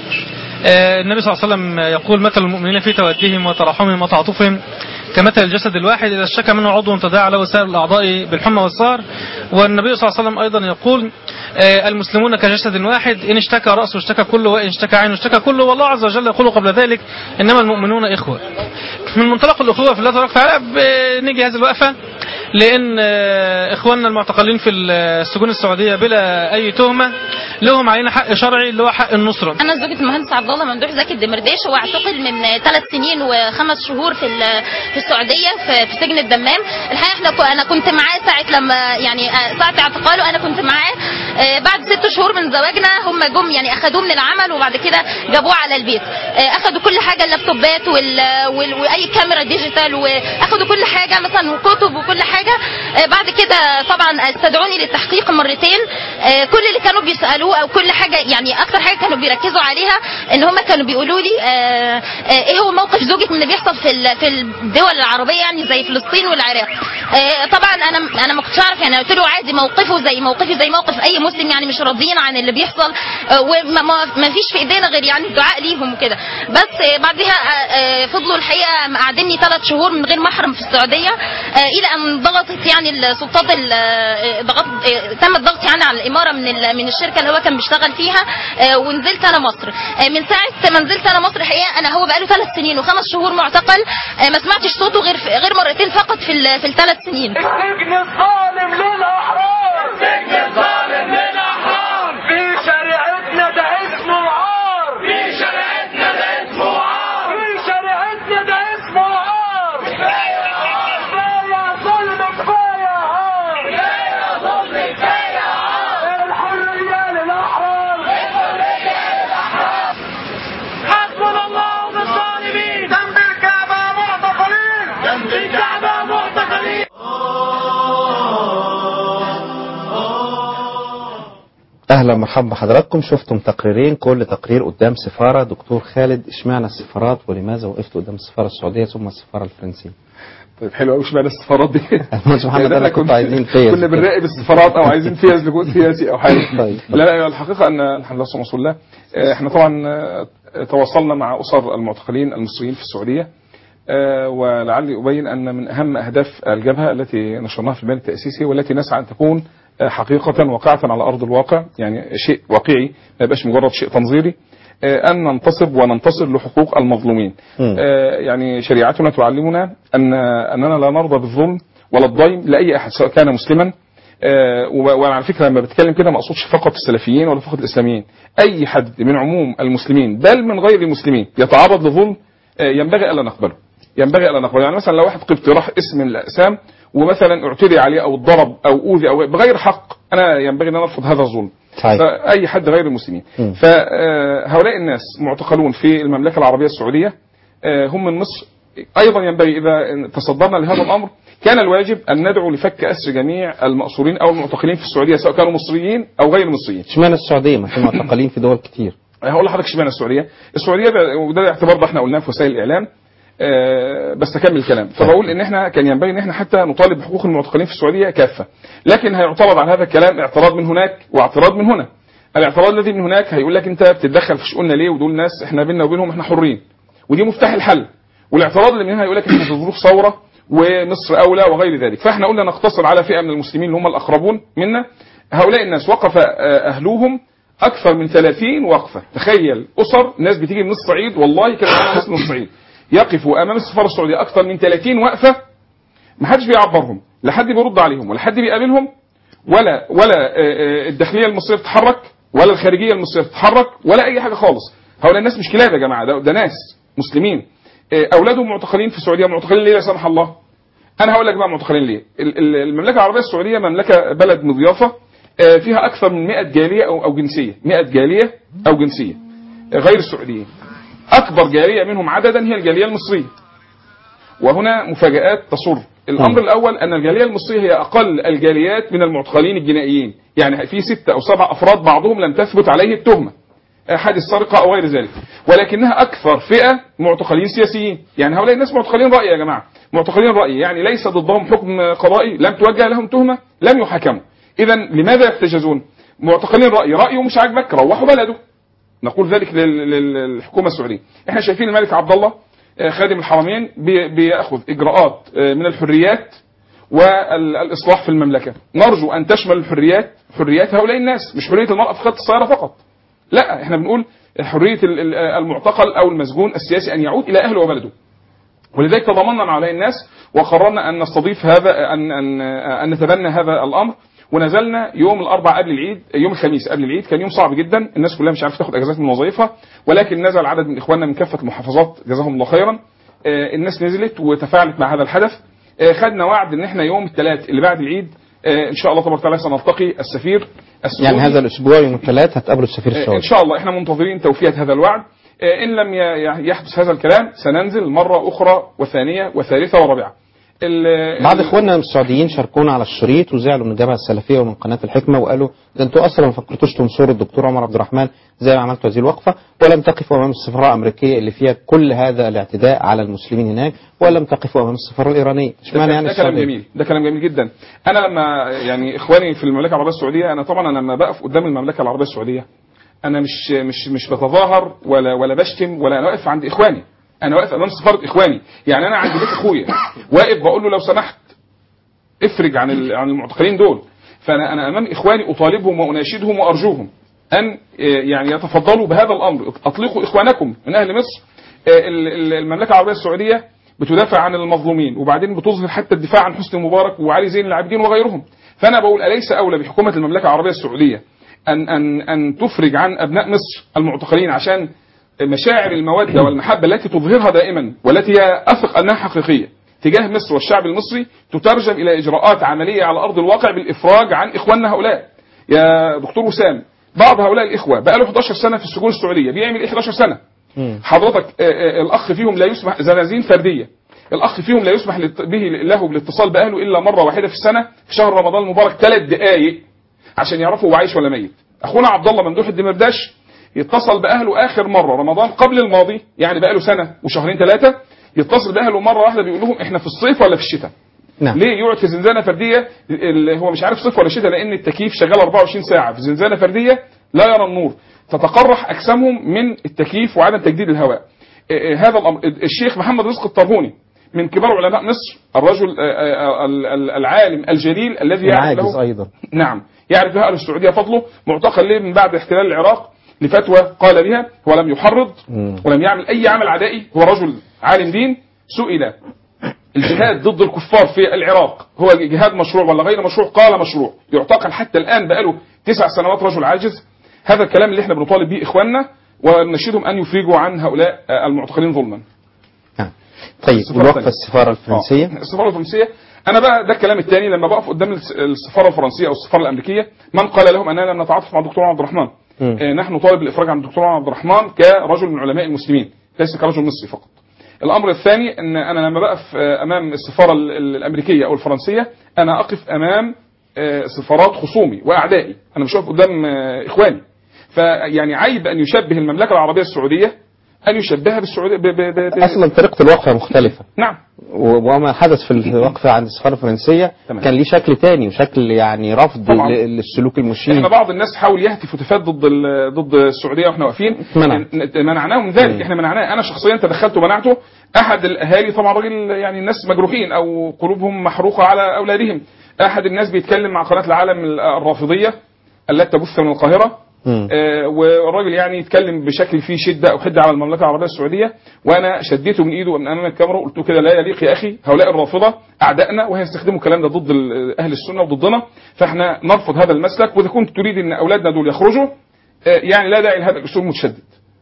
[SPEAKER 3] آه، النبي صلى الله عليه وسلم يقول مثل المؤمنين في تودهم وتراحمهم وتعاطفهم كمثل الجسد الواحد إذا اشتكى منه عضو تداعى له سائر الأعضاء بالحمى والسهر والنبي صلى الله عليه وسلم أيضا يقول آه، المسلمون كجسد واحد إن اشتكى رأسه اشتكى كله وإن اشتكى عينه اشتكى كله والله عز وجل يقول قبل ذلك إنما المؤمنون إخوة من منطلق الأخوة في الله تبارك وتعالى بنيجي هذه الوقفة لأن آه، إخواننا المعتقلين في السجون السعودية بلا أي تهمة لهم علينا حق شرعي اللي هو حق النصرة
[SPEAKER 4] انا زوجة المهندس عبد الله ممدوح زكي الدمرداش واعتقل من ثلاث سنين وخمس شهور في ال- في السعوديه في, في سجن الدمام الحقيقه احنا كو- انا كنت معاه ساعه لما يعني آه، ساعه اعتقاله انا كنت معاه آه، بعد ست شهور من زواجنا هم جم يعني اخذوه من العمل وبعد كده جابوه على البيت آه، اخذوا كل حاجه اللابتوبات وال... وال... واي كاميرا ديجيتال واخذوا كل حاجه مثلا وكتب وكل حاجه آه، بعد كده طبعا استدعوني للتحقيق مرتين آه، كل اللي كانوا بيسالوه او كل حاجه يعني اكتر حاجه كانوا بيركزوا عليها ان هم كانوا بيقولوا لي آه، آه، ايه هو موقف زوجك من اللي بيحصل في ال- في الدول العربيه يعني زي فلسطين والعراق آه، طبعا انا انا ما كنتش اعرف يعني قلت له عادي موقفه زي موقفي زي موقف اي مسلم يعني مش راضيين عن اللي بيحصل آه، وما ما ما فيش في ايدينا غير يعني الدعاء ليهم وكده بس آه، بعدها آه، آه، فضلوا الحقيقه مقعديني ثلاث شهور من غير محرم في السعوديه آه، الى ان ضغطت يعني السلطات ال- آه، ضغط آه، تم الضغط يعني على الاماره من ال- من الشركه اللي هو كان بيشتغل فيها آه، ونزلت انا مصر آه، من ساعه ما نزلت انا مصر الحقيقه انا هو بقاله ثلاث سنين وخمس شهور معتقل آه، ما سمعتش صوته غير في- غير مرتين فقط في ال- في الثلاث سنين
[SPEAKER 5] السجن الظالم للأحرار السجن الظالم للأحرار في شريعتنا ده اسمه عار في شريعتنا ده اسمه عار في شريعتنا ده اسمه عار كفاية عار كفاية ظلم كفاية عار كفاية ظلم كفاية عار الحرية للأحرار الحرية للأحرار حسبنا الله بالظالمين جنب الكعبة معتقلين جنب الكعبة معتقلين
[SPEAKER 9] اهلا ومرحبا بحضراتكم شفتم تقريرين كل تقرير قدام سفاره دكتور خالد اشمعنى السفارات ولماذا وقفت قدام السفاره السعوديه ثم السفاره الفرنسيه
[SPEAKER 2] طيب حلو قوي اشمعنى السفارات دي
[SPEAKER 9] باشمهندس محمد
[SPEAKER 2] يعني
[SPEAKER 9] انا
[SPEAKER 2] إحنا
[SPEAKER 9] كنت عايزين فيز
[SPEAKER 2] كنا بنراقب السفارات او عايزين فيز لجوء سياسي او حاجه
[SPEAKER 9] طيب.
[SPEAKER 2] لا لا الحقيقه ان الحمد لله والصلاه والسلام آه، احنا طبعا آه، تواصلنا مع اسر المعتقلين المصريين في السعوديه آه، ولعلي ابين ان من اهم اهداف الجبهه التي نشرناها في البيان التاسيسي والتي نسعى ان تكون آه، حقيقه واقعه على ارض الواقع يعني شيء واقعي ما يبقاش مجرد شيء تنظيري آه، أن ننتصب وننتصر لحقوق المظلومين آه، يعني شريعتنا تعلمنا أن أننا لا نرضى بالظلم ولا الضيم لأي أحد سواء كان مسلما آه، و- وأنا على فكرة لما بتكلم كده ما أقصدش فقط السلفيين ولا فقط الإسلاميين أي حد من عموم المسلمين بل من غير المسلمين يتعرض لظلم آه، ينبغي ألا نقبله ينبغي ألا نقبله يعني مثلا لو واحد قبطي راح اسم من الأقسام ومثلا اعتدي عليه أو اتضرب أو أوذي أو بغير حق أنا ينبغي أن أنا أرفض هذا الظلم
[SPEAKER 9] صحيح.
[SPEAKER 2] فأي حد غير المسلمين فهؤلاء الناس معتقلون في المملكة العربية السعودية آه، هم من مصر أيضا ينبغي إذا تصدرنا لهذا الأمر كان الواجب أن ندعو لفك أسر جميع المأسورين أو المعتقلين في السعودية سواء كانوا مصريين أو غير مصريين
[SPEAKER 9] اشمعنى السعوديه ما في معتقلين في دول كتير
[SPEAKER 2] هقول لحضرتك اشمعنى السعوديه؟ السعوديه ده وده اعتبار ده احنا قلناه في وسائل الاعلام آه، بس اكمل الكلام فبقول ان احنا كان ينبغي ان احنا حتى نطالب بحقوق المعتقلين في السعوديه كافه لكن هيعترض على هذا الكلام اعتراض من هناك واعتراض من هنا الاعتراض الذي من هناك هيقول لك انت بتتدخل في شؤوننا ليه ودول ناس احنا بيننا وبينهم احنا حرين ودي مفتاح الحل والاعتراض اللي من هنا هيقول لك احنا في ظروف ثوره ومصر اولى وغير ذلك فاحنا قلنا نقتصر على فئه من المسلمين اللي هم الاقربون منا هؤلاء الناس وقف آه، اهلوهم اكثر من 30 وقفه تخيل اسر ناس بتيجي من الصعيد والله كان معانا ناس من الصعيد يقفوا امام السفاره السعوديه اكثر من 30 وقفه ما حدش بيعبرهم لا حد بيرد عليهم ولا حد بيقابلهم ولا ولا آه، آه، الداخليه المصريه بتتحرك ولا الخارجيه المصريه بتتحرك ولا اي حاجه خالص هؤلاء الناس مش كلاب يا جماعه ده, ده ناس مسلمين آه، اولادهم معتقلين في السعوديه معتقلين ليه لا سمح الله انا هقول لك بقى معتقلين ليه ال- ال- المملكه العربيه السعوديه مملكه بلد مضيافه آه، فيها اكثر من 100 جاليه او او جنسيه 100 جاليه او جنسيه آه، غير السعوديين اكبر جاليه منهم عددا هي الجاليه المصريه وهنا مفاجآت تسر الأمر الأول أن الجالية المصرية هي أقل الجاليات من المعتقلين الجنائيين يعني في ستة أو سبع أفراد بعضهم لم تثبت عليه التهمة حادث سرقة أو غير ذلك ولكنها أكثر فئة معتقلين سياسيين يعني هؤلاء الناس معتقلين رأي يا جماعة معتقلين رأي يعني ليس ضدهم حكم قضائي لم توجه لهم تهمة لم يحاكموا إذا لماذا يحتجزون معتقلين رأي رأيه مش عاجبك روحوا بلده نقول ذلك لل- لل- للحكومة السعودية احنا شايفين الملك عبد الله آه، خادم الحرمين بي- بياخذ اجراءات آه، من الحريات والاصلاح في المملكه نرجو ان تشمل الحريات حريات هؤلاء الناس مش حريه المراه في خط السياره فقط لا احنا بنقول حريه ال- ال- المعتقل او المسجون السياسي ان يعود الى اهله وبلده ولذلك تضامنا مع هؤلاء الناس وقررنا ان نستضيف هذا ان ان ان نتبنى هذا الامر ونزلنا يوم الاربعاء قبل العيد يوم الخميس قبل العيد كان يوم صعب جدا الناس كلها مش عارفه تاخد اجازات من وظائفها ولكن نزل عدد من اخواننا من كافه المحافظات جزاهم الله خيرا آه، الناس نزلت وتفاعلت مع هذا الحدث آه، خدنا وعد ان احنا يوم الثلاث اللي بعد العيد آه، ان شاء الله تبارك وتعالى سنلتقي السفير السعودي
[SPEAKER 9] يعني هذا الاسبوع يوم الثلاث هتقابلوا السفير
[SPEAKER 2] آه، ان
[SPEAKER 9] السعودي
[SPEAKER 2] شاء الله احنا منتظرين توفية هذا الوعد آه، ان لم ي- يحدث هذا الكلام سننزل مرة اخرى وثانية وثالثة ورابعة ال-
[SPEAKER 9] بعض
[SPEAKER 2] ال-
[SPEAKER 9] اخواننا السعوديين شاركونا على الشريط وزعلوا من الجبهه السلفيه ومن قناه الحكمه وقالوا ده انتوا اصلا ما فكرتوش تنصروا الدكتور عمر عبد الرحمن زي ما عملتوا هذه الوقفه ولم تقفوا امام السفاره الامريكيه اللي فيها كل هذا الاعتداء على المسلمين هناك ولم تقفوا امام السفاره الايرانيه
[SPEAKER 2] ده,
[SPEAKER 9] اشمعنى يعني
[SPEAKER 2] ده كلام
[SPEAKER 9] السعوديه
[SPEAKER 2] جميل ده كلام جميل جدا انا لما يعني اخواني في المملكه العربيه السعوديه انا طبعا انا لما بقف قدام المملكه العربيه السعوديه انا مش مش مش بتظاهر ولا ولا بشتم ولا انا واقف عند اخواني انا واقف امام سفاره اخواني يعني انا عند بيت اخويا واقف بقول له لو سمحت افرج عن ال- عن المعتقلين دول فانا انا امام اخواني اطالبهم واناشدهم وارجوهم ان آه، يعني يتفضلوا بهذا الامر اطلقوا اخوانكم من اهل مصر آه، ال- ال- المملكه العربيه السعوديه بتدافع عن المظلومين وبعدين بتظهر حتى الدفاع عن حسني مبارك وعلي زين العابدين وغيرهم فانا بقول اليس اولى بحكومه المملكه العربيه السعوديه ان ان ان تفرج عن ابناء مصر المعتقلين عشان مشاعر الموده والمحبه التي تظهرها دائما والتي هي اثق انها حقيقيه تجاه مصر والشعب المصري تترجم الى اجراءات عمليه على ارض الواقع بالافراج عن اخواننا هؤلاء يا دكتور وسام بعض هؤلاء الاخوه بقى له 11 سنه في السجون السعوديه بيعمل ايه 11 سنه حضرتك آه، آه، الاخ فيهم لا يسمح زنازين فرديه الاخ فيهم لا يسمح للت- به له بالاتصال باهله الا مره واحده في السنه في شهر رمضان المبارك ثلاث دقائق عشان يعرفوا هو عايش ولا ميت اخونا عبد الله ممدوح الدمرداش يتصل باهله اخر مره رمضان قبل الماضي يعني بقى له سنه وشهرين ثلاثه يتصل باهله مره واحده بيقول لهم احنا في الصيف ولا في الشتاء
[SPEAKER 9] نعم.
[SPEAKER 2] ليه يقعد في زنزانه فرديه اللي هو مش عارف صيف ولا شتاء لان التكييف شغال 24 ساعه في زنزانه فرديه لا يرى النور تتقرح اجسامهم من التكييف وعدم تجديد الهواء آه، آه، هذا الامر الشيخ محمد رزق الطرهوني من كبار علماء مصر الرجل آه، آه، ال- ال- العالم الجليل الذي يعرف
[SPEAKER 9] عاجز
[SPEAKER 2] له
[SPEAKER 9] ايضا
[SPEAKER 2] نعم يعرف له اهل السعوديه فضله معتقل ليه من بعد احتلال العراق لفتوى قال بها ولم يحرض ولم يعمل اي عمل عدائي هو رجل عالم دين سئل الجهاد ضد الكفار في العراق هو جهاد مشروع ولا غير مشروع قال مشروع يعتقل حتى الان بقاله تسع سنوات رجل عاجز هذا الكلام اللي احنا بنطالب به اخواننا وننشدهم ان يفرجوا عن هؤلاء آه، المعتقلين ظلما
[SPEAKER 9] طيب
[SPEAKER 2] السفارة
[SPEAKER 9] الوقفه
[SPEAKER 2] الثانية.
[SPEAKER 9] السفاره الفرنسيه
[SPEAKER 2] آه، السفاره الفرنسيه انا بقى ده الكلام الثاني لما بقف قدام الس- السفاره الفرنسيه او السفاره الامريكيه من قال لهم اننا لم نتعاطف مع الدكتور عبد الرحمن
[SPEAKER 9] مم.
[SPEAKER 2] آه، نحن نطالب الافراج عن الدكتور عبد الرحمن كرجل من علماء المسلمين ليس كرجل مصري فقط الامر الثاني ان انا لما بقف آه، امام السفاره ال- ال- الامريكيه او الفرنسيه انا اقف امام آه، سفارات خصومي واعدائي انا مش واقف قدام آه، اخواني فيعني عيب ان يشبه المملكه العربيه السعوديه ان يشبهها بالسعوديه ب... ب... ب... ب...
[SPEAKER 9] اصلا طريقه الوقفه مختلفه
[SPEAKER 2] نعم
[SPEAKER 9] و- وما حدث في الوقفه عند السفاره الفرنسيه
[SPEAKER 2] تمام.
[SPEAKER 9] كان ليه شكل تاني وشكل يعني رفض
[SPEAKER 2] طبعاً.
[SPEAKER 9] ل- للسلوك المشين
[SPEAKER 2] احنا بعض الناس حاول يهتف هتافات ضد ال- ضد السعوديه واحنا واقفين
[SPEAKER 9] منع.
[SPEAKER 2] ن- منعناه من ذلك احنا منعناه انا شخصيا تدخلت ومنعته احد الاهالي طبعا راجل يعني الناس مجروحين او قلوبهم محروقه على اولادهم احد الناس بيتكلم مع قناه العالم ال- الرافضيه التي تبث من القاهره آه، والراجل يعني يتكلم بشكل فيه شده او حده على المملكه العربيه السعوديه وانا شديته من ايده من امام الكاميرا وقلت له كده لا يليق يا اخي هؤلاء الرافضه اعدائنا وهيستخدموا الكلام ده ضد ال- اهل السنه وضدنا فاحنا نرفض هذا المسلك واذا كنت تريد ان اولادنا دول يخرجوا آه، يعني لا داعي لهذا الاسلوب المتشدد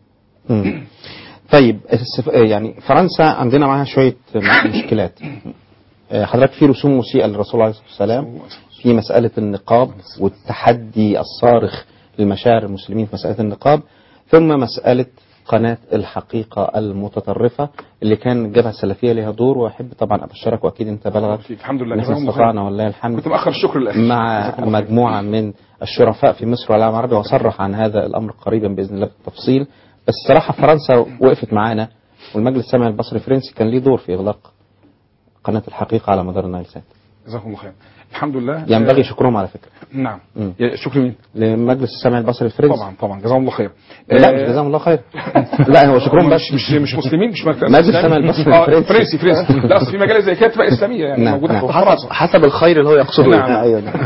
[SPEAKER 9] مم. طيب السف... آه، يعني فرنسا عندنا معاها شويه مشكلات آه، حضرتك في رسوم مسيئه للرسول عليه الصلاه والسلام في مساله النقاب والتحدي الصارخ لمشاعر المسلمين في مساله النقاب ثم مساله قناه الحقيقه المتطرفه اللي كان الجبهه السلفيه لها دور واحب طبعا ابشرك واكيد انت بلغك
[SPEAKER 2] الحمد لله
[SPEAKER 9] ان احنا
[SPEAKER 2] جزاهم الله
[SPEAKER 9] استطعنا
[SPEAKER 2] خير.
[SPEAKER 9] والله الحمد
[SPEAKER 2] كنت مأخر الشكر للاخر
[SPEAKER 9] مع
[SPEAKER 2] جزاكم الله خير.
[SPEAKER 9] مجموعة من الشرفاء في مصر والعالم العربي وصرح عن هذا الأمر قريبا بإذن الله بالتفصيل بس الصراحة فرنسا وقفت معانا والمجلس السامع البصري الفرنسي كان ليه دور في إغلاق قناة الحقيقة على مدار النايل سات
[SPEAKER 2] جزاكم الله خير الحمد لله
[SPEAKER 9] ينبغي
[SPEAKER 2] آه،
[SPEAKER 9] شكرهم على فكرة
[SPEAKER 2] نعم
[SPEAKER 9] مم.
[SPEAKER 2] يا- شكر مين
[SPEAKER 9] لمجلس السامع البصري الفرنسي
[SPEAKER 2] طبعا طبعا جزاهم الله خير
[SPEAKER 9] لا
[SPEAKER 2] آه،
[SPEAKER 9] مش جزاهم الله خير لا هو شكرهم بس
[SPEAKER 2] مش مش مش مسلمين مش مركز
[SPEAKER 9] مجلس
[SPEAKER 2] إسلامي.
[SPEAKER 9] السمع البصري
[SPEAKER 2] آه،
[SPEAKER 9] الفرنسي.
[SPEAKER 2] فرنسي فرنسي لا اصل في مجالات زي كده تبقى اسلاميه يعني
[SPEAKER 9] نعم،
[SPEAKER 2] موجوده
[SPEAKER 9] نعم.
[SPEAKER 2] في فرنسا
[SPEAKER 11] حسب الخير اللي هو يقصده
[SPEAKER 2] نعم.
[SPEAKER 9] أيوة نعم.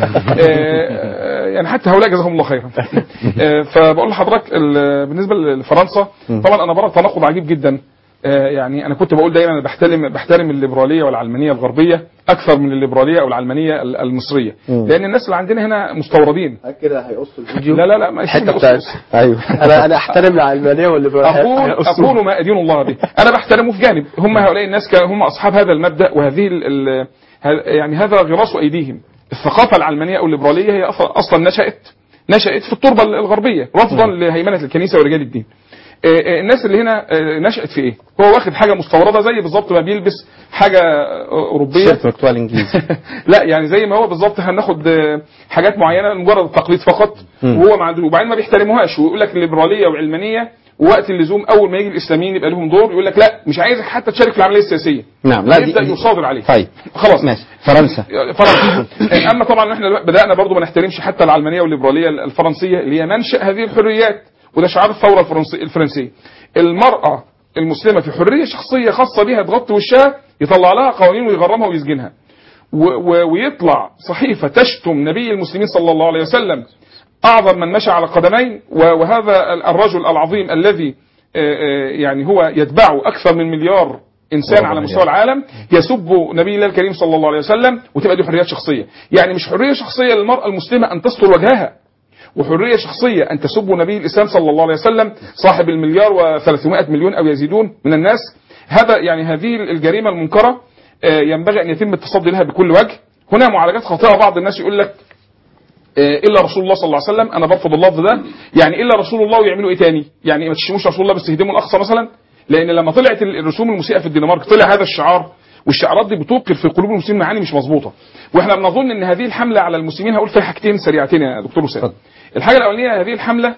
[SPEAKER 2] آه، يعني حتى هؤلاء جزاهم الله خيرا آه، فبقول لحضرتك ال- بالنسبه لفرنسا طبعا انا برى تناقض عجيب جدا آه، يعني انا كنت بقول دايما انا بحترم بحترم الليبراليه والعلمانيه الغربيه اكثر من الليبراليه او العلمانيه ال- المصريه
[SPEAKER 11] مم.
[SPEAKER 2] لان الناس اللي عندنا هنا مستوردين
[SPEAKER 11] كده هيقص الفيديو
[SPEAKER 2] لا لا لا ما
[SPEAKER 11] الحته
[SPEAKER 2] يسمى
[SPEAKER 11] بتاعت
[SPEAKER 2] أسس.
[SPEAKER 9] ايوه
[SPEAKER 11] انا انا احترم العلمانيه والليبراليه
[SPEAKER 2] اقول اقول ما ادين الله به انا بحترمه في جانب هم هؤلاء الناس كان هم اصحاب هذا المبدا وهذه ال ال ه- يعني هذا غراس ايديهم الثقافه العلمانيه او الليبراليه هي أصلا- اصلا نشات نشات في التربه الغربيه رفضا لهيمنه الكنيسه ورجال الدين آه، آه، الناس اللي هنا آه، نشأت في ايه هو واخد حاجه مستورده زي بالظبط ما بيلبس حاجه آه، اوروبيه
[SPEAKER 9] شيرت مكتوب انجليزي
[SPEAKER 2] لا يعني زي ما هو بالظبط هناخد آه، حاجات معينه مجرد التقليد فقط
[SPEAKER 9] مم.
[SPEAKER 2] وهو ما عنده وبعدين ما بيحترموهاش ويقول لك الليبراليه والعلمانيه ووقت اللزوم اول ما يجي الاسلاميين يبقى لهم دور يقول لك لا مش عايزك حتى تشارك في العمليه السياسيه
[SPEAKER 9] نعم لا دي
[SPEAKER 2] يبدا
[SPEAKER 9] دي-
[SPEAKER 2] يصادر عليه
[SPEAKER 9] طيب
[SPEAKER 2] خلاص
[SPEAKER 9] ماشي فرنسا
[SPEAKER 2] فرنسا اما طبعا احنا بدانا برضو ما نحترمش حتى العلمانيه والليبراليه الفرنسيه اللي هي منشا هذه الحريات وده شعار الثوره الفرنسي- الفرنسيه المراه المسلمه في حريه شخصيه خاصه بها تغطي وشها يطلع لها قوانين ويغرمها ويسجنها و و ويطلع صحيفه تشتم نبي المسلمين صلى الله عليه وسلم اعظم من مشى على قدمين و- وهذا ال- الرجل العظيم الذي آه، آه، يعني هو يتبعه اكثر من مليار انسان على مستوى العالم يسب نبي الله الكريم صلى الله عليه وسلم وتبقى دي حريات شخصيه يعني مش حريه شخصيه للمراه المسلمه ان تستر وجهها وحريه شخصيه ان تسب نبي الاسلام صلى الله عليه وسلم صاحب المليار و300 مليون او يزيدون من الناس هذا يعني هذه الجريمه المنكره آه، ينبغي ان يتم التصدي لها بكل وجه هنا معالجات خاطئه بعض الناس يقول لك آه، الا رسول الله صلى الله عليه وسلم انا برفض اللفظ ده يعني الا رسول الله ويعملوا ايه تاني يعني ما تشتموش رسول الله بس يهدموا الاقصى مثلا لان لما طلعت الرسوم المسيئه في الدنمارك طلع هذا الشعار والشعارات دي بتوقر في قلوب المسلمين معاني مش مظبوطه واحنا بنظن ان هذه الحمله على المسلمين هقول فيها حاجتين سريعتين يا دكتور اسامه الحاجه الاولانيه هذه الحمله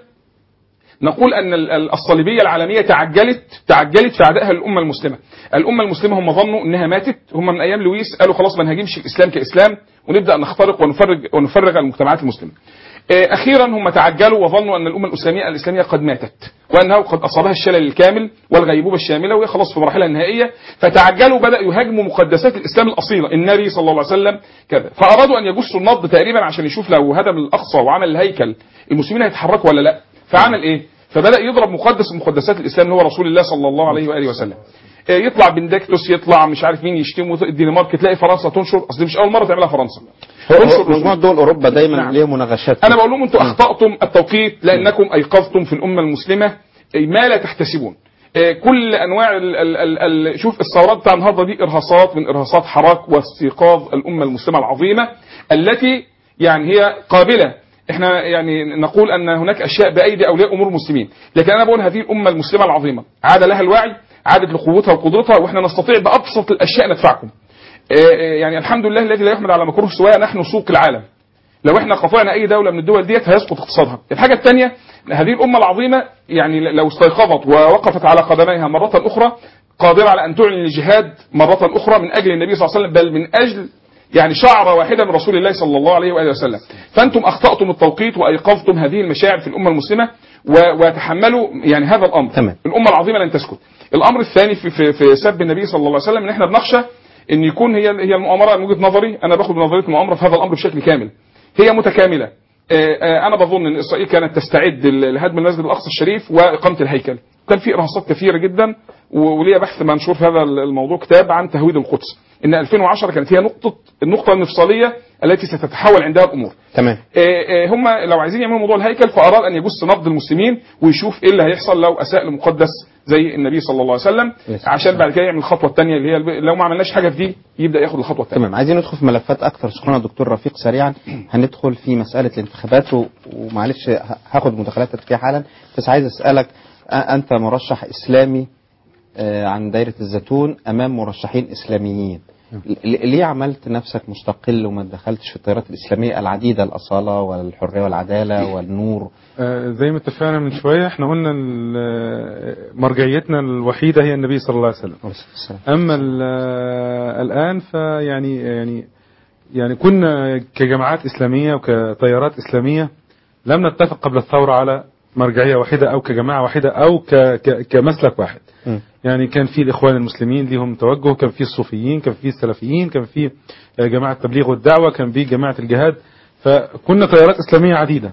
[SPEAKER 2] نقول ان ال- ال- الصليبيه العالميه تعجلت تعجلت في عدائها للامه المسلمه. الامه المسلمه هم ظنوا انها ماتت، هم من ايام لويس قالوا خلاص ما نهاجمش الاسلام كاسلام ونبدا نخترق ونفرج ونفرغ المجتمعات المسلمه. آه، اخيرا هم تعجلوا وظنوا ان الامه الاسلاميه الاسلاميه قد ماتت وانه قد اصابها الشلل الكامل والغيبوبه الشامله وهي خلاص في مراحلها النهائيه فتعجلوا بداوا يهاجموا مقدسات الاسلام الاصيله النبي صلى الله عليه وسلم كذا فارادوا ان يجسوا النبض تقريبا عشان يشوف لو هدم الاقصى وعمل الهيكل المسلمين هيتحركوا ولا لا فعمل ايه فبدا يضرب مقدس من مقدسات الاسلام اللي هو رسول الله صلى الله عليه واله وسلم آه، يطلع بندكتوس يطلع مش عارف مين يشتمه الدنمارك تلاقي فرنسا تنشر اصل دي مش اول مره تعملها فرنسا تنشر
[SPEAKER 9] مجموعة دول أوروبا دايما
[SPEAKER 2] نعم.
[SPEAKER 9] ليهم مناقشات
[SPEAKER 2] انا بقول لهم انتم اخطاتم التوقيت لانكم ايقظتم في الامه المسلمه ما لا تحتسبون آه، كل انواع ال ال ال ال شوف الثورات بتاع النهارده دي ارهاصات من ارهاصات حراك واستيقاظ الامه المسلمه العظيمه التي يعني هي قابله احنا يعني نقول ان هناك اشياء بايدي اولياء امور المسلمين لكن انا بقول هذه الامه المسلمه العظيمه عاد لها الوعي عادت لقوتها وقدرتها واحنا نستطيع بابسط الاشياء ندفعكم آه، آه، يعني الحمد لله الذي لا يحمد على مكروه سواء نحن سوق العالم لو احنا قطعنا اي دوله من الدول ديت هيسقط اقتصادها الحاجه الثانيه هذه الامه العظيمه يعني لو استيقظت ووقفت على قدميها مره اخرى قادره على ان تعلن الجهاد مره اخرى من اجل النبي صلى الله عليه وسلم بل من اجل يعني شعره واحده من رسول الله صلى الله عليه واله وسلم فانتم اخطاتم التوقيت وايقظتم هذه المشاعر في الامه المسلمه و- وتحملوا يعني هذا الامر
[SPEAKER 9] تمام.
[SPEAKER 2] الامه العظيمه لن تسكت الامر الثاني في في, في سب النبي صلى الله عليه وسلم ان احنا بنخشى ان يكون هي هي المؤامره من وجهه نظري انا باخد بنظريه المؤامره في هذا الامر بشكل كامل هي متكامله آه، آه، انا بظن ان اسرائيل كانت تستعد ل- لهدم المسجد الاقصى الشريف واقامه الهيكل كان في ارهاصات كثيره جدا و- وليا بحث منشور في هذا الموضوع كتاب عن تهويد القدس ان 2010 كانت هي نقطه النقطه المفصليه التي ستتحول عندها الامور
[SPEAKER 9] تمام
[SPEAKER 2] آه، آه، هم لو عايزين يعملوا موضوع الهيكل فاراد ان يجس نبض المسلمين ويشوف ايه اللي هيحصل لو اساء لمقدس زي النبي صلى الله عليه وسلم عشان بعد كده يعمل الخطوه الثانيه اللي هي الب- لو ما عملناش حاجه في دي يبدا ياخد الخطوه الثانيه
[SPEAKER 9] تمام عايزين ندخل في ملفات اكثر سخونه دكتور رفيق سريعا هندخل في مساله الانتخابات و- ومعلش ه- هاخد مداخلاتك فيها حالا بس عايز اسالك أ- انت مرشح اسلامي آه، عن دايره الزيتون امام مرشحين اسلاميين ل- ليه عملت نفسك مستقل وما دخلتش في التيارات الاسلاميه العديده الاصاله والحريه والعداله والنور
[SPEAKER 12] آه، زي ما اتفقنا من شوية احنا قلنا ال- آه، مرجعيتنا الوحيدة هي النبي صلى الله عليه وسلم أما ال- آه، الآن فيعني يعني يعني كنا كجماعات إسلامية وكتيارات إسلامية لم نتفق قبل الثورة على مرجعية واحدة أو كجماعة واحدة أو ك ك كمسلك واحد يعني كان في الإخوان المسلمين ليهم توجه كان في الصوفيين كان في السلفيين كان في آه، جماعة التبليغ والدعوة كان في جماعة الجهاد فكنا تيارات إسلامية عديدة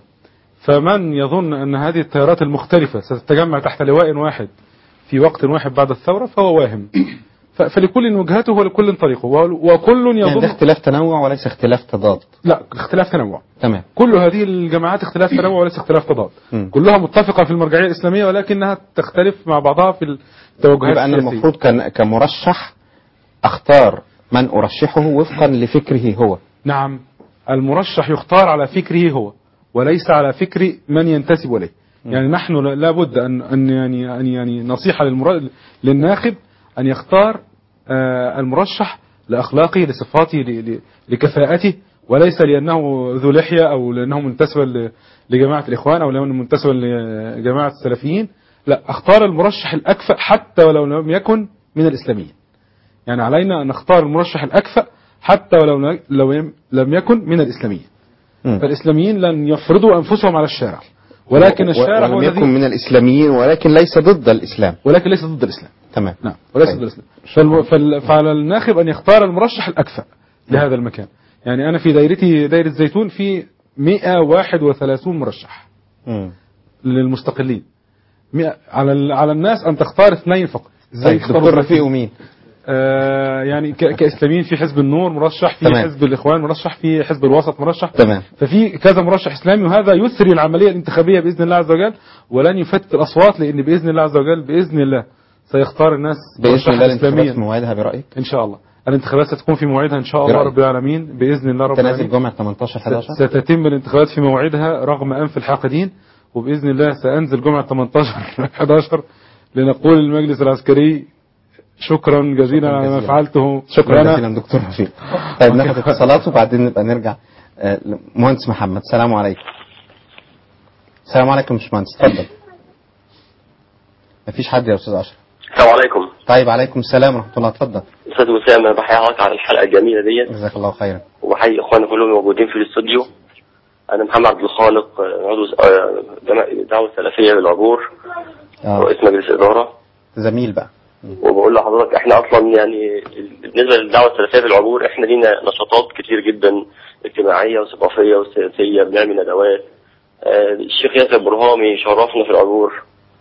[SPEAKER 12] فمن يظن أن هذه التيارات المختلفة ستتجمع تحت لواء واحد في وقت واحد بعد الثورة فهو واهم ف- فلكل وجهته ولكل طريقه و- وكل
[SPEAKER 9] يعني
[SPEAKER 12] يظن
[SPEAKER 9] ده اختلاف تنوع وليس اختلاف تضاد
[SPEAKER 12] لا اختلاف تنوع
[SPEAKER 9] تمام
[SPEAKER 12] كل هذه الجماعات اختلاف تنوع وليس اختلاف تضاد
[SPEAKER 9] مم.
[SPEAKER 12] كلها متفقة في المرجعية الإسلامية ولكنها تختلف مع بعضها في التوجهات
[SPEAKER 9] يبقى انا
[SPEAKER 12] السياسية
[SPEAKER 9] المفروض كان كمرشح اختار من ارشحه وفقا لفكره هو
[SPEAKER 12] نعم المرشح يختار على فكره هو وليس على فكر من ينتسب إليه يعني نحن لا- لابد ان ان يعني ان يعني نصيحه للمر... للناخب ان يختار آه، المرشح لاخلاقه لصفاته ل... ل... لكفاءته وليس لانه ذو لحيه او لانه منتسب ل... لجماعه الاخوان او لانه منتسب لجماعه السلفيين لا اختار المرشح الاكفأ حتى ولو لم يكن من الاسلاميين يعني علينا ان نختار المرشح الاكفأ حتى ولو لو يم- لم يكن من الاسلاميين فالاسلاميين لن يفرضوا انفسهم على الشارع ولكن
[SPEAKER 9] و-
[SPEAKER 12] الشارع هو
[SPEAKER 9] ولم
[SPEAKER 12] الذي
[SPEAKER 9] يكن من الإسلاميين ولكن ليس ضد الإسلام
[SPEAKER 12] ولكن ليس ضد الإسلام
[SPEAKER 9] تمام
[SPEAKER 12] نعم وليس ضد الإسلام فالم... فال... فعلى الناخب أن يختار المرشح الأكفأ لهذا المكان يعني أنا في دايرتي دايرة زيتون في 131 مرشح
[SPEAKER 9] مم.
[SPEAKER 12] للمستقلين 100 على ال... على الناس أن تختار اثنين فقط
[SPEAKER 9] طيب
[SPEAKER 12] يختاروا
[SPEAKER 9] دكتور
[SPEAKER 12] اثنين؟
[SPEAKER 9] رفيق ومين
[SPEAKER 12] آه يعني ك... كإسلاميين في حزب النور مرشح في
[SPEAKER 9] تمام.
[SPEAKER 12] حزب الإخوان مرشح في حزب الوسط مرشح
[SPEAKER 9] تمام
[SPEAKER 12] ففي كذا مرشح اسلامي وهذا يسري العمليه الانتخابيه باذن الله عز وجل ولن يفتت الاصوات لان باذن الله عز وجل باذن الله سيختار الناس
[SPEAKER 9] بإذن
[SPEAKER 12] مرشحا
[SPEAKER 9] الله الانتخابات
[SPEAKER 12] إسلاميا.
[SPEAKER 9] في موعدها برأيك
[SPEAKER 12] ان شاء الله الانتخابات ستكون في موعدها ان شاء الله
[SPEAKER 9] برأيك.
[SPEAKER 12] رب العالمين باذن الله رب
[SPEAKER 9] تنازل
[SPEAKER 12] العالمين
[SPEAKER 9] جمعة 18 11
[SPEAKER 12] ستتم الانتخابات في موعدها رغم انف الحاقدين وباذن الله سانزل جمعه 18 11 لنقول للمجلس العسكري شكرا جزيلا على ما
[SPEAKER 9] جزيلا.
[SPEAKER 12] فعلته
[SPEAKER 9] شكرا
[SPEAKER 12] لنا.
[SPEAKER 9] جزيلا دكتور رفيق طيب ناخد اتصالات وبعدين نبقى نرجع آه، مهندس محمد السلام عليكم السلام عليكم يا باشمهندس اتفضل مفيش حد يا استاذ اشرف
[SPEAKER 21] السلام عليكم
[SPEAKER 9] طيب عليكم السلام ورحمه الله اتفضل
[SPEAKER 21] استاذ وسام انا بحيي حضرتك على الحلقه الجميله ديت
[SPEAKER 9] جزاك الله خيرا
[SPEAKER 21] وبحيي اخواننا كلهم موجودين في الاستوديو انا محمد عبد الخالق آه، عضو آه، جماعة الدعوه السلفيه بالعبور
[SPEAKER 9] اه
[SPEAKER 21] رئيس مجلس اداره
[SPEAKER 9] زميل بقى
[SPEAKER 21] وبقول لحضرتك احنا اصلا يعني بالنسبه للدعوه السلفيه في العبور احنا لينا نشاطات كتير جدا اجتماعيه وثقافيه وسياسيه بنعمل ندوات آه، الشيخ ياسر برهامي شرفنا في العبور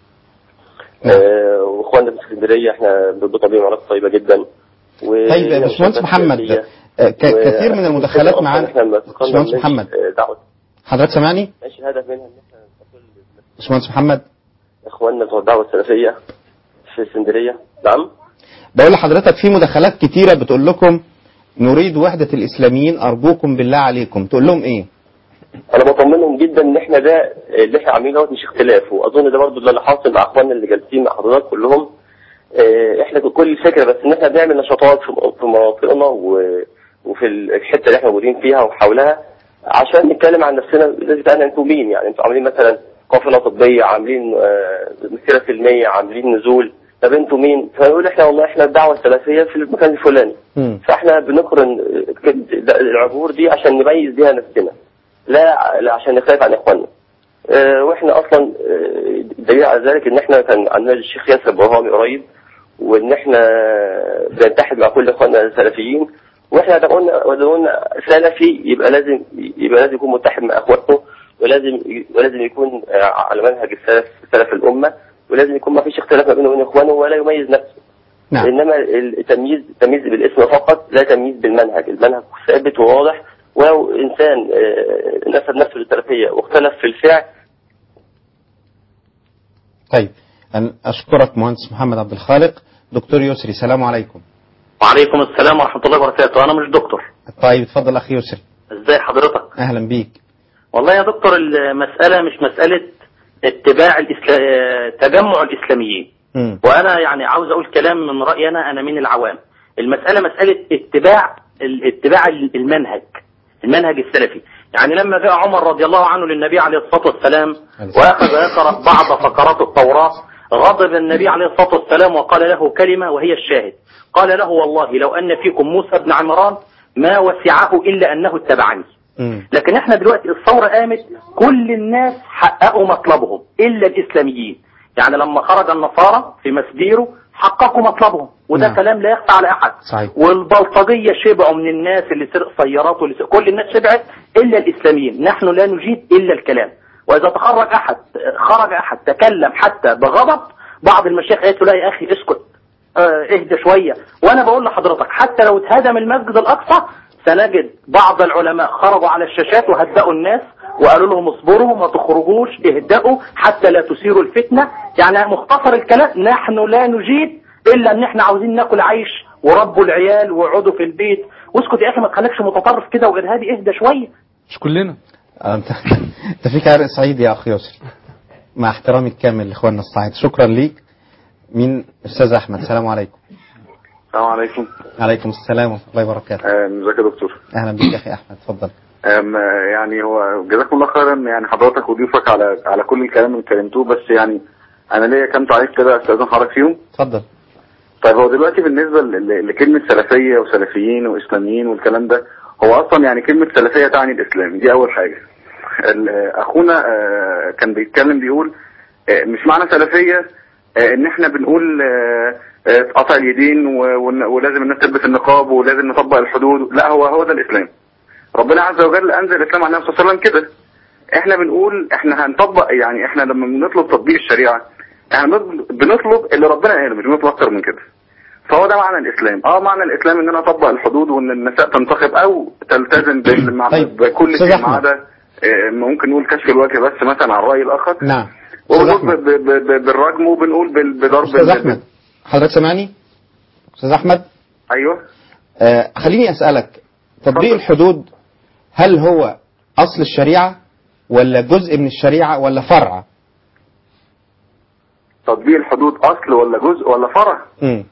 [SPEAKER 21] آه، واخواننا في اسكندريه احنا بنربطنا بيهم علاقه طيبه جدا و-
[SPEAKER 9] طيب يا باشمهندس محمد آه، ك-
[SPEAKER 21] و-
[SPEAKER 9] كثير من المداخلات
[SPEAKER 21] أصلاً
[SPEAKER 9] معانا
[SPEAKER 21] احنا لما اتقلنا
[SPEAKER 9] باشمهندس
[SPEAKER 21] من
[SPEAKER 9] محمد
[SPEAKER 21] دعوه
[SPEAKER 9] حضرتك سامعني
[SPEAKER 21] ماشي الهدف منها ان احنا
[SPEAKER 9] باشمهندس محمد
[SPEAKER 21] اخواننا بتوع الدعوه السلفيه في اسكندريه نعم
[SPEAKER 9] بقول لحضرتك في مداخلات كتيره بتقول لكم نريد وحده الاسلاميين ارجوكم بالله عليكم تقول لهم ايه
[SPEAKER 21] انا بطمنهم جدا ان احنا ده اللي احنا عاملينه دوت مش اختلاف واظن ده برضو اللي حاصل مع اخواننا اللي جالسين مع حضرتك كلهم اه، احنا كل الفكره بس ان احنا بنعمل نشاطات في في مناطقنا و- وفي الحته اللي احنا موجودين فيها وحولها عشان نتكلم عن نفسنا الناس بتاعنا انتوا مين يعني انتوا عاملين مثلا قافله طبيه عاملين اه، مسيره سلميه عاملين نزول طب انتوا مين؟ فنقول احنا والله احنا الدعوه السلفيه في المكان الفلاني فاحنا بنقرن اه، العبور دي عشان نميز بيها نفسنا لا لا عشان نخاف عن اخواننا آه، واحنا اصلا آه، دليل على ذلك ان احنا كان عندنا الشيخ ياسر برهامي قريب وان احنا بنتحد مع كل اخواننا السلفيين واحنا لو قلنا لو قلنا سلفي يبقى لازم يبقى لازم يكون متحد مع اخوانه ولازم ولازم يكون آه، على منهج السلف سلف الامه ولازم يكون ما فيش اختلاف ما بينه وبين اخوانه ولا يميز نفسه
[SPEAKER 9] نعم.
[SPEAKER 21] انما التمييز تمييز بالاسم فقط لا تمييز بالمنهج المنهج ثابت وواضح ولو انسان آه، نسب نفسه للسلفيه واختلف في الفعل
[SPEAKER 9] طيب أنا أشكرك مهندس محمد عبد الخالق دكتور يسري سلام عليكم
[SPEAKER 22] وعليكم السلام ورحمة الله وبركاته أنا مش دكتور
[SPEAKER 9] طيب اتفضل أخي يسري
[SPEAKER 22] إزاي حضرتك
[SPEAKER 9] أهلا بيك
[SPEAKER 22] والله يا دكتور المسألة مش مسألة اتباع الإسلا... تجمع الإسلاميين
[SPEAKER 9] مم.
[SPEAKER 22] وأنا يعني عاوز أقول كلام من رأيي أنا أنا من العوام المسألة مسألة اتباع ال- اتباع المنهج المنهج السلفي يعني لما جاء عمر رضي الله عنه للنبي عليه الصلاة والسلام وأخذ يقرأ بعض فقرات التوراة غضب النبي عليه الصلاة والسلام وقال له كلمة وهي الشاهد قال له والله لو أن فيكم موسى بن عمران ما وسعه إلا أنه اتبعني لكن احنا دلوقتي الثورة قامت كل الناس حققوا مطلبهم إلا الإسلاميين يعني لما خرج النصارى في مسبيرو حققوا مطلبهم وده
[SPEAKER 9] نعم.
[SPEAKER 22] كلام لا يخفى على أحد
[SPEAKER 9] صحيح
[SPEAKER 22] والبلطجية شبعوا من الناس اللي سرق سيارات واللي سرق كل الناس شبعت إلا الإسلاميين نحن لا نجيد إلا الكلام وإذا تخرج أحد خرج أحد تكلم حتى بغضب بعض المشايخ قالت له لا يا أخي اسكت آه، اهدى شوية وأنا بقول لحضرتك حتى لو اتهدم المسجد الأقصى سنجد بعض العلماء خرجوا على الشاشات وهدأوا الناس وقالوا لهم اصبروا ما تخرجوش اهدأوا حتى لا تثيروا الفتنة يعني مختصر الكلام نحن لا نجيد إلا إن احنا عاوزين ناكل عيش وربوا العيال ويقعدوا في البيت واسكت يا أخي ما تخليكش متطرف كده وإرهابي اهدى شوية
[SPEAKER 12] مش كلنا
[SPEAKER 9] آه، انت انت فيك عرق سعيد يا اخ يسري مع احترامي الكامل لاخواننا الصعيد شكرا ليك مين استاذ احمد السلام عليكم
[SPEAKER 6] السلام عليكم
[SPEAKER 9] عليكم السلام ورحمه الله وبركاته
[SPEAKER 6] آم، ازيك يا دكتور
[SPEAKER 9] اهلا بك يا اخي احمد اتفضل
[SPEAKER 6] آم، آه، يعني هو جزاكم الله خيرا يعني حضرتك وضيوفك على على كل الكلام اللي اتكلمتوه بس يعني انا ليا كام تعليق كده استاذن حضرتك فيهم
[SPEAKER 9] اتفضل
[SPEAKER 6] طيب هو دلوقتي بالنسبه ل- ل- لكلمه سلفيه وسلفيين واسلاميين والكلام ده هو اصلا يعني كلمه سلفيه تعني الاسلام دي اول حاجه ال- اخونا آه، كان بيتكلم بيقول آه، مش معنى سلفيه آه، ان احنا بنقول آه، آه، قطع اليدين و- ون- ولازم الناس تلبس النقاب ولازم نطبق الحدود لا هو هو ده الاسلام ربنا عز وجل انزل الاسلام على النبي صلى الله عليه وسلم كده احنا بنقول احنا هنطبق يعني احنا لما بنطلب تطبيق الشريعه احنا بنطلب- بنطلب اللي ربنا قاله مش بنطلب اكتر من كده فهو ده معنى الاسلام اه معنى الاسلام ان انا اطبق الحدود وان النساء تنتقب او تلتزم بال- مع بكل
[SPEAKER 9] أستاذ
[SPEAKER 6] شيء ما
[SPEAKER 9] أحمد.
[SPEAKER 6] عدا آه، ممكن نقول كشف الوجه بس مثلا على الراي الاخر
[SPEAKER 9] نعم أستاذ
[SPEAKER 6] وبنقول
[SPEAKER 9] أحمد.
[SPEAKER 6] ب- ب- ب- بالرجم وبنقول بال- بضرب
[SPEAKER 9] استاذ
[SPEAKER 6] ال-
[SPEAKER 9] احمد حضرتك سامعني استاذ احمد
[SPEAKER 6] ايوه
[SPEAKER 9] آه خليني اسالك تطبيق الحدود هل هو اصل الشريعه ولا جزء من الشريعه ولا فرع
[SPEAKER 6] تطبيق الحدود اصل ولا جزء ولا فرع
[SPEAKER 9] مم.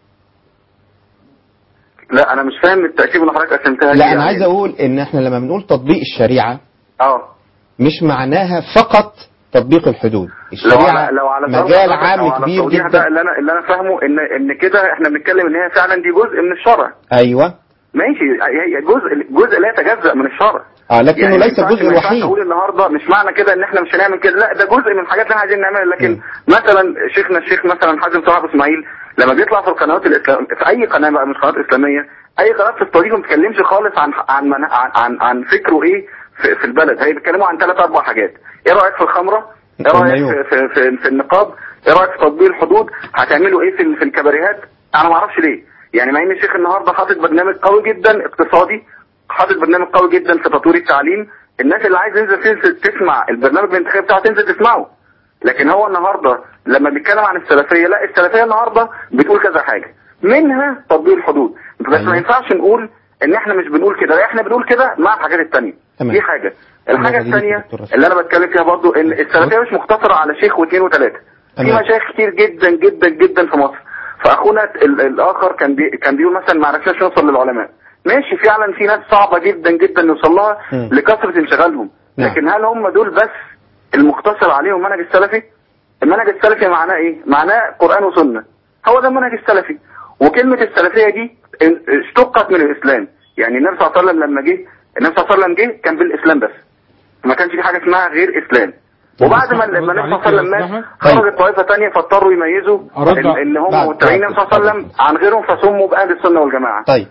[SPEAKER 6] لا انا مش فاهم التاكيد اللي حضرتك قسمتها دي
[SPEAKER 9] لا انا
[SPEAKER 6] يعني.
[SPEAKER 9] عايز اقول ان احنا لما بنقول تطبيق الشريعه
[SPEAKER 6] اه
[SPEAKER 9] مش معناها فقط تطبيق الحدود
[SPEAKER 6] لو
[SPEAKER 9] الشريعه
[SPEAKER 6] على لو على
[SPEAKER 9] مجال
[SPEAKER 6] فرض حضرتك
[SPEAKER 9] عام
[SPEAKER 6] أو على
[SPEAKER 9] كبير
[SPEAKER 6] التوضيح
[SPEAKER 9] جدا
[SPEAKER 6] ده اللي انا اللي انا فاهمه ان ان كده احنا بنتكلم ان هي فعلا دي جزء من الشرع
[SPEAKER 9] ايوه
[SPEAKER 6] ماشي هي جزء جزء لا يتجزأ من الشرع
[SPEAKER 9] اه لكنه
[SPEAKER 6] يعني ما
[SPEAKER 9] ليس
[SPEAKER 6] ينفعش-
[SPEAKER 9] الجزء
[SPEAKER 6] ما ينفعش
[SPEAKER 9] الوحيد
[SPEAKER 6] اقول النهارده مش معنى كده ان احنا مش هنعمل كده لا ده جزء من الحاجات اللي احنا عايزين نعملها لكن مثلا شيخنا الشيخ مثلا حازم صلاح أبو اسماعيل لما بيطلع في القنوات الاسلام في اي قناه بقى مش قناه اسلاميه اي قناه بتستضيفه ما بتتكلمش خالص عن عن من عن, عن, عن فكره ايه في, في البلد هي بيتكلموا عن ثلاث اربع حاجات ايه رايك في الخمره ايه رايك في, في, في, في النقاب ايه رايك في تطبيق الحدود هتعملوا ايه في, ال- في الكباريهات انا ما اعرفش ليه يعني مع ان الشيخ النهارده حاطط برنامج قوي جدا اقتصادي حاطط برنامج قوي جدا في تطوير التعليم الناس اللي عايز تنزل تنزل تسمع البرنامج الانتخابي بتاعه تنزل تسمعه لكن هو النهارده لما بيتكلم عن السلفيه لا السلفيه النهارده بتقول كذا حاجه منها تطبيق الحدود بس ما ينفعش نقول ان احنا مش بنقول كده لا احنا بنقول كده مع الحاجات التانية
[SPEAKER 9] تمام.
[SPEAKER 6] دي حاجه الحاجه
[SPEAKER 9] الله يخليك يا
[SPEAKER 6] الثانيه
[SPEAKER 9] دكتور رشيد.
[SPEAKER 6] اللي انا بتكلم فيها برضو ان السلفيه مش مقتصره على شيخ واثنين وثلاثه في
[SPEAKER 9] تمام.
[SPEAKER 6] مشايخ كتير جدا جدا جدا في مصر فاخونا ال- الاخر كان بي كان بيقول مثلا ما عرفناش نوصل للعلماء ماشي فعلا في ناس صعبه جدا جدا نوصل لها
[SPEAKER 9] مم.
[SPEAKER 6] لكثره انشغالهم
[SPEAKER 9] نعم.
[SPEAKER 6] لكن هل هم دول بس المقتصر عليهم منهج السلفي المنهج السلفي معناه ايه معناه قران وسنه هو ده المنهج السلفي وكلمه السلفيه دي ان- اشتقت من الاسلام يعني النبي صلى الله عليه وسلم لما جه النبي صلى الله عليه وسلم جه كان بالاسلام بس ما كانش في حاجه اسمها غير اسلام وبعد ما لما النبي صلى الله عليه وسلم مات خرجت طائفه ثانيه فاضطروا يميزوا
[SPEAKER 9] أرد
[SPEAKER 6] ال- اللي هم
[SPEAKER 9] بعد-
[SPEAKER 6] متبعين النبي صلى الله عليه وسلم عن غيرهم فسموا باهل السنه والجماعه
[SPEAKER 9] طيب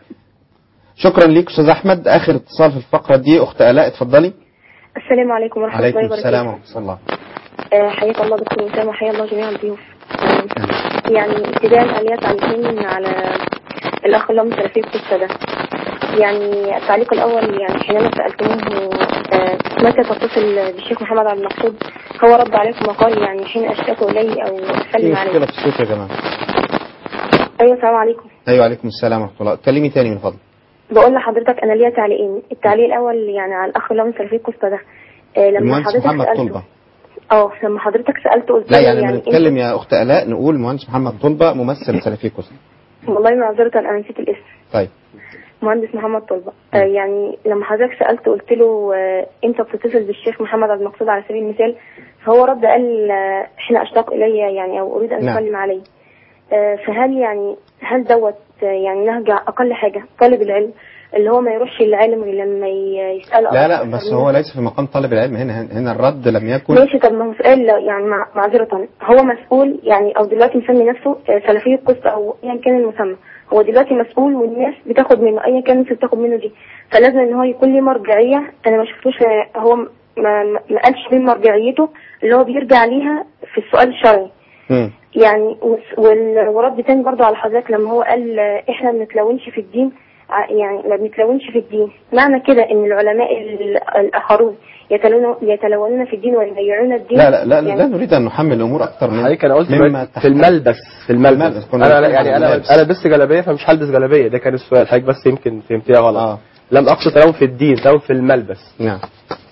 [SPEAKER 9] شكرا ليك استاذ احمد اخر اتصال في الفقره دي اخت الاء اتفضلي
[SPEAKER 7] السلام عليكم ورحمة
[SPEAKER 9] عليكم
[SPEAKER 7] الله وبركاته
[SPEAKER 9] السلام ورحمه الله
[SPEAKER 7] آه، حياك الله دكتور وسام وحيا الله جميع الضيوف آه، يعني ابتداء ليا تعليقين على الأخ اللي من سلفي القصة ده يعني التعليق الأول يعني حينما سألتموه آه، متى تتصل بالشيخ محمد عبد المقصود هو رد عليكم وقال يعني حين أشتكوا إليه أو
[SPEAKER 9] في
[SPEAKER 7] أسلم عليه
[SPEAKER 9] مشكله في الصوت يا جماعه
[SPEAKER 7] أيوة السلام عليكم
[SPEAKER 9] ايوه عليكم السلام ورحمه الله اتكلمي تاني من فضلك
[SPEAKER 7] بقول لحضرتك أنا ليا تعليقين التعليق الأول يعني على الأخ اللي من سلفي القصة ده آه، لما
[SPEAKER 9] المهندس
[SPEAKER 7] حضرتك
[SPEAKER 9] محمد
[SPEAKER 7] سألته
[SPEAKER 9] طلبه
[SPEAKER 7] اه لما حضرتك سألته قلت
[SPEAKER 9] لا
[SPEAKER 7] له
[SPEAKER 9] يعني لما
[SPEAKER 7] أنت-
[SPEAKER 9] نتكلم يا اخت الاء نقول المهندس محمد طلبه ممثل سلفي كوستا
[SPEAKER 7] والله معذرة أنا نسيت الاسم
[SPEAKER 9] طيب
[SPEAKER 7] مهندس محمد طلبة آه يعني لما حضرتك سألته قلت له آه أنت بتتصل بالشيخ محمد عبد المقصود على سبيل المثال فهو رد قال آه حين أشتاق إلي يعني أو أريد أن
[SPEAKER 9] نعم.
[SPEAKER 7] أسلم عليه آه فهل يعني هل دوت آه يعني نهج أقل حاجة طالب العلم اللي هو ما يروحش للعالم غير لما ي- يسأله
[SPEAKER 9] لا لا
[SPEAKER 7] أكتر
[SPEAKER 9] بس
[SPEAKER 7] منه؟
[SPEAKER 9] هو ليس في مقام طالب العلم هنا هنا الرد لم يكن
[SPEAKER 7] ماشي طب ما هو سؤال لا، يعني مع- معذرة هو مسؤول يعني او دلوقتي مسمي نفسه آه، سلفية قصة او ايا كان المسمى هو دلوقتي مسؤول والناس بتاخد منه ايا كان الناس بتاخد منه دي فلازم ان هو يكون ليه مرجعية انا ما شفتوش آه، هو ما, ما ما قالش مين مرجعيته اللي هو بيرجع ليها في السؤال الشرعي
[SPEAKER 9] مم.
[SPEAKER 7] يعني وس- وال- ورد تاني برضو على حضرتك لما هو قال آه، احنا ما بنتلونش في الدين ع- يعني ما بنتلونش في الدين معنى كده ان العلماء ال- الاخرون يتلون يتلونون في الدين ويبيعون الدين
[SPEAKER 9] لا لا لا,
[SPEAKER 7] يعني
[SPEAKER 9] لا نريد ان نحمل الامور اكثر من
[SPEAKER 11] حضرتك انا قلت
[SPEAKER 9] مما
[SPEAKER 11] في الملبس في الملبس
[SPEAKER 9] كنا
[SPEAKER 11] انا
[SPEAKER 9] بنتكلم
[SPEAKER 11] يعني
[SPEAKER 9] عن
[SPEAKER 11] انا
[SPEAKER 9] الملابس.
[SPEAKER 11] انا لبست جلابيه فمش هلبس جلابيه ده كان السؤال حضرتك بس يمكن فهمتيها غلط
[SPEAKER 9] آه.
[SPEAKER 11] لم اقصد تلون في الدين تلون في الملبس
[SPEAKER 9] نعم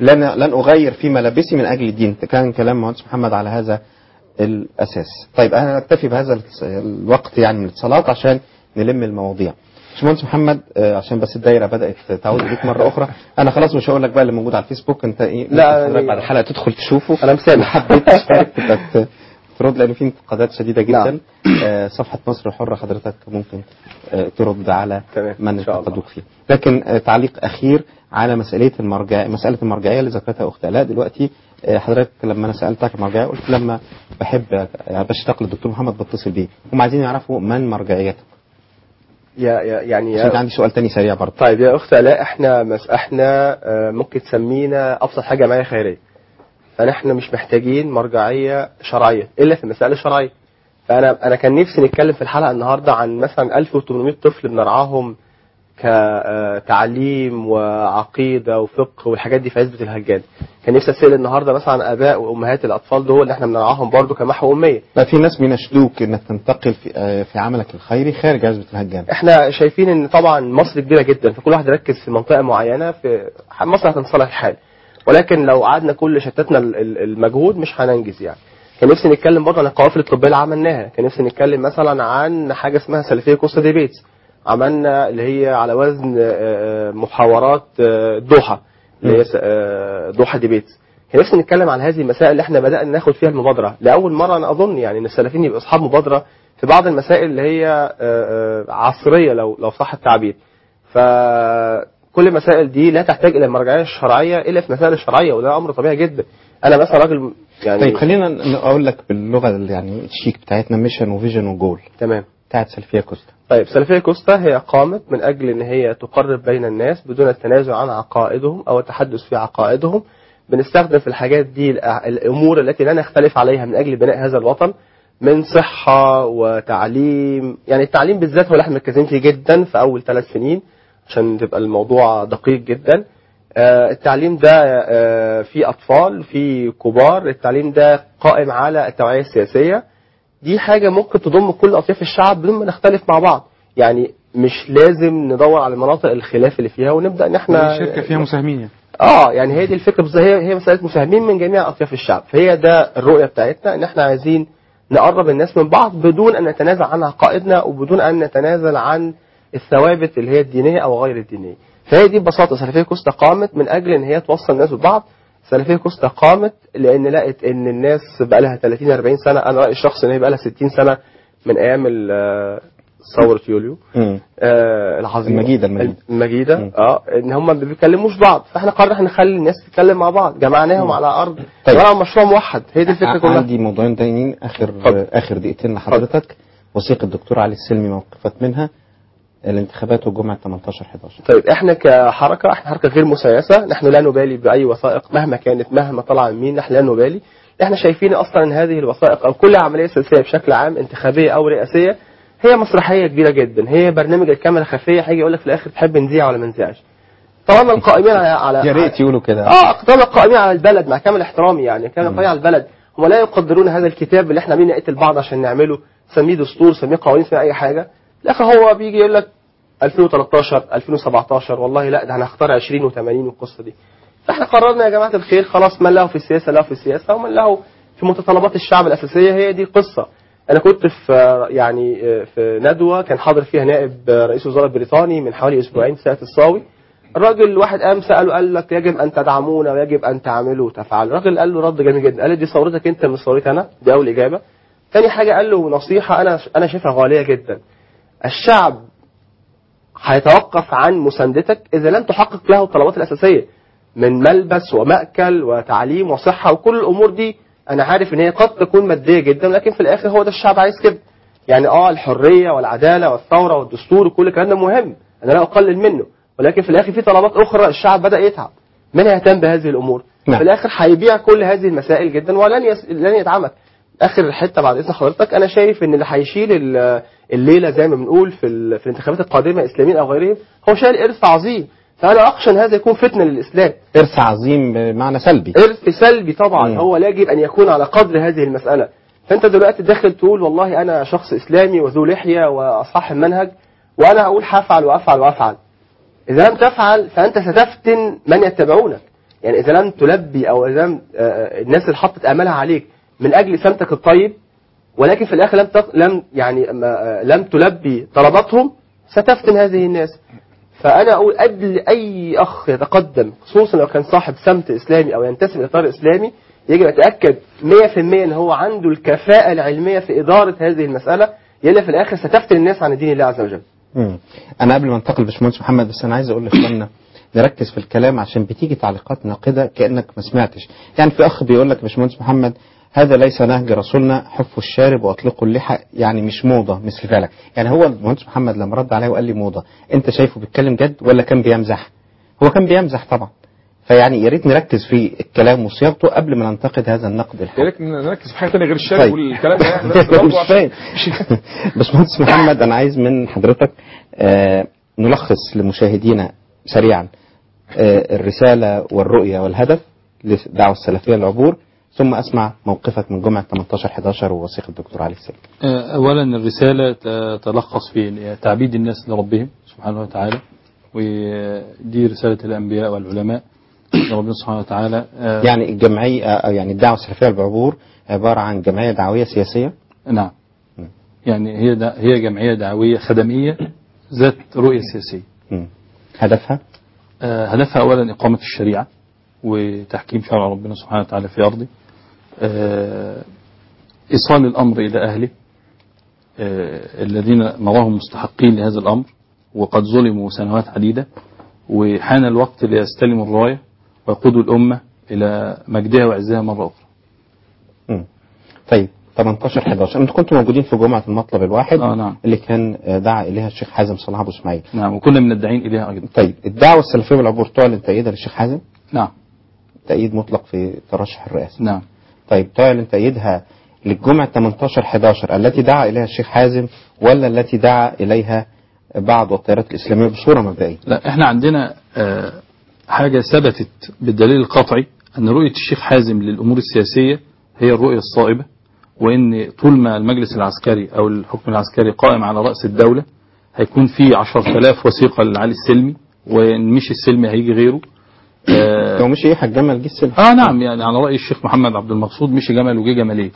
[SPEAKER 9] لن لن اغير في ملابسي من اجل الدين كان كلام مهندس محمد على هذا الاساس طيب انا نكتفي بهذا الاتص- الوقت يعني من الاتصالات عشان نلم المواضيع باشمهندس محمد آه، عشان بس الدايره بدات تعود بيك مره اخرى انا خلاص مش هقول لك بقى اللي موجود على الفيسبوك انت ايه
[SPEAKER 11] لا،
[SPEAKER 9] ممكن حضرتك
[SPEAKER 11] يعني-
[SPEAKER 9] بعد الحلقه تدخل تشوفه
[SPEAKER 11] انا مسامح
[SPEAKER 9] حبيت تشترك تبقى ت- ترد لان في انتقادات شديده جدا آه، صفحه مصر الحره حضرتك ممكن آه، ترد على من انتقدوك فيه لكن آه، تعليق اخير على مساله المرجع مساله المرجعيه اللي ذكرتها اخت الاء دلوقتي آه، حضرتك لما انا سالتك المرجعيه قلت لما بحب آه، بشتاق للدكتور محمد بتصل بيه هم عايزين يعرفوا من مرجعيتك
[SPEAKER 11] يا يا يعني
[SPEAKER 9] عشان
[SPEAKER 11] يا
[SPEAKER 9] عندي سؤال تاني سريع برضه
[SPEAKER 11] طيب يا اخت الاء احنا مس احنا آه، ممكن تسمينا ابسط حاجه جمعيه خيريه فنحن مش محتاجين مرجعيه شرعيه الا في المسائل الشرعيه فانا انا كان نفسي نتكلم في الحلقه النهارده عن مثلا 1800 طفل بنرعاهم كتعليم وعقيده وفقه والحاجات دي في عزبه الهجان كان نفسي اسال النهارده مثلا عن اباء وامهات الاطفال دول اللي احنا بنرعاهم برضو كمحو اميه
[SPEAKER 9] لا في ناس بيناشدوك انك تنتقل في آه، في عملك الخيري خارج عزبه الهجان
[SPEAKER 11] احنا شايفين ان طبعا مصر كبيره جدا فكل واحد يركز في منطقه معينه في مصر هتنصلح الحال ولكن لو قعدنا كل شتتنا ال- ال- المجهود مش هننجز يعني كان نفسي نتكلم برضه عن القوافل الطبيه اللي عملناها كان نفسي نتكلم مثلا عن حاجه اسمها سلفيه كوستا ديبيتس عملنا اللي هي على وزن آه، آه، محاورات آه، دوحه اللي هي س- آه، دوحه ديبيتس كان نفسي نتكلم عن هذه المسائل اللي احنا بدانا ناخد فيها المبادره لاول مره انا اظن يعني ان السلفيين يبقوا اصحاب مبادره في بعض المسائل اللي هي آه، آه، عصريه لو لو صح التعبير فكل المسائل دي لا تحتاج الى المرجعيه الشرعيه الا في مسائل الشرعيه وده امر طبيعي جدا انا مثلا راجل يعني
[SPEAKER 9] طيب خلينا ن- اقول لك باللغه اللي يعني الشيك بتاعتنا ميشن وفيجن وجول
[SPEAKER 11] تمام
[SPEAKER 9] بتاعت سلفيه كوستا
[SPEAKER 11] طيب سلفية كوستا هي قامت من أجل أن هي تقرب بين الناس بدون التنازل عن عقائدهم أو التحدث في عقائدهم بنستخدم في الحاجات دي الأ- الأمور التي لا نختلف عليها من أجل بناء هذا الوطن من صحة وتعليم يعني التعليم بالذات هو اللي احنا مركزين فيه جدا في أول ثلاث سنين عشان تبقى الموضوع دقيق جدا آه، التعليم ده آه، في أطفال في كبار التعليم ده قائم على التوعية السياسية دي حاجة ممكن تضم كل أطياف الشعب بدون ما نختلف مع بعض يعني مش لازم ندور على مناطق الخلاف اللي فيها ونبدأ ان احنا
[SPEAKER 12] شركه فيها مساهمين يعني
[SPEAKER 11] اه يعني هي دي الفكره بس هي هي مساله مساهمين من جميع اطياف الشعب فهي ده الرؤيه بتاعتنا ان احنا عايزين نقرب الناس من بعض بدون ان نتنازل عن عقائدنا وبدون ان نتنازل عن الثوابت اللي هي الدينيه او غير الدينيه فهي دي ببساطه سلفيه كوستا قامت من اجل ان هي توصل الناس ببعض سلفيه كوستا قامت لان لقت ان الناس بقى لها 30 40 سنه انا رايي الشخصي ان هي بقى لها 60 سنه من ايام ال- ثوره يوليو آه العظيمه
[SPEAKER 9] المجيدة المجيدة.
[SPEAKER 11] المجيده اه ان هم ما بيكلموش بعض فاحنا قررنا نخلي الناس تتكلم مع بعض جمعناهم على ارض
[SPEAKER 9] طيب.
[SPEAKER 11] طيب. مشروع موحد هي دي الفكره
[SPEAKER 9] ع-
[SPEAKER 11] كلها
[SPEAKER 9] عندي موضوعين تانيين اخر اخر دقيقتين لحضرتك وثيقه الدكتور علي السلمي موقفات منها الانتخابات وجمعه 18 11
[SPEAKER 11] طيب احنا كحركه احنا حركه غير مسيسه نحن لا نبالي باي وثائق مهما كانت مهما طلع من مين نحن لا نبالي احنا شايفين اصلا ان هذه الوثائق او كل عمليه سياسيه بشكل عام انتخابيه او رئاسيه هي مسرحيه كبيره جدا هي برنامج الكاميرا الخفيه هيجي يقول لك في الاخر تحب نذيع ولا ما نذيعش طالما القائمين على على
[SPEAKER 9] يا ريت يقولوا كده
[SPEAKER 11] اه طالما القائمين على البلد مع كامل احترامي يعني كامل القائمين على البلد هم لا يقدرون هذا الكتاب اللي احنا عاملين نقتل بعض عشان نعمله سميه دستور سميه قوانين سميه اي حاجه في الاخر هو بيجي يقول لك 2013 2017 والله لا ده هنختار 20 و80 والقصه دي فاحنا قررنا يا جماعه الخير خلاص من له في السياسه له في السياسه ومن له في متطلبات الشعب الاساسيه هي دي قصه انا كنت في يعني في ندوه كان حاضر فيها نائب رئيس الوزراء البريطاني من حوالي اسبوعين في ساعه الصاوي الراجل واحد قام ساله قال لك يجب ان تدعمونا ويجب ان تعملوا وتفعلوا الراجل قال له رد جميل جدا قال لي دي ثورتك انت مش ثورتي انا دي اول اجابه تاني حاجه قال له نصيحه انا انا شايفها غاليه جدا الشعب هيتوقف عن مساندتك اذا لم تحقق له الطلبات الاساسيه من ملبس ومأكل وتعليم وصحه وكل الامور دي انا عارف ان هي قد تكون ماديه جدا لكن في الاخر هو ده الشعب عايز كده يعني اه الحريه والعداله والثوره والدستور وكل الكلام ده مهم انا لا اقلل منه ولكن في الاخر في طلبات اخرى الشعب بدا يتعب من يهتم بهذه الامور
[SPEAKER 9] نعم.
[SPEAKER 11] في الاخر هيبيع كل هذه المسائل جدا ولن يس... لن يدعمك اخر حته بعد اذن حضرتك انا شايف ان اللي هيشيل ال- الليله زي ما بنقول في, ال... في الانتخابات القادمه اسلاميين او غيرهم هو شايل ارث عظيم فانا اخشى ان هذا يكون فتنه للاسلام
[SPEAKER 9] ارث عظيم بمعنى سلبي
[SPEAKER 11] ارث سلبي طبعا هو لا يجب ان يكون على قدر هذه المساله فانت دلوقتي داخل تقول والله انا شخص اسلامي وذو لحيه واصحاب منهج وانا اقول هفعل وافعل وافعل اذا لم تفعل فانت ستفتن من يتبعونك يعني اذا لم تلبي او اذا لم آه، الناس اللي حطت املها عليك من اجل سمتك الطيب ولكن في الاخر لم تق... لم يعني ما- آه، لم تلبي طلباتهم ستفتن هذه الناس فانا اقول قبل اي اخ يتقدم خصوصا لو كان صاحب سمت اسلامي او ينتسب لاطار اسلامي يجب يتاكد 100% ان هو عنده الكفاءه العلميه في اداره هذه المساله يلا في الاخر ستفتن الناس عن دين الله عز وجل
[SPEAKER 9] مم. انا قبل ما انتقل لباشمهندس محمد بس انا عايز اقول لاخواننا نركز في الكلام عشان بتيجي تعليقات ناقده كانك ما سمعتش يعني في اخ بيقول لك يا باشمهندس محمد هذا ليس نهج رسولنا حفوا الشارب واطلقوا اللحى يعني مش موضه مثل فعلك يعني هو المهندس محمد لما رد عليا وقال لي موضه انت شايفه بيتكلم جد ولا كان بيمزح هو كان بيمزح طبعا فيعني يا ريت نركز في الكلام وصياغته قبل ما ننتقد هذا النقد الحاد
[SPEAKER 2] يا ريت نركز في حاجه ثانيه غير الشارع
[SPEAKER 9] طيب.
[SPEAKER 2] والكلام ده يعني بس برضه
[SPEAKER 9] مش
[SPEAKER 2] عشان-
[SPEAKER 9] فاهم باشمهندس محمد انا عايز من حضرتك آه، نلخص لمشاهدينا سريعا آه، الرساله والرؤيه والهدف للدعوه السلفيه للعبور ثم اسمع موقفك من جمعه 18 11 ووثيقه الدكتور علي السيد
[SPEAKER 10] آه، أولا الرسالة تلخص في تعبيد الناس لربهم سبحانه وتعالى ودي رسالة الأنبياء والعلماء ربنا سبحانه وتعالى آه،
[SPEAKER 9] يعني الجمعيه آه، يعني الدعوه السلفيه للعبور عباره عن جمعيه دعويه سياسيه
[SPEAKER 10] نعم يعني هي دا هي جمعية دعوية خدمية ذات رؤية سياسية
[SPEAKER 9] مم. هدفها
[SPEAKER 10] آه، هدفها أولا إقامة الشريعة وتحكيم شرع ربنا سبحانه وتعالى في أرضه آه، إيصال الأمر إلى أهله آه، الذين نراهم مستحقين لهذا الأمر وقد ظلموا سنوات عديدة وحان الوقت ليستلموا الراية ويقودوا الأمة إلى مجدها وعزها مرة أخرى
[SPEAKER 9] مم. طيب 18 11 انتوا كنتوا موجودين في جمعه المطلب الواحد
[SPEAKER 10] آه نعم.
[SPEAKER 9] اللي كان آه، دعا اليها الشيخ حازم صلاح ابو اسماعيل
[SPEAKER 10] نعم وكنا من الداعين إليها أيضا
[SPEAKER 9] طيب الدعوه السلفيه والعبور تعلن تأييدها للشيخ حازم
[SPEAKER 10] نعم
[SPEAKER 9] تأييد مطلق في ترشح الرئاسة
[SPEAKER 10] نعم
[SPEAKER 9] طيب تعلن تأييدها للجمعة 18 11 التي دعا إليها الشيخ حازم ولا التي دعا إليها بعض التيارات الإسلامية بصورة مبدئية
[SPEAKER 10] لا احنا عندنا آه، حاجة ثبتت بالدليل القطعي أن رؤية الشيخ حازم للأمور السياسية هي الرؤية الصائبة وإن طول ما المجلس العسكري أو الحكم العسكري قائم على رأس الدولة هيكون في 10000 وثيقة لعلي السلمي وإن مش السلمي هيجي غيره آه
[SPEAKER 9] لو مش إيه هتجمل جه السلم
[SPEAKER 10] آه نعم يعني على رأي الشيخ محمد عبد المقصود مش جمل وجه جمالين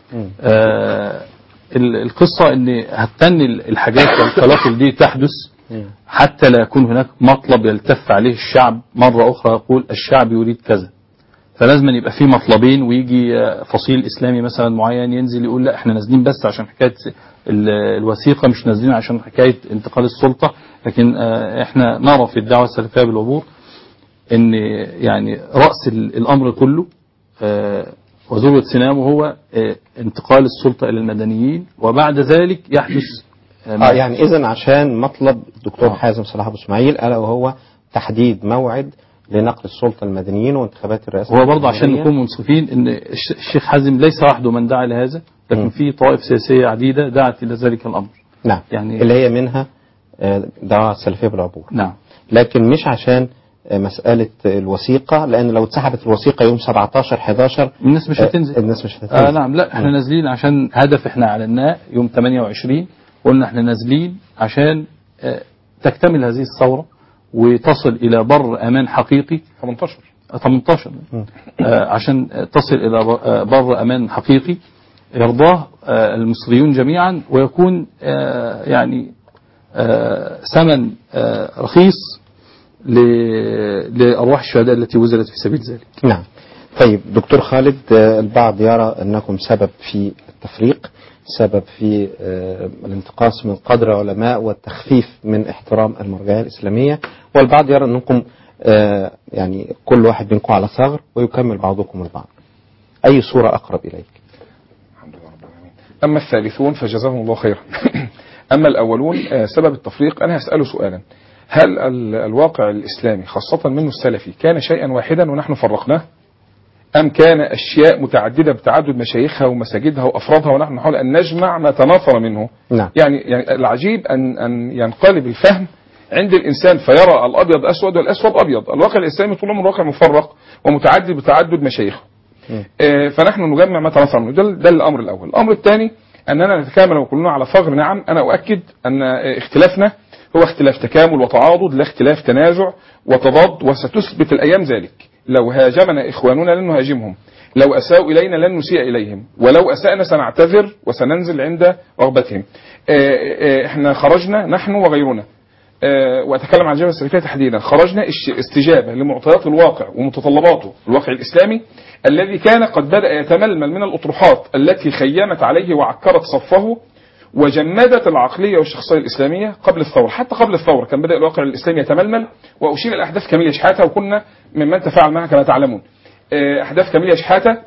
[SPEAKER 10] آه ال- القصة ان هتتن الحاجات والقلاقل دي تحدث حتى لا يكون هناك مطلب يلتف عليه الشعب مرة أخرى يقول الشعب يريد كذا فلازم يبقى في مطلبين ويجي آه، فصيل إسلامي مثلا معين ينزل يقول لا احنا نازلين بس عشان حكاية ال- الوثيقة مش نازلين عشان حكاية انتقال السلطة لكن آه، احنا نرى في الدعوة السلفية بالعبور ان يعني رأس ال- الأمر كله آه، وذروة سنامه هو آه، انتقال السلطة إلى المدنيين وبعد ذلك يحدث
[SPEAKER 9] اه يعني إذا عشان مطلب الدكتور حازم صلاح أبو إسماعيل ألا وهو تحديد موعد لنقل السلطة المدنيين وانتخابات الرئاسة
[SPEAKER 10] هو برضه عشان
[SPEAKER 9] الجمهورية.
[SPEAKER 10] نكون منصفين ان الش- الشيخ حازم ليس وحده من دعا لهذا لكن في طوائف سياسية عديدة دعت إلى ذلك الأمر
[SPEAKER 9] نعم
[SPEAKER 10] يعني
[SPEAKER 9] اللي هي منها آه، دعوة السلفية بالعبور
[SPEAKER 10] نعم
[SPEAKER 9] لكن مش عشان آه، مسألة الوثيقة لأن لو اتسحبت الوثيقة يوم 17 11
[SPEAKER 10] الناس مش
[SPEAKER 9] آه،
[SPEAKER 10] هتنزل
[SPEAKER 9] الناس مش هتنزل
[SPEAKER 10] آه نعم لا احنا نازلين عشان هدف احنا اعلناه يوم 28 قلنا احنا نازلين عشان آه تكتمل هذه الثورة وتصل إلى بر أمان حقيقي
[SPEAKER 2] 18
[SPEAKER 10] آه، 18 آه عشان آه، تصل إلى ب- آه، بر أمان حقيقي يرضاه آه، المصريون جميعا ويكون آه، يعني آه، ثمن آه، رخيص ل- لأرواح الشهداء التي بذلت في سبيل ذلك
[SPEAKER 9] نعم طيب دكتور خالد آه، البعض يرى أنكم سبب في التفريق سبب في آه، الانتقاص من قدر العلماء والتخفيف من احترام المرجعية الإسلامية والبعض يرى أنكم آه، يعني كل واحد منكم على ثغر ويكمل بعضكم البعض أي صورة أقرب إليك
[SPEAKER 2] أما الثالثون فجزاهم الله خيرا أما الأولون آه، سبب التفريق أنا هسأله سؤالا هل ال- الواقع الإسلامي خاصة منه السلفي كان شيئا واحدا ونحن فرقناه أم كان أشياء متعددة بتعدد مشايخها ومساجدها وأفرادها ونحن نحاول أن نجمع ما تناثر منه
[SPEAKER 9] نعم
[SPEAKER 2] يعني, يعني العجيب أن, أن ينقلب الفهم عند الإنسان فيرى الأبيض أسود والأسود أبيض الواقع الإسلامي طول عمره واقع مفرق ومتعدد بتعدد مشايخه آه، فنحن نجمع ما تناثر منه ده, ده الأمر الأول الأمر الثاني أننا نتكامل وكلنا على ثغر نعم أنا أؤكد أن آه، اختلافنا هو اختلاف تكامل وتعاضد لا اختلاف تنازع وتضاد وستثبت الأيام ذلك لو هاجمنا إخواننا لن نهاجمهم لو أساءوا إلينا لن نسيء إليهم ولو أسأنا سنعتذر وسننزل عند رغبتهم آه، آه، احنا خرجنا نحن وغيرنا آه، وأتكلم عن الجبهة السلفية تحديدا خرجنا اش- استجابة لمعطيات الواقع ومتطلباته الواقع الإسلامي الذي كان قد بدأ يتململ من الأطروحات التي خيمت عليه وعكرت صفه وجمدت العقلية والشخصية الإسلامية قبل الثورة حتى قبل الثورة كان بدأ الواقع الإسلامي يتململ وأشير إلى أحداث كاميليا شحاتة وكنا ممن تفاعل معها كما تعلمون آه، أحداث كاميليا شحاتة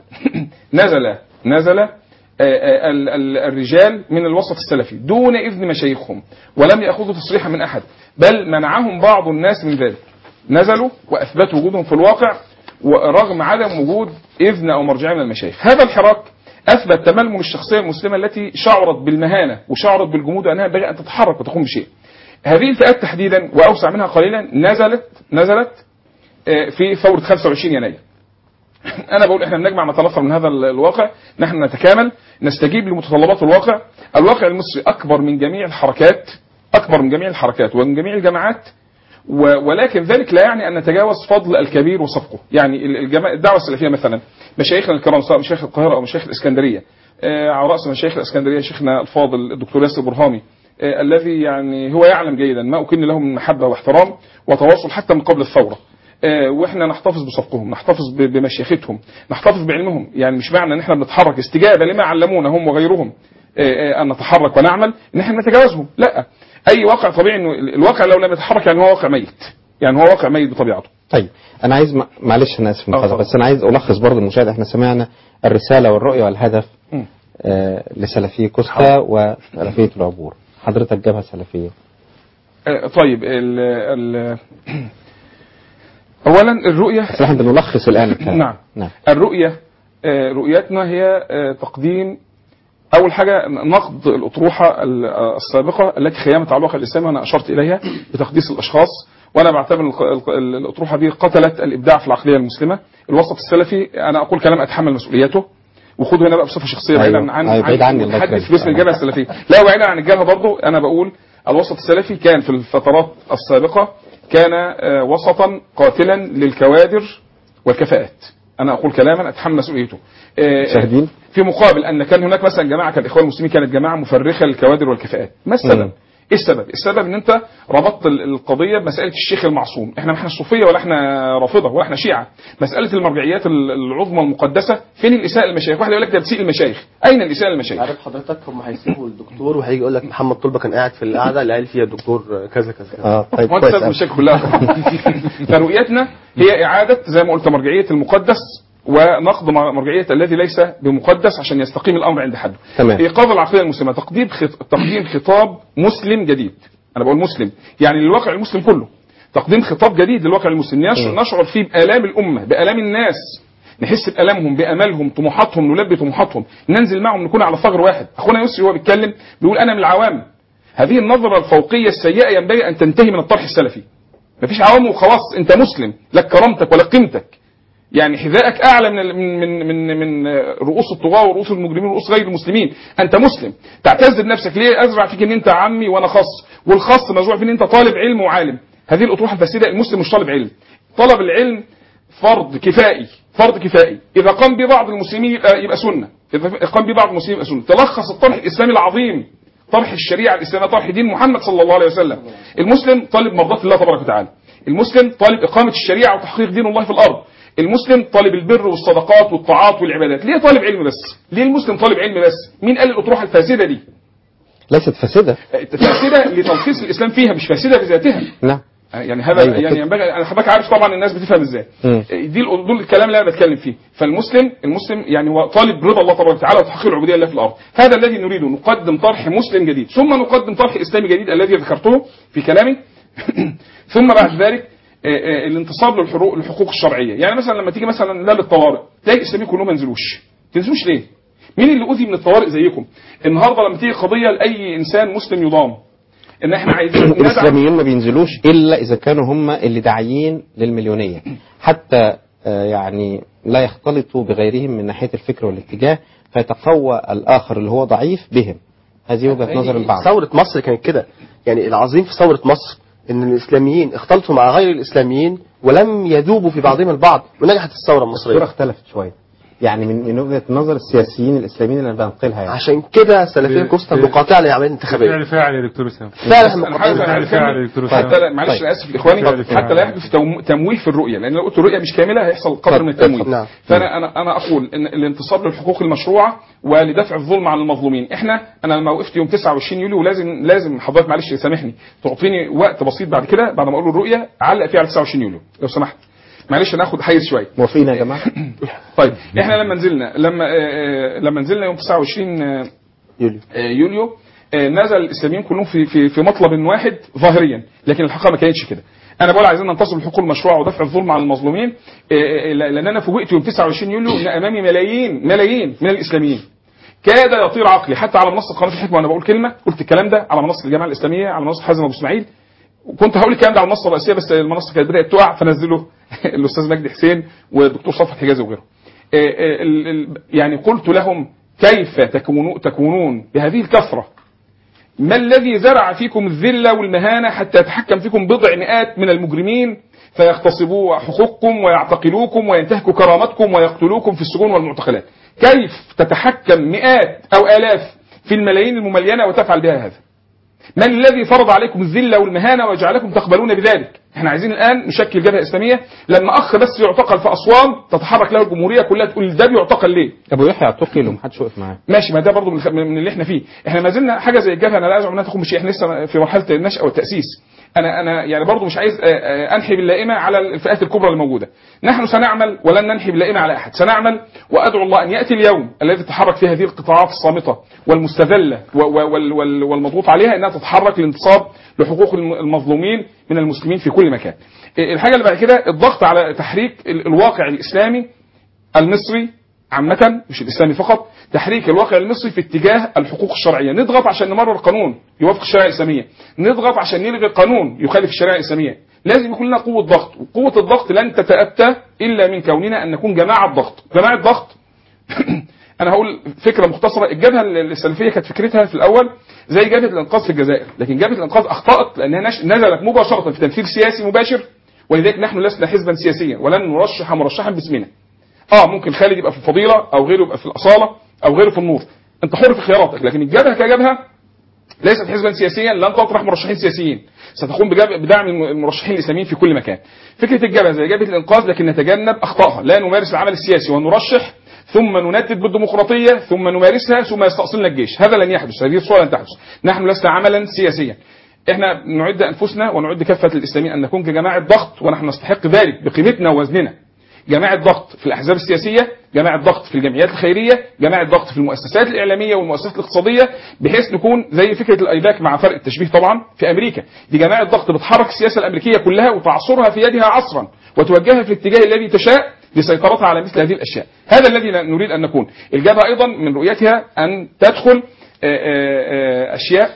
[SPEAKER 2] نزل نزل آه، آه، ال- ال- الرجال من الوسط السلفي دون إذن مشايخهم ولم يأخذوا تصريحا من أحد بل منعهم بعض الناس من ذلك نزلوا وأثبتوا وجودهم في الواقع ورغم عدم وجود إذن أو مرجعية من المشايخ هذا الحراك أثبت تململ الشخصية المسلمة التي شعرت بالمهانة وشعرت بالجمود أنها ينبغي أن تتحرك وتقوم بشيء هذه الفئات تحديدا وأوسع منها قليلا نزلت نزلت آه، في ثورة 25 يناير انا بقول احنا بنجمع ما تنفر من هذا ال- الواقع نحن نتكامل نستجيب لمتطلبات الواقع الواقع المصري اكبر من جميع الحركات اكبر من جميع الحركات ومن جميع الجماعات و- ولكن ذلك لا يعني ان نتجاوز فضل الكبير وسبقه يعني ال- الجما- الدعوه السلفيه مثلا مشايخنا الكرام سواء مشايخ القاهره او مشايخ الاسكندريه آه، على راس مشايخ الاسكندريه شيخنا الفاضل الدكتور ياسر برهامي آه، الذي يعني هو يعلم جيدا ما اكن له من محبه واحترام وتواصل حتى من قبل الثوره آه، واحنا نحتفظ بسبقهم نحتفظ ب- بمشيختهم نحتفظ بعلمهم يعني مش معنى ان احنا بنتحرك استجابه لما علمونا هم وغيرهم آه، آه، ان نتحرك ونعمل ان احنا نتجاوزهم لا اي واقع طبيعي انه ال- الواقع لو لم يتحرك يعني هو واقع ميت يعني هو واقع ميت بطبيعته
[SPEAKER 9] طيب انا عايز م... معلش انا اسف المقاطعة، بس انا عايز الخص برضه المشاهد احنا سمعنا الرساله والرؤيه والهدف
[SPEAKER 2] مم.
[SPEAKER 9] آه لسلفيه كوستا وسلفيه العبور حضرتك جبهه سلفيه
[SPEAKER 2] آه، طيب ال ال اولا الرؤيه
[SPEAKER 9] بس احنا بنلخص الان الكلام.
[SPEAKER 2] نعم
[SPEAKER 9] نعم
[SPEAKER 2] الرؤية آه، رؤيتنا هي آه، تقديم أول حاجة نقد الأطروحة ال- آه، السابقة التي خيمت على الواقع الإسلامي وأنا أشرت إليها بتقديس الأشخاص وأنا بعتبر الق- الق- الأطروحة دي قتلت الإبداع في العقلية المسلمة الوسط السلفي أنا أقول كلام أتحمل مسؤوليته وخذوا هنا بقى بصفة شخصية
[SPEAKER 9] أيوة.
[SPEAKER 2] بعيدا عن
[SPEAKER 9] أيوة، بعيد عني، الله
[SPEAKER 2] حدث
[SPEAKER 9] يكرمك.
[SPEAKER 2] باسم الجبهة السلفية لا بعيدا عن الجبهة برضو أنا بقول الوسط السلفي كان في الفترات السابقة كان آه، وسطا قاتلا للكوادر والكفاءات انا اقول كلاما اتحمل مسؤوليته آه،
[SPEAKER 9] شاهدين
[SPEAKER 2] في مقابل ان كان هناك مثلا جماعه كان الاخوان المسلمين كانت جماعه مفرخه للكوادر والكفاءات ما السبب
[SPEAKER 9] مم.
[SPEAKER 2] ايه السبب السبب ان انت ربطت ال- القضيه بمساله الشيخ المعصوم احنا ما احنا صوفيه ولا احنا رافضه ولا احنا شيعه مساله المرجعيات ال- العظمى المقدسه فين الاساءه للمشايخ واحد يقول لك ده بتسيء المشايخ اين الاساءه للمشايخ
[SPEAKER 11] عارف حضرتك هم هيسيبوا الدكتور وهيجي يقول لك محمد طلبه كان قاعد في القعده اللي قال فيها الدكتور كذا كذا كذا
[SPEAKER 9] اه طيب
[SPEAKER 2] هو انت
[SPEAKER 9] كويس
[SPEAKER 2] سبب
[SPEAKER 9] أوي.
[SPEAKER 2] المشاكل كلها فرؤيتنا هي اعاده زي ما قلت مرجعيه المقدس ونقد مرجعيه الذي ليس بمقدس عشان يستقيم الامر عند حده.
[SPEAKER 9] تمام.
[SPEAKER 2] ايقاظ العقليه المسلمه تقديم خط... تقديم خطاب مسلم جديد. انا بقول مسلم يعني للواقع المسلم كله. تقديم خطاب جديد للواقع المسلم يشعر
[SPEAKER 9] م.
[SPEAKER 2] نشعر فيه بالام الامه بالام الناس نحس بألمهم بأملهم طموحاتهم نلبي طموحاتهم ننزل معهم نكون على ثغر واحد أخونا يسري وهو بيتكلم بيقول أنا من العوام هذه النظرة الفوقية السيئة ينبغي أن تنتهي من الطرح السلفي مفيش عوام وخلاص أنت مسلم لك كرامتك ولك قيمتك يعني حذائك أعلى من من من من, من رؤوس الطغاة ورؤوس المجرمين ورؤوس غير المسلمين أنت مسلم تعتز بنفسك ليه أزرع فيك أن أنت عمي وأنا خاص والخاص مزروع فيك أن أنت طالب علم وعالم هذه الأطروحة الفاسدة المسلم مش طالب علم طلب العلم فرض كفائي فرض كفائي إذا قام ببعض المسلمين يبقى, يبقى سنة إذا قام ببعض المسلمين يبقى سنة تلخص الطرح الإسلامي العظيم طرح الشريعة الإسلامية طرح دين محمد صلى الله عليه وسلم المسلم طالب مرضات الله تبارك وتعالى المسلم طالب إقامة الشريعة وتحقيق دين الله في الأرض المسلم طالب البر والصدقات والطاعات والعبادات ليه طالب علم بس ليه المسلم طالب علم بس مين قال الأطروحة الفاسدة دي
[SPEAKER 9] ليست فاسدة
[SPEAKER 2] فاسدة لتلخيص الإسلام فيها مش فاسدة بذاتها
[SPEAKER 9] نعم
[SPEAKER 2] يعني هذا
[SPEAKER 9] أيوة
[SPEAKER 2] يعني
[SPEAKER 9] كده.
[SPEAKER 2] ينبغي انا حضرتك عارف طبعا الناس بتفهم ازاي
[SPEAKER 9] مم.
[SPEAKER 2] دي ال- دول الكلام اللي انا بتكلم فيه فالمسلم المسلم يعني هو طالب رضا الله تبارك وتعالى وتحقيق العبوديه لله في الارض هذا الذي نريده نقدم طرح مسلم جديد ثم نقدم طرح اسلامي جديد الذي ذكرته في كلامي ثم بعد ذلك آه، آه، الانتصاب للحقوق للحقوق الشرعيه يعني مثلا لما تيجي مثلا لا للطوارئ تلاقي الاسلاميين كلهم ما ينزلوش تنزلوش ليه مين اللي اذي من الطوارئ زيكم النهارده لما تيجي قضيه لاي انسان مسلم يضام ان احنا عايزين ندعم
[SPEAKER 9] الاسلاميين ما بينزلوش الا اذا كانوا هم اللي داعيين للمليونيه حتى آه، يعني لا يختلطوا بغيرهم من ناحيه الفكر والاتجاه فيتقوى الاخر اللي هو ضعيف بهم هذه وجهة نظر البعض
[SPEAKER 11] ثورة مصر كانت كده يعني العظيم في ثورة مصر ان الاسلاميين اختلطوا مع غير الاسلاميين ولم يذوبوا في بعضهم البعض ونجحت الثورة
[SPEAKER 9] الصورة
[SPEAKER 11] المصرية
[SPEAKER 9] اختلفت شوية يعني من من وجهة نظر السياسيين الإسلاميين اللي أنا بنقلها يعني
[SPEAKER 11] عشان كده سلفية
[SPEAKER 12] ب-
[SPEAKER 11] كوستا
[SPEAKER 12] ب-
[SPEAKER 11] مقاطعة للعملية الانتخابية
[SPEAKER 12] بالفعل فاعل يا دكتور اسامه
[SPEAKER 11] فعلا
[SPEAKER 12] بالفعل
[SPEAKER 11] مقاطعة
[SPEAKER 12] بالفعل فاعل يا دكتور اسامه
[SPEAKER 2] حتى لا معلش
[SPEAKER 12] طيب.
[SPEAKER 2] انا اسف لاخواني
[SPEAKER 12] بالفعل فاعل.
[SPEAKER 2] حتى لا يحدث توم- تمويه في الرؤيه لان لو قلت الرؤيه مش كامله هيحصل قدر من التمويه
[SPEAKER 11] نعم.
[SPEAKER 2] فانا انا انا اقول ان الانتصار للحقوق المشروعه ولدفع الظلم عن المظلومين احنا انا لما وقفت يوم 29 يوليو لازم لازم حضرتك معلش سامحني تعطيني وقت بسيط بعد كده بعد ما اقول الرؤيه علق فيه على 29 يوليو لو سمحت معلش ناخد حيز شويه
[SPEAKER 9] موافقين يا جماعة
[SPEAKER 2] طيب احنا لما نزلنا لما آه، آه، لما نزلنا يوم 29 آه،
[SPEAKER 11] يوليو
[SPEAKER 2] آه، يوليو آه، نزل الاسلاميين كلهم في في في مطلب واحد ظاهريا لكن الحقيقه ما كانتش كده انا بقول عايزين ننتصر بالحقوق المشروعه ودفع الظلم عن المظلومين آه، آه، لان انا فوجئت يوم 29 يوليو ان امامي ملايين ملايين من الاسلاميين كاد يطير عقلي حتى على منصه قناه الحكمه وانا بقول كلمه قلت الكلام ده على منصه الجامعه الاسلاميه على منصه حازم ابو اسماعيل وكنت هقول الكلام ده على المنصه الرئيسيه بس المنصه كانت بدات تقع فنزله الاستاذ مجدي حسين والدكتور صفوت حجازي وغيره آه، آه، ال- ال- يعني قلت لهم كيف تكونون تكونون بهذه الكثره ما الذي زرع فيكم الذله والمهانه حتى يتحكم فيكم بضع مئات من المجرمين فيغتصبوا حقوقكم ويعتقلوكم وينتهكوا كرامتكم ويقتلوكم في السجون والمعتقلات كيف تتحكم مئات او الاف في الملايين المملينه وتفعل بها هذا من الذي فرض عليكم الذله والمهانه وجعلكم تقبلون بذلك احنا عايزين الان نشكل جبهه اسلاميه لما اخ بس يعتقل في اسوان تتحرك له الجمهوريه كلها تقول ده بيعتقل ليه
[SPEAKER 9] أبو يحيى اعتقل ومحدش وقف معاه
[SPEAKER 2] ماشي ما ده برضه من, من اللي احنا فيه احنا ما زلنا حاجه زي الجبهه انا لا ازعم انها تكون بشيء احنا لسه في مرحله النشأه والتاسيس انا انا يعني برضه مش عايز آه، آه، انحي باللائمه على الفئات الكبرى الموجوده نحن سنعمل ولن ننحي باللائمه على احد سنعمل وادعو الله ان ياتي اليوم الذي تتحرك فيه هذه القطاعات الصامته والمستذله و- و- وال- وال- والمضغوط عليها انها تتحرك للانتصاب لحقوق الم- المظلومين من المسلمين في كل مكان آه، الحاجه اللي بعد كده الضغط على تحريك ال- الواقع الاسلامي المصري عامة مش الإسلامي فقط تحريك الواقع المصري في اتجاه الحقوق الشرعية نضغط عشان نمرر قانون يوافق الشريعة الإسلامية نضغط عشان نلغي قانون يخالف الشريعة الإسلامية لازم يكون لنا قوة ضغط وقوة الضغط لن تتأتى إلا من كوننا أن نكون جماعة ضغط جماعة ضغط انا هقول فكره مختصره الجبهه السلفيه كانت فكرتها في الاول زي جبهه الانقاذ في الجزائر لكن جبهه الانقاذ اخطات لانها نش- نزلت مباشره في تمثيل سياسي مباشر ولذلك نحن لسنا حزبا سياسيا ولن نرشح مرشحا باسمنا اه ممكن خالد يبقى في الفضيله او غيره يبقى في الاصاله او غيره في النور انت حر في خياراتك لكن الجبهه كجبهه ليست حزبا سياسيا لن تطرح مرشحين سياسيين ستقوم بجاب- بدعم الم- المرشحين الاسلاميين في كل مكان فكره الجبهه زي جبهه الانقاذ لكن نتجنب اخطائها لا نمارس العمل السياسي ونرشح ثم نندد بالديمقراطيه ثم نمارسها ثم يستأصلنا الجيش هذا لن يحدث هذه الصوره لن تحدث نحن لسنا عملا سياسيا احنا نعد انفسنا ونعد كافه الاسلاميين ان نكون كجماعه ضغط ونحن نستحق ذلك بقيمتنا ووزننا جماعة ضغط في الأحزاب السياسية جماعة ضغط في الجمعيات الخيرية جماعة ضغط في المؤسسات الإعلامية والمؤسسات الاقتصادية بحيث نكون زي فكرة الأيباك مع فرق التشبيه طبعا في أمريكا دي جماعة ضغط بتحرك السياسة الأمريكية كلها وتعصرها في يدها عصرا وتوجهها في الاتجاه الذي تشاء لسيطرتها على مثل هذه الأشياء هذا الذي نريد أن نكون الجبهة أيضا من رؤيتها أن تدخل آه، آه، آه، أشياء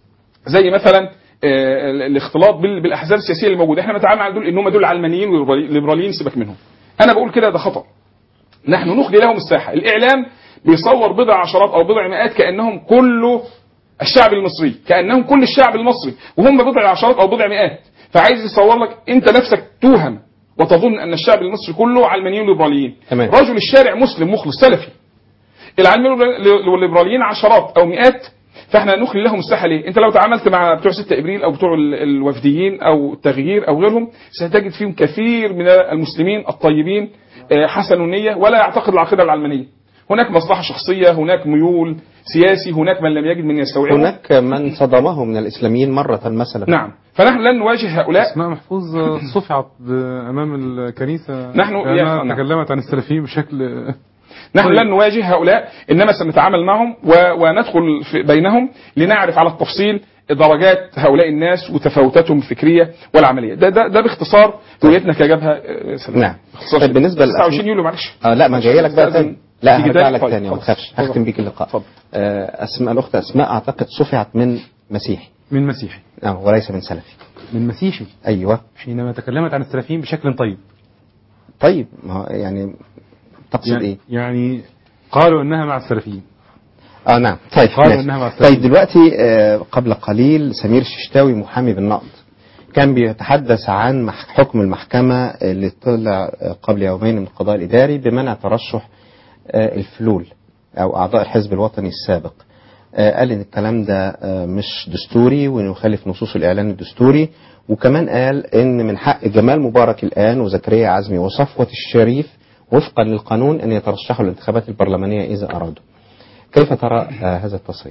[SPEAKER 2] زي مثلا آه، الاختلاط بال- بالاحزاب السياسيه اللي موجوده احنا بنتعامل مع دول ان هم دول علمانيين وليبراليين سيبك منهم انا بقول كده ده خطا نحن نخلي لهم الساحه الاعلام بيصور بضع عشرات او بضع مئات كانهم كله الشعب المصري كانهم كل الشعب المصري وهم بضع عشرات او بضع مئات فعايز يصور لك انت نفسك توهم وتظن ان الشعب المصري كله علمانيين وليبراليين
[SPEAKER 9] تمام.
[SPEAKER 2] رجل الشارع مسلم مخلص سلفي العلمانيين والليبراليين عشرات او مئات فاحنا نخلي لهم الساحه ليه؟ انت لو تعاملت مع بتوع 6 ابريل او بتوع ال- الوفديين او التغيير او غيرهم ستجد فيهم كثير من المسلمين الطيبين آه، حسن النيه ولا يعتقد العقيده العلمانيه. هناك مصلحه شخصيه، هناك ميول سياسي، هناك من لم يجد من يستوعبه.
[SPEAKER 9] هناك من صدمه من الإسلاميين مرة مثلا
[SPEAKER 2] نعم، فنحن لن نواجه هؤلاء
[SPEAKER 12] اسماء محفوظ صفعت امام الكنيسه
[SPEAKER 2] نحن-
[SPEAKER 12] لأنها
[SPEAKER 2] يا- نعم.
[SPEAKER 12] تكلمت عن السلفيين بشكل
[SPEAKER 2] نحن
[SPEAKER 12] طيب.
[SPEAKER 2] لن نواجه هؤلاء انما سنتعامل معهم و- وندخل في بينهم لنعرف على التفصيل درجات هؤلاء الناس وتفاوتاتهم الفكريه والعمليه ده ده, ده باختصار رؤيتنا كجبهه آه، سلفية.
[SPEAKER 9] نعم
[SPEAKER 2] باختصار
[SPEAKER 9] طيب بالنسبة
[SPEAKER 2] 29 يوليو معلش
[SPEAKER 9] اه لا ما جاي لك بقى
[SPEAKER 2] أستأذن
[SPEAKER 9] تاني لا
[SPEAKER 2] تيجي
[SPEAKER 9] هرجع
[SPEAKER 2] تاني؟
[SPEAKER 9] لك
[SPEAKER 2] طيب،
[SPEAKER 9] تاني ما
[SPEAKER 2] خلاص.
[SPEAKER 9] تخافش هختم بيك اللقاء آه، اسماء الاخت اسماء اعتقد صفعت من مسيحي
[SPEAKER 12] من مسيحي
[SPEAKER 9] اه وليس من سلفي
[SPEAKER 12] من مسيحي
[SPEAKER 9] ايوه
[SPEAKER 12] حينما تكلمت عن السلفيين بشكل طيب
[SPEAKER 9] طيب ما هو يعني تقصد
[SPEAKER 12] يعني,
[SPEAKER 9] ايه
[SPEAKER 12] يعني قالوا انها مع السلفيين
[SPEAKER 9] اه نعم طيب
[SPEAKER 12] قالوا
[SPEAKER 9] ماشي.
[SPEAKER 12] إنها مع السلامة.
[SPEAKER 9] طيب دلوقتي آه، قبل قليل سمير ششتاوي محامي بالنقد كان بيتحدث عن مح- حكم المحكمة اللي طلع آه، قبل يومين من القضاء الإداري بمنع ترشح آه، الفلول أو أعضاء الحزب الوطني السابق آه، قال إن الكلام ده آه، مش دستوري وإنه يخالف نصوص الإعلان الدستوري وكمان قال إن من حق جمال مبارك الآن وزكريا عزمي وصفوة الشريف وفقا للقانون أن يترشحوا للانتخابات البرلمانية إذا أرادوا كيف ترى آه، هذا التصريح؟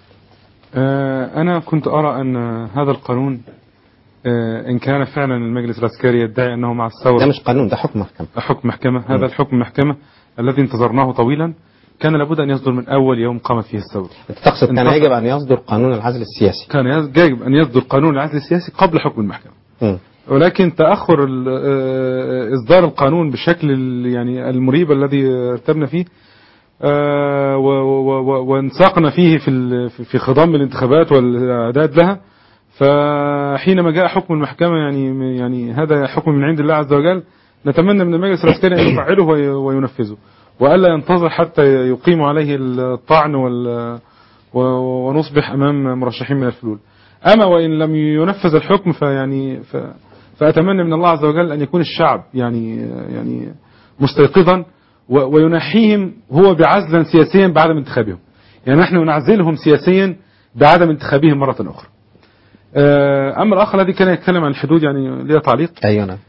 [SPEAKER 12] آه، أنا كنت أرى أن هذا القانون آه، إن كان فعلا المجلس العسكري يدعي أنه مع الثورة
[SPEAKER 9] ده مش قانون ده حكم محكمة
[SPEAKER 12] حكم محكمة
[SPEAKER 9] مم.
[SPEAKER 12] هذا الحكم محكمة الذي انتظرناه طويلا كان لابد أن يصدر من أول يوم قامت فيه الثورة
[SPEAKER 9] تقصد كان
[SPEAKER 12] انتظر-
[SPEAKER 9] يجب أن يصدر قانون العزل السياسي
[SPEAKER 12] كان يجب أن يصدر قانون العزل السياسي قبل حكم المحكمة
[SPEAKER 9] مم.
[SPEAKER 12] ولكن تأخر ال- آه، إصدار القانون بالشكل ال- يعني المريب الذي ارتبنا فيه آه، و- و- و- وانساقنا فيه في ال- في- في خضم الانتخابات والإعداد لها فحينما جاء حكم المحكمة يعني يعني هذا حكم من عند الله عز وجل نتمنى من المجلس العسكري أن يفعله وي- وينفذه وألا ينتظر حتى يقيم عليه الطعن وال و- ونصبح أمام مرشحين من الفلول أما وإن لم ينفذ الحكم فيعني ف فأتمنى من الله عز وجل أن يكون الشعب يعني يعني مستيقظا و- ويناحيهم هو بعزلا سياسيا بعدم انتخابهم يعني نحن نعزلهم سياسيا بعدم انتخابهم مرة أخرى آه، أما الأخ الذي كان يتكلم عن الحدود يعني لي تعليق
[SPEAKER 9] أيوة نعم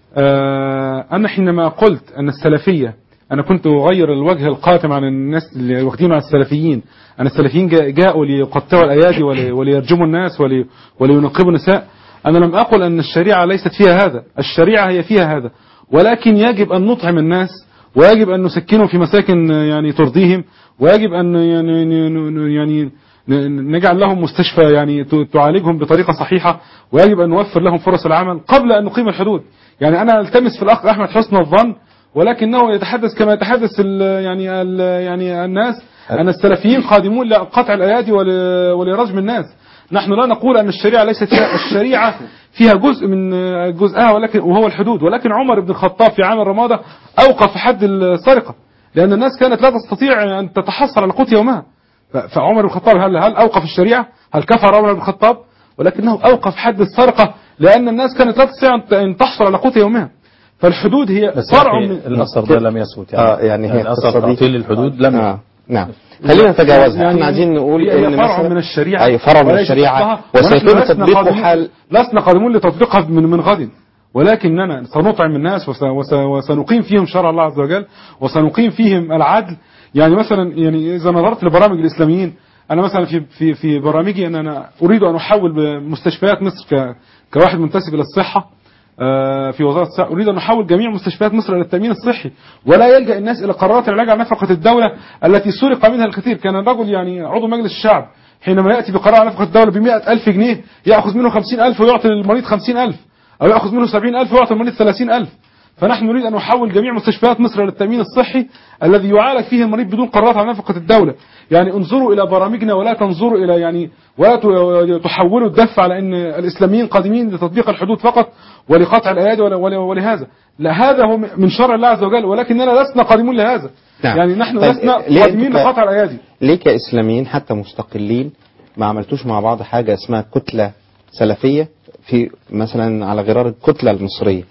[SPEAKER 12] آه، أنا حينما قلت أن السلفية أنا كنت أغير الوجه القاتم عن الناس اللي واخدين على السلفيين أن السلفيين جا- جاءوا ليقطعوا الأيادي ولي- وليرجموا الناس ولي- ولينقبوا النساء أنا لم أقل أن الشريعة ليست فيها هذا الشريعة هي فيها هذا ولكن يجب أن نطعم الناس ويجب أن نسكنهم في مساكن آه، يعني ترضيهم ويجب أن يعني يعني, يعني ن- نجعل لهم مستشفى يعني ت- تعالجهم بطريقة صحيحة ويجب أن نوفر لهم فرص العمل قبل أن نقيم الحدود يعني أنا التمس في الأخ أحمد حسن الظن ولكنه يتحدث كما يتحدث ال يعني ال يعني الناس أن السلفيين قادمون لقطع الأيادي ول- ولرجم الناس نحن لا نقول أن الشريعة ليست فيها الشريعة فيها جزء من جزءها ولكن وهو الحدود ولكن عمر بن الخطاب في عام الرمادة أوقف حد السرقة لأن الناس كانت لا تستطيع أن تتحصل على قوت يومها ف- فعمر بن الخطاب هل هل اوقف الشريعه؟ هل كفر عمر بن الخطاب؟ ولكنه اوقف حد السرقه لان الناس كانت لا تستطيع أن- ان تحصل على قوت يومها. فالحدود هي
[SPEAKER 10] بس
[SPEAKER 12] فرع
[SPEAKER 10] يعني
[SPEAKER 12] من
[SPEAKER 10] الأثر ده لم يثبت يعني
[SPEAKER 9] آه يعني هي
[SPEAKER 10] الأثر
[SPEAKER 9] القصة دي-
[SPEAKER 10] تعطيل الحدود لم
[SPEAKER 9] آه نعم خلينا نتجاوزها
[SPEAKER 12] يعني
[SPEAKER 9] احنا عايزين نقول
[SPEAKER 12] هي
[SPEAKER 9] ان
[SPEAKER 12] فرع
[SPEAKER 9] مثلا
[SPEAKER 12] من الشريعه
[SPEAKER 9] اي فرع من
[SPEAKER 12] وليس
[SPEAKER 9] الشريعه
[SPEAKER 12] أصلها،
[SPEAKER 9] وسيتم
[SPEAKER 12] ونحن لسنا
[SPEAKER 9] تطبيقه
[SPEAKER 12] قادمون-
[SPEAKER 9] حال
[SPEAKER 12] لسنا قادمون لتطبيقها من من غد ولكننا سنطعم الناس وس- وس- وسنقيم فيهم شرع الله عز وجل وسنقيم فيهم العدل يعني مثلا يعني اذا نظرت لبرامج الاسلاميين انا مثلا في في في برامجي ان انا اريد ان احول مستشفيات مصر ك كواحد منتسب الى الصحه آه، في وزاره الصحه اريد ان احول جميع مستشفيات مصر الى التامين الصحي ولا يلجا الناس الى قرارات العلاج على نفقه الدوله التي سرق منها الكثير كان الرجل يعني عضو مجلس الشعب حينما ياتي بقرار على نفقه الدوله ب ألف جنيه ياخذ منه 50000 ويعطي للمريض 50000 او ياخذ منه 70000 ويعطي المريض 30000 فنحن نريد أن نحول جميع مستشفيات مصر إلى التأمين الصحي الذي يعالج فيه المريض بدون قرارات على نفقة الدولة يعني انظروا إلى برامجنا ولا تنظروا إلى يعني ولا ت- تحولوا الدف على أن الإسلاميين قادمين لتطبيق الحدود فقط ولقطع الأيادي ولا- ولا- ولهذا لا هذا هو من شرع الله عز وجل ولكننا لسنا قادمون لهذا
[SPEAKER 9] نعم.
[SPEAKER 12] يعني نحن
[SPEAKER 9] طيب،
[SPEAKER 12] لسنا
[SPEAKER 9] ليه
[SPEAKER 12] قادمين
[SPEAKER 9] أنتوا ك-
[SPEAKER 12] لقطع الأيادي
[SPEAKER 9] ليه كإسلاميين حتى مستقلين ما عملتوش مع بعض حاجة اسمها كتلة سلفية في مثلا على غرار الكتلة المصرية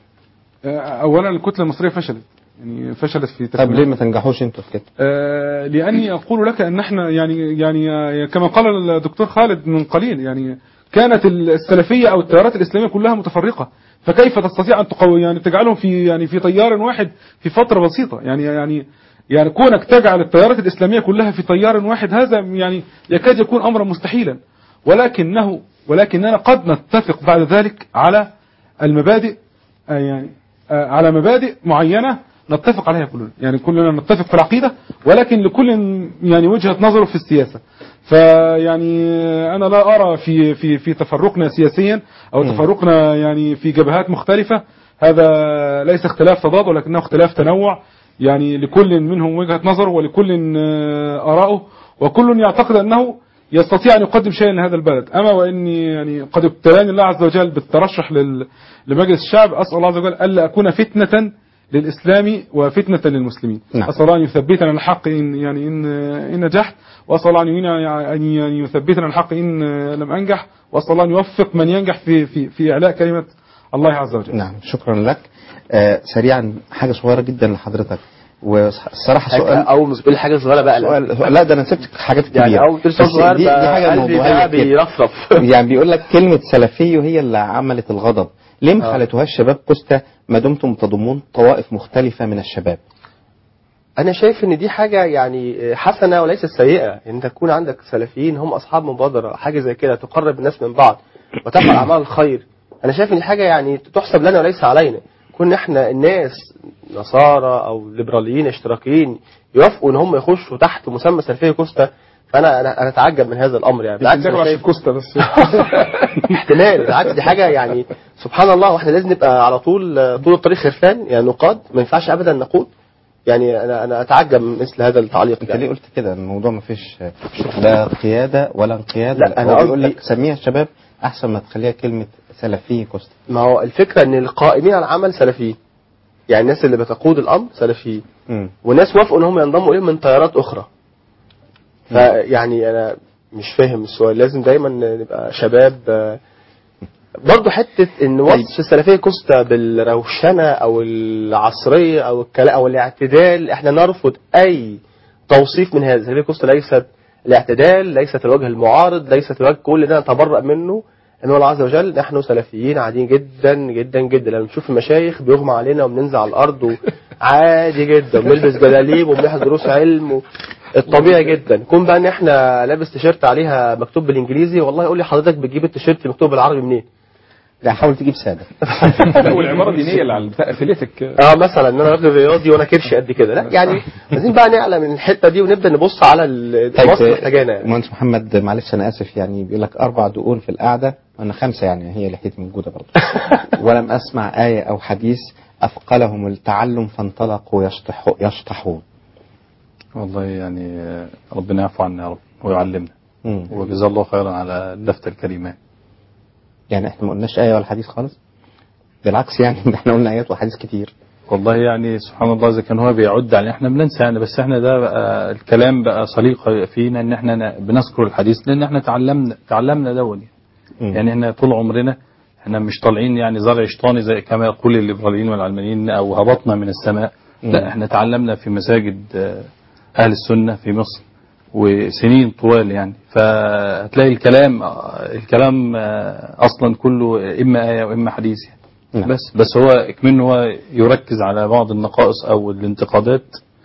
[SPEAKER 12] آه، أولا الكتلة المصرية فشلت يعني فشلت في
[SPEAKER 9] طب ليه ما تنجحوش انتوا في كده
[SPEAKER 12] آه، لاني اقول لك ان احنا يعني يعني آه، كما قال الدكتور خالد من قليل يعني كانت السلفيه او التيارات الاسلاميه كلها متفرقه فكيف تستطيع ان تقوي يعني تجعلهم في يعني في تيار واحد في فتره بسيطه يعني يعني يعني كونك تجعل التيارات الاسلاميه كلها في تيار واحد هذا يعني يكاد يكون امرا مستحيلا ولكنه ولكننا قد نتفق بعد ذلك على المبادئ آه، يعني آه، على مبادئ معينة نتفق عليها كلنا يعني كلنا نتفق في العقيدة ولكن لكل يعني وجهة نظره في السياسة فيعني آه، أنا لا أرى في في في تفرقنا سياسيا أو
[SPEAKER 9] مم.
[SPEAKER 12] تفرقنا يعني في جبهات مختلفة هذا ليس اختلاف تضاد ولكنه اختلاف تنوع يعني لكل منهم وجهة نظر ولكل آه، آراءه وكل يعتقد أنه يستطيع أن يقدم شيئا لهذا البلد أما وإني يعني قد ابتلاني الله عز وجل بالترشح لل- لمجلس الشعب أسأل الله عز وجل ألا أكون فتنة للإسلام وفتنة للمسلمين
[SPEAKER 9] نعم.
[SPEAKER 12] أسأل الله أن يثبتنا على الحق إن يعني إن إن نجحت وأسأل الله أن يعيننا- أن يعني يثبتنا على الحق إن لم أنجح وأسأل الله أن يوفق من ينجح في في في إعلاء كلمة الله عز وجل
[SPEAKER 9] نعم شكرا لك آه سريعا حاجة صغيرة جدا لحضرتك والصراحة سؤال
[SPEAKER 11] او مش بتقول حاجه صغيره بقى
[SPEAKER 9] سؤال لا ده انا سبت حاجات كتير
[SPEAKER 11] يعني أول تقول سؤال
[SPEAKER 9] بس
[SPEAKER 11] صغير
[SPEAKER 9] دي, دي
[SPEAKER 11] بقى
[SPEAKER 9] حاجة
[SPEAKER 11] قلبي
[SPEAKER 9] موضوعية
[SPEAKER 11] بقى
[SPEAKER 9] كده.
[SPEAKER 11] بيرفرف.
[SPEAKER 9] يعني بيقول لك كلمة سلفي هي اللي عملت الغضب ليه ما
[SPEAKER 11] آه.
[SPEAKER 9] خلتوهاش شباب كوستا ما دمتم تضمون طوائف مختلفة من الشباب
[SPEAKER 11] انا شايف ان دي حاجه يعني حسنه وليست سيئه ان انت تكون عندك سلفيين هم اصحاب مبادره حاجه زي كده تقرب الناس من بعض وتفعل اعمال الخير انا شايف ان دي حاجه يعني تحسب لنا وليس علينا كون احنا الناس نصارى او ليبراليين اشتراكيين يوافقوا ان هم يخشوا تحت مسمى سلفيه كوستا فانا انا انا اتعجب من هذا الامر يعني بالعكس
[SPEAKER 12] بتدخلوا
[SPEAKER 11] أنا
[SPEAKER 12] عشان
[SPEAKER 11] شايف
[SPEAKER 12] كوستا بس
[SPEAKER 11] احتمال بالعكس دي حاجه يعني سبحان الله واحنا لازم نبقى على طول طول الطريق خرفان يعني نقاد ما ينفعش ابدا نقود يعني انا انا اتعجب من مثل هذا التعليق
[SPEAKER 9] انت
[SPEAKER 11] يعني.
[SPEAKER 9] ليه قلت كده الموضوع ما فيش لا قيادة ولا انقياد
[SPEAKER 11] لا، أنا
[SPEAKER 9] هو
[SPEAKER 11] قصدي-
[SPEAKER 9] بيقول لك سميها شباب احسن ما تخليها كلمة سلفي كوستا
[SPEAKER 11] ما هو الفكره ان القائمين على العمل سلفيين يعني الناس اللي بتقود الامر سلفيين
[SPEAKER 9] مم.
[SPEAKER 11] وناس وافقوا ان هم ينضموا اليهم من تيارات اخرى فيعني انا مش فاهم السؤال لازم دايما نبقى شباب آه، برضه حته ان وصف السلفيه كوستا بالروشنه او العصريه او الكلام او الاعتدال احنا نرفض اي توصيف من هذا السلفيه كوستا ليست الاعتدال ليست الوجه المعارض ليست الوجه كل ده نتبرأ منه ان الله عز وجل نحن سلفيين عاديين جدا جدا جدا لما نشوف المشايخ بيغمى علينا وبننزل على الارض عادي جدا وبنلبس جلاليب وبنحضر دروس علم و... الطبيعي جدا كون بقى ان احنا لابس تيشيرت عليها مكتوب بالانجليزي والله يقول لي حضرتك بتجيب التيشيرت مكتوب بالعربي منين؟
[SPEAKER 9] لا حاول تجيب سادة
[SPEAKER 2] والعماره الدينيه اللي على بتاع افليتك
[SPEAKER 11] اه مثلا ان انا راجل رياضي وانا كرش قد كده لا يعني عايزين بقى نعلى من الحته دي ونبدا نبص على ال- مصر محتاجانا يعني.
[SPEAKER 9] مهندس محمد معلش انا اسف يعني بيقول لك اربع دقون في القعده انا خمسه يعني هي لحيتي موجوده برضه ولم اسمع ايه او حديث اثقلهم التعلم فانطلقوا يشطحوا يشطحون
[SPEAKER 10] والله يعني آه، ربنا يعفو عنا يا رب ويعلمنا
[SPEAKER 9] مم.
[SPEAKER 10] وجزاه الله خيرا على اللفتة الكريمة
[SPEAKER 9] يعني احنا ما قلناش ايه ولا حديث خالص بالعكس يعني احنا قلنا ايات وحديث كتير
[SPEAKER 10] والله يعني سبحان الله اذا كان هو بيعد يعني احنا بننسى يعني بس احنا ده بقى الكلام بقى سليقه فينا ان احنا ن- بنذكر الحديث لان احنا تعلمنا تعلمنا دون يعني. يعني احنا طول عمرنا احنا مش طالعين يعني زرع شيطاني زي كما يقول الليبراليين والعلمانيين او هبطنا من السماء لا
[SPEAKER 9] مم.
[SPEAKER 10] احنا تعلمنا في مساجد آه، اهل السنه في مصر وسنين طوال يعني فهتلاقي الكلام آه، الكلام آه، اصلا كله اما ايه واما حديث يعني.
[SPEAKER 9] نعم.
[SPEAKER 10] بس بس هو اكمن هو يركز على بعض النقائص او الانتقادات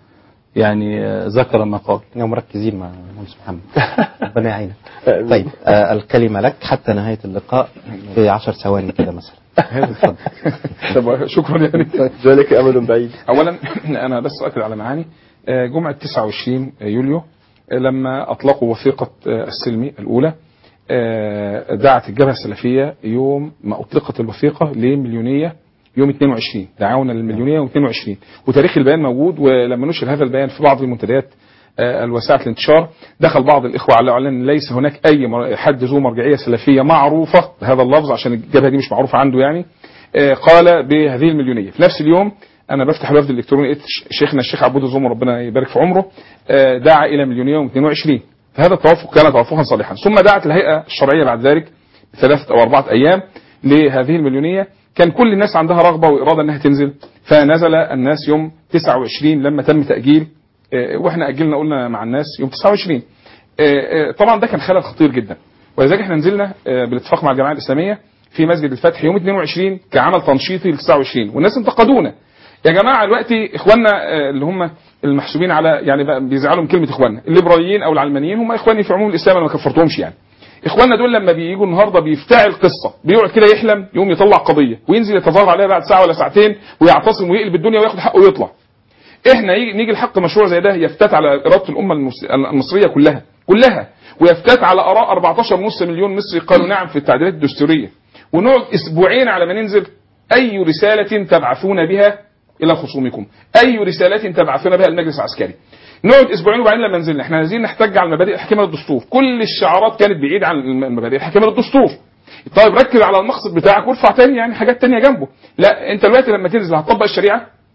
[SPEAKER 10] يعني آه، ذكر ما قال
[SPEAKER 9] هم مركزين مع مهندس محمد ربنا يعينك طيب آه الكلمه لك حتى نهايه اللقاء في عشر ثواني كده مثلا اتفضل
[SPEAKER 2] طب شكرا يعني
[SPEAKER 11] ذلك امل بعيد
[SPEAKER 2] اولا انا بس اؤكد على معاني آه، جمعه 29 يوليو آه، لما اطلقوا وثيقه آه، السلمي الاولى آه، دعت الجبهه السلفيه يوم ما اطلقت الوثيقه لمليونيه يوم 22 دعونا للمليونيه يوم 22 وتاريخ البيان موجود ولما نشر هذا البيان في بعض المنتديات آه، الوسائل الانتشار دخل بعض الاخوه على اعلان ليس هناك اي مر- حد ذو مرجعيه سلفيه معروفه بهذا اللفظ عشان الجبهه دي مش معروفه عنده يعني آه، قال بهذه المليونيه في نفس اليوم انا بفتح الوفد الالكتروني لقيت ش- شيخنا الشيخ عبود الزمر ربنا يبارك في عمره آه، دعا الى مليونيه يوم 22 فهذا التوافق كان توافقا صالحا ثم دعت الهيئه الشرعيه بعد ذلك ثلاثه او اربعه ايام لهذه المليونيه كان كل الناس عندها رغبه واراده انها تنزل فنزل الناس يوم 29 لما تم تاجيل آه، واحنا اجلنا قلنا مع الناس يوم 29 آه، آه، طبعا ده كان خلل خطير جدا ولذلك احنا نزلنا آه، بالاتفاق مع الجماعه الاسلاميه في مسجد الفتح يوم 22 كعمل تنشيطي ل 29 والناس انتقدونا يا جماعه دلوقتي اخواننا آه، اللي هم المحسوبين على يعني بقى بيزعلوا من كلمه اخواننا الليبراليين او العلمانيين هم اخواني في عموم الاسلام انا ما كفرتهمش يعني اخواننا دول لما بييجوا النهارده بيفتعل قصه بيقعد كده يحلم يقوم يطلع قضيه وينزل يتظاهر عليها بعد ساعه ولا ساعتين ويعتصم ويقلب الدنيا وياخد حقه ويطلع احنا يجي نيجي الحق مشروع زي ده يفتت على اراده الامه المس- المصريه كلها كلها ويفتت على اراء 14 مليون مصري قالوا نعم في التعديلات الدستوريه ونقعد اسبوعين على ما ننزل اي رساله تبعثون بها الى خصومكم اي رساله تبعثون بها المجلس العسكري نقعد اسبوعين وبعدين لما نزلنا احنا عايزين نحتج على المبادئ الحاكمه للدستور كل الشعارات كانت بعيد عن المبادئ الحاكمه للدستور طيب ركز على المقصد بتاعك وارفع تاني يعني حاجات تانية جنبه لا انت دلوقتي لما تنزل هتطبق الشريعه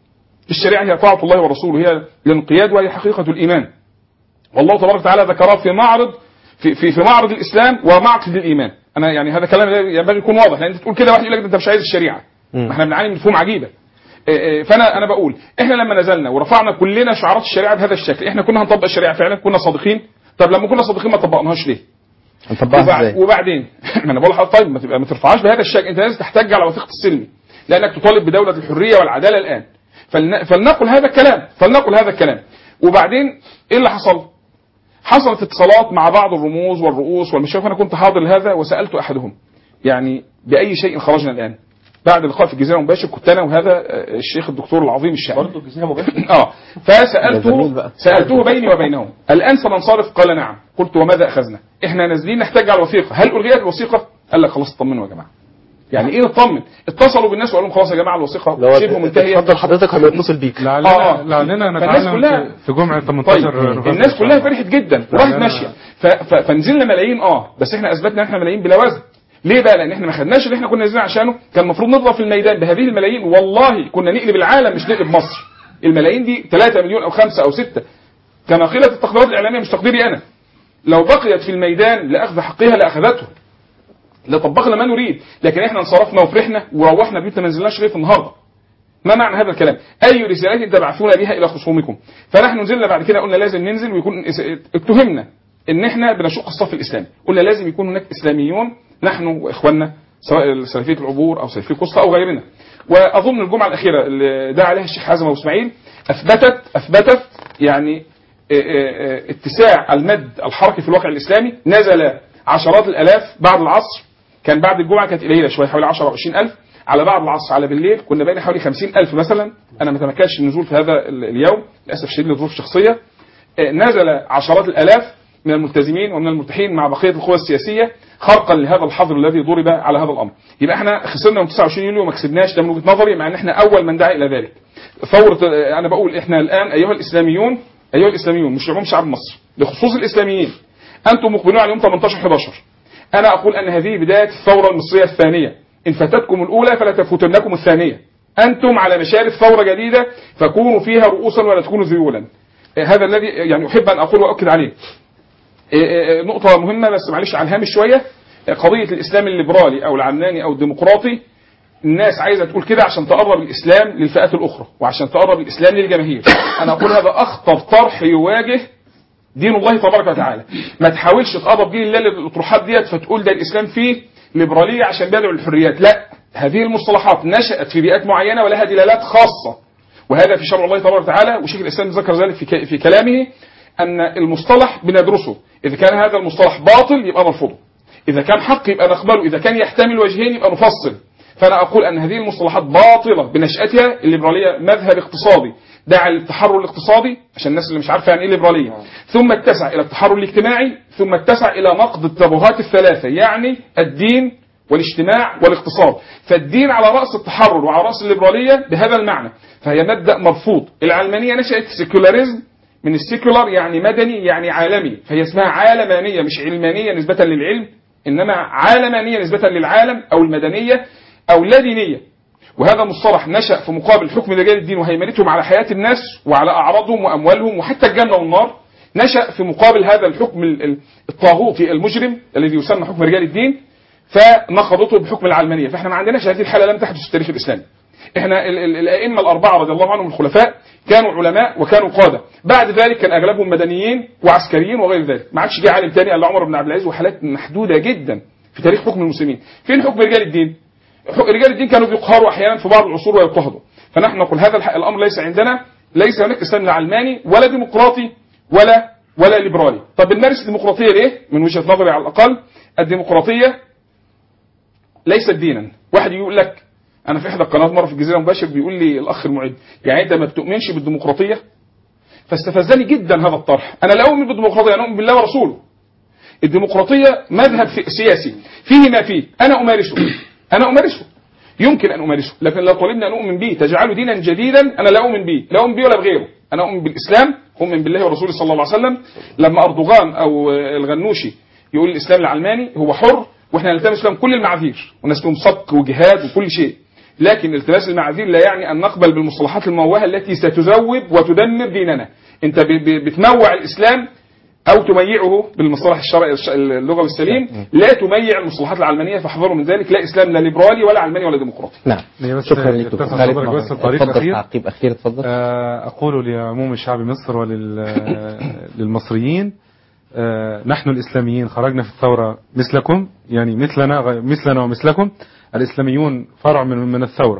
[SPEAKER 2] الشريعه هي طاعه الله ورسوله هي الانقياد وهي حقيقه الايمان والله تبارك وتعالى ذكرها في معرض في في في معرض الاسلام ومعقد الايمان انا يعني هذا كلام ينبغي يكون واضح لان انت تقول كده واحد يقول لك انت مش عايز الشريعه ما احنا بنعاني من مفهوم عجيبه إيه إيه، فانا انا بقول احنا لما نزلنا ورفعنا كلنا شعارات الشريعه بهذا الشكل احنا كنا هنطبق الشريعه فعلا كنا صادقين طب لما كنا صادقين ما طبقناهاش ليه
[SPEAKER 9] هنطبقها
[SPEAKER 2] وبعد
[SPEAKER 9] ازاي؟
[SPEAKER 2] وبعدين ما انا بقول لحضرتك طيب ما تبقى ما ترفعهاش بهذا الشكل انت لازم تحتج على وثيقه السلمي لانك تطالب بدوله الحريه والعداله الان فلن... فلنقل هذا الكلام فلنقل هذا الكلام وبعدين ايه اللي حصل؟ حصلت اتصالات مع بعض الرموز والرؤوس والمشايخ انا كنت حاضر لهذا وسالت احدهم يعني باي شيء خرجنا الان؟ بعد اللقاء في الجزيره المباشر كنت انا وهذا آه، الشيخ الدكتور العظيم الشاعر برضه
[SPEAKER 11] الجزيره مباشر
[SPEAKER 2] اه فسالته سالته بيني وبينهم الان سننصرف قال نعم قلت وماذا اخذنا احنا نازلين نحتاج على الوثيقه هل الغيت الوثيقه قال لك خلاص اطمنوا يا جماعه يعني ايه نطمن اتصلوا بالناس وقالوا لهم خلاص يا جماعه الوثيقه شبه منتهيه
[SPEAKER 11] اتفضل حضرتك هيتصل بيك
[SPEAKER 2] آه.
[SPEAKER 12] لعلنا
[SPEAKER 2] فالناس
[SPEAKER 12] نتعلم
[SPEAKER 2] كلها
[SPEAKER 12] في- في جمعة 18
[SPEAKER 2] طيب
[SPEAKER 12] نوفمبر
[SPEAKER 2] الناس
[SPEAKER 12] إن شاء
[SPEAKER 2] كلها
[SPEAKER 12] الله.
[SPEAKER 2] فرحت جدا وراحت
[SPEAKER 12] أنا-
[SPEAKER 2] ماشيه ف- ف- فنزلنا ملايين اه بس احنا اثبتنا ان احنا ملايين بلا وزن ليه بقى لان احنا ما خدناش اللي احنا كنا نازلين عشانه كان المفروض نضرب في الميدان بهذه الملايين والله كنا نقلب العالم مش نقلب مصر الملايين دي 3 مليون او 5 او 6 كما قيلت التقديرات الاعلاميه مش تقديري انا لو بقيت في الميدان لاخذ حقها لاخذته لطبقنا ما نريد لكن احنا انصرفنا وفرحنا وروحنا بيوتنا ما نزلناش ليه في النهارده ما معنى هذا الكلام اي رسالة تبعثون بها الى خصومكم فنحن نزلنا بعد كده قلنا لازم ننزل ويكون اتهمنا ان احنا بنشق الصف الاسلامي قلنا لازم يكون هناك اسلاميون نحن واخواننا سواء سلفيه العبور او سلفيه القسطى او غيرنا واظن الجمعه الاخيره اللي دعا عليها الشيخ حازم ابو اسماعيل اثبتت اثبتت يعني اه، اه، اه، اتساع المد الحركي في الواقع الاسلامي نزل عشرات الالاف بعد العصر كان بعد الجمعه كانت قليله شويه حوالي 10 او 20 الف على بعد العصر على بالليل كنا بين حوالي 50 الف مثلا انا ما تمكنش النزول في هذا ال- اليوم للاسف الشديد لظروف شخصيه آه، نزل عشرات الالاف من الملتزمين ومن الملتحين مع بقيه القوى السياسيه خرقا لهذا الحظر الذي ضرب على هذا الامر يبقى احنا خسرنا من 29 يوليو وما كسبناش ده من وجهه نظري مع ان احنا اول من دعا الى ذلك ثوره آه، انا بقول احنا الان ايها الاسلاميون ايها الاسلاميون مش عموم شعب مصر بخصوص الاسلاميين انتم مقبلون على يوم 18 11 انا اقول ان هذه بدايه الثوره المصريه الثانيه ان فاتتكم الاولى فلا تفوتنكم الثانيه انتم على مشارف ثوره جديده فكونوا فيها رؤوسا ولا تكونوا ذيولا آه، هذا الذي يعني احب ان اقول واؤكد عليه آه، آه، نقطه مهمه بس معلش على الهامش شويه آه، قضيه الاسلام الليبرالي او العلماني او الديمقراطي الناس عايزه تقول كده عشان تقرب الاسلام للفئات الاخرى وعشان تقرب الاسلام للجماهير انا اقول هذا اخطر طرح يواجه دين الله تبارك وتعالى ما تحاولش تقرب دين الله للاطروحات ديت فتقول ده الاسلام فيه ليبراليه عشان بيدعو الحريات لا هذه المصطلحات نشأت في بيئات معينه ولها دلالات خاصه وهذا في شرع الله تبارك وتعالى وشيخ الاسلام ذكر ذلك في ك- في كلامه ان المصطلح بندرسه اذا كان هذا المصطلح باطل يبقى نرفضه اذا كان حق يبقى نقبله اذا كان يحتمل وجهين يبقى نفصل فانا اقول ان هذه المصطلحات باطله بنشاتها الليبراليه مذهب اقتصادي دعا للتحرر الاقتصادي عشان الناس اللي مش عارفه يعني ايه ليبراليه ثم اتسع الى التحرر الاجتماعي ثم اتسع الى نقد التبغات الثلاثه يعني الدين والاجتماع والاقتصاد فالدين على راس التحرر وعلى راس الليبراليه بهذا المعنى فهي مبدا مرفوض العلمانيه نشات سيكولاريزم من السيكولار يعني مدني يعني عالمي فهي اسمها عالمانيه مش علمانيه نسبه للعلم انما عالمانيه نسبه للعالم او المدنيه او لا دينيه وهذا مصطلح نشأ في مقابل حكم رجال الدين وهيمنتهم على حياة الناس وعلى أعراضهم وأموالهم وحتى الجنة والنار نشأ في مقابل هذا الحكم ال- ال- الطاغوتي المجرم الذي يسمى حكم رجال الدين فنقضته بحكم العلمانية فاحنا ما عندناش هذه الحالة لم تحدث في التاريخ الإسلامي احنا ال- ال- الأئمة الأربعة رضي الله عنهم الخلفاء كانوا علماء وكانوا قادة بعد ذلك كان أغلبهم مدنيين وعسكريين وغير ذلك ما عادش جه عالم تاني إلا عمر بن عبد العزيز وحالات محدودة جدا في تاريخ حكم المسلمين فين حكم رجال الدين رجال الدين كانوا بيقهروا احيانا في بعض العصور ويضطهدوا فنحن نقول هذا الح- الامر ليس عندنا ليس هناك اسلام لا علماني ولا ديمقراطي ولا ولا ليبرالي طب بنمارس الديمقراطيه ليه من وجهه نظري على الاقل الديمقراطيه ليست دينا واحد يقول لك انا في احدى القنوات مره في الجزيره مباشر بيقول لي الاخ المعد يعني انت ما بتؤمنش بالديمقراطيه فاستفزني جدا هذا الطرح انا لا اؤمن بالديمقراطيه انا اؤمن بالله ورسوله الديمقراطيه مذهب في- سياسي فيه ما فيه انا امارسه انا امارسه يمكن ان امارسه لكن لو طالبنا ان اؤمن به تجعله دينا جديدا انا لا اؤمن به لا اؤمن به ولا بغيره انا اؤمن بالاسلام اؤمن بالله ورسوله صلى الله عليه وسلم لما اردوغان او الغنوشي يقول الاسلام العلماني هو حر واحنا نلتمس لهم كل المعاذير والناس لهم صك وجهاد وكل شيء لكن التماس المعاذير لا يعني ان نقبل بالمصطلحات المموهه التي ستذوب وتدمر ديننا انت ب- ب- بتموع الاسلام او تميعه بالمصطلح الشرعي الش- اللغوي السليم لا تميع المصطلحات العلمانيه فاحذروا من ذلك لا اسلام لا ليبرالي ولا علماني ولا ديمقراطي
[SPEAKER 9] نعم
[SPEAKER 12] هي بس
[SPEAKER 9] شكرا لك دكتور
[SPEAKER 12] اتسع
[SPEAKER 9] خالد
[SPEAKER 12] صدرك بس الطريق
[SPEAKER 9] اتفضل
[SPEAKER 12] الأخير.
[SPEAKER 9] تعقيب أخير اتفضل
[SPEAKER 12] آه، أقول لعموم شعب مصر وللمصريين نحن الإسلاميين خرجنا في الثورة مثلكم يعني مثلنا غ- مثلنا ومثلكم الإسلاميون فرع من من الثورة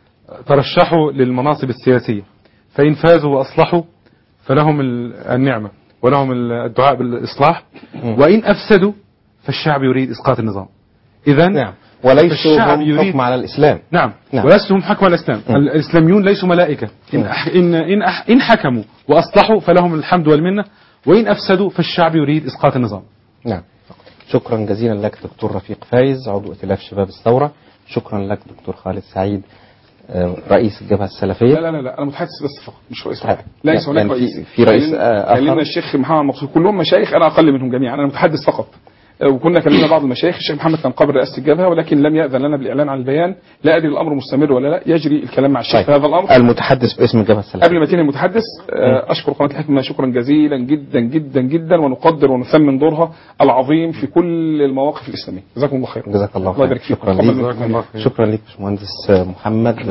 [SPEAKER 12] ترشحوا للمناصب السياسية فإن فازوا وأصلحوا فلهم ال- النعمة ولهم ال- الدعاء بالإصلاح وإن أفسدوا فالشعب يريد إسقاط النظام إذا
[SPEAKER 9] نعم وليسوا هم حكم على الإسلام
[SPEAKER 12] نعم,
[SPEAKER 9] نعم.
[SPEAKER 12] ولستم هم حكم على الإسلام الإسلاميون ليسوا ملائكة إن, أح إن, إن, أح إن حكموا وأصلحوا فلهم الحمد والمنة وإن أفسدوا فالشعب يريد إسقاط النظام
[SPEAKER 9] نعم شكرا جزيلا لك دكتور رفيق فايز عضو ائتلاف شباب الثورة شكرا لك دكتور خالد سعيد آه، رئيس الجبهة السلفية
[SPEAKER 2] لا لا لا, لا انا متحدث بس فقط مش رئيس
[SPEAKER 9] طيب.
[SPEAKER 2] ليس
[SPEAKER 9] يعني
[SPEAKER 2] هناك
[SPEAKER 9] في-
[SPEAKER 2] رئيس
[SPEAKER 9] في رئيس،
[SPEAKER 2] كلمنا-
[SPEAKER 9] آه، آخر؟
[SPEAKER 2] كلمنا الشيخ محمد مقصود كلهم مشايخ انا اقل منهم جميعا انا متحدث فقط آه، وكنا كلمنا بعض المشايخ الشيخ محمد كان قبل رئاسه الجبهه ولكن لم ياذن لنا بالاعلان عن البيان لا ادري الامر مستمر ولا لا يجري الكلام مع الشيخ
[SPEAKER 9] طيب.
[SPEAKER 2] في هذا الامر
[SPEAKER 9] المتحدث باسم الجبهة السلفية
[SPEAKER 2] قبل ما تنهي المتحدث آه، اشكر قناه الحكمه شكرا جزيلا جدا جدا جدا ونقدر ونثمن دورها العظيم في كل المواقف الاسلاميه جزاكم الله خير
[SPEAKER 9] جزاك الله
[SPEAKER 2] الله
[SPEAKER 9] خير
[SPEAKER 2] يبارك فيك
[SPEAKER 9] شكرا
[SPEAKER 2] تفضل.
[SPEAKER 9] ليك شكرا ليك باشمهندس محمد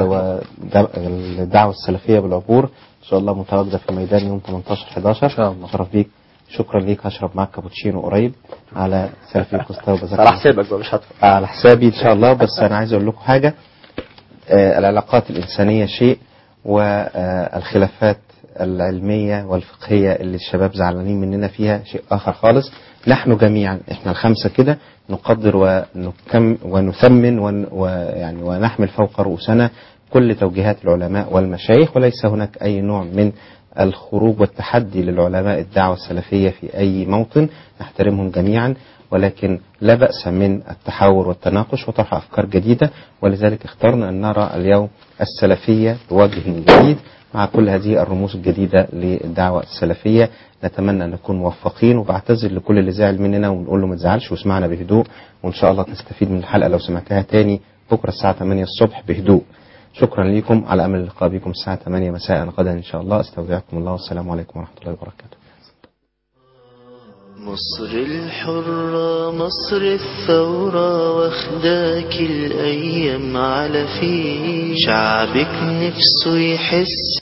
[SPEAKER 9] والدعوة السلفية بالعبور ان شاء الله متواجدة في الميدان يوم 18 11 ان شاء الله شرف بيك شكرا ليك هشرب معاك كابوتشينو قريب على سلفي كوستا وجزاك
[SPEAKER 11] على
[SPEAKER 9] الله خير.
[SPEAKER 11] حسابك بقى مش هدفع
[SPEAKER 9] على حسابي ان شاء الله بس انا عايز اقول لكم حاجه آه، العلاقات الانسانيه شيء والخلافات العلميه والفقهيه اللي الشباب زعلانين مننا فيها شيء اخر خالص نحن جميعا احنا الخمسه كده نقدر ونكم ونثمن ون ويعني ونحمل فوق رؤوسنا كل توجيهات العلماء والمشايخ وليس هناك اي نوع من الخروج والتحدي للعلماء الدعوة السلفية في أي موطن نحترمهم جميعا ولكن لا بأس من التحاور والتناقش وطرح أفكار جديدة ولذلك اخترنا أن نرى اليوم السلفية بوجه جديد مع كل هذه الرموز الجديدة للدعوة السلفية نتمنى أن نكون موفقين وبعتذر لكل اللي زعل مننا ونقول له ما تزعلش واسمعنا بهدوء وإن شاء الله تستفيد من الحلقة لو سمعتها تاني بكرة الساعة 8 الصبح بهدوء شكرا لكم على أمل اللقاء بكم الساعة 8 مساء غدا إن شاء الله استودعكم الله والسلام عليكم ورحمة الله وبركاته
[SPEAKER 8] مصر الحرة مصر الثورة واخداك الأيام على فيه شعبك نفسه يحس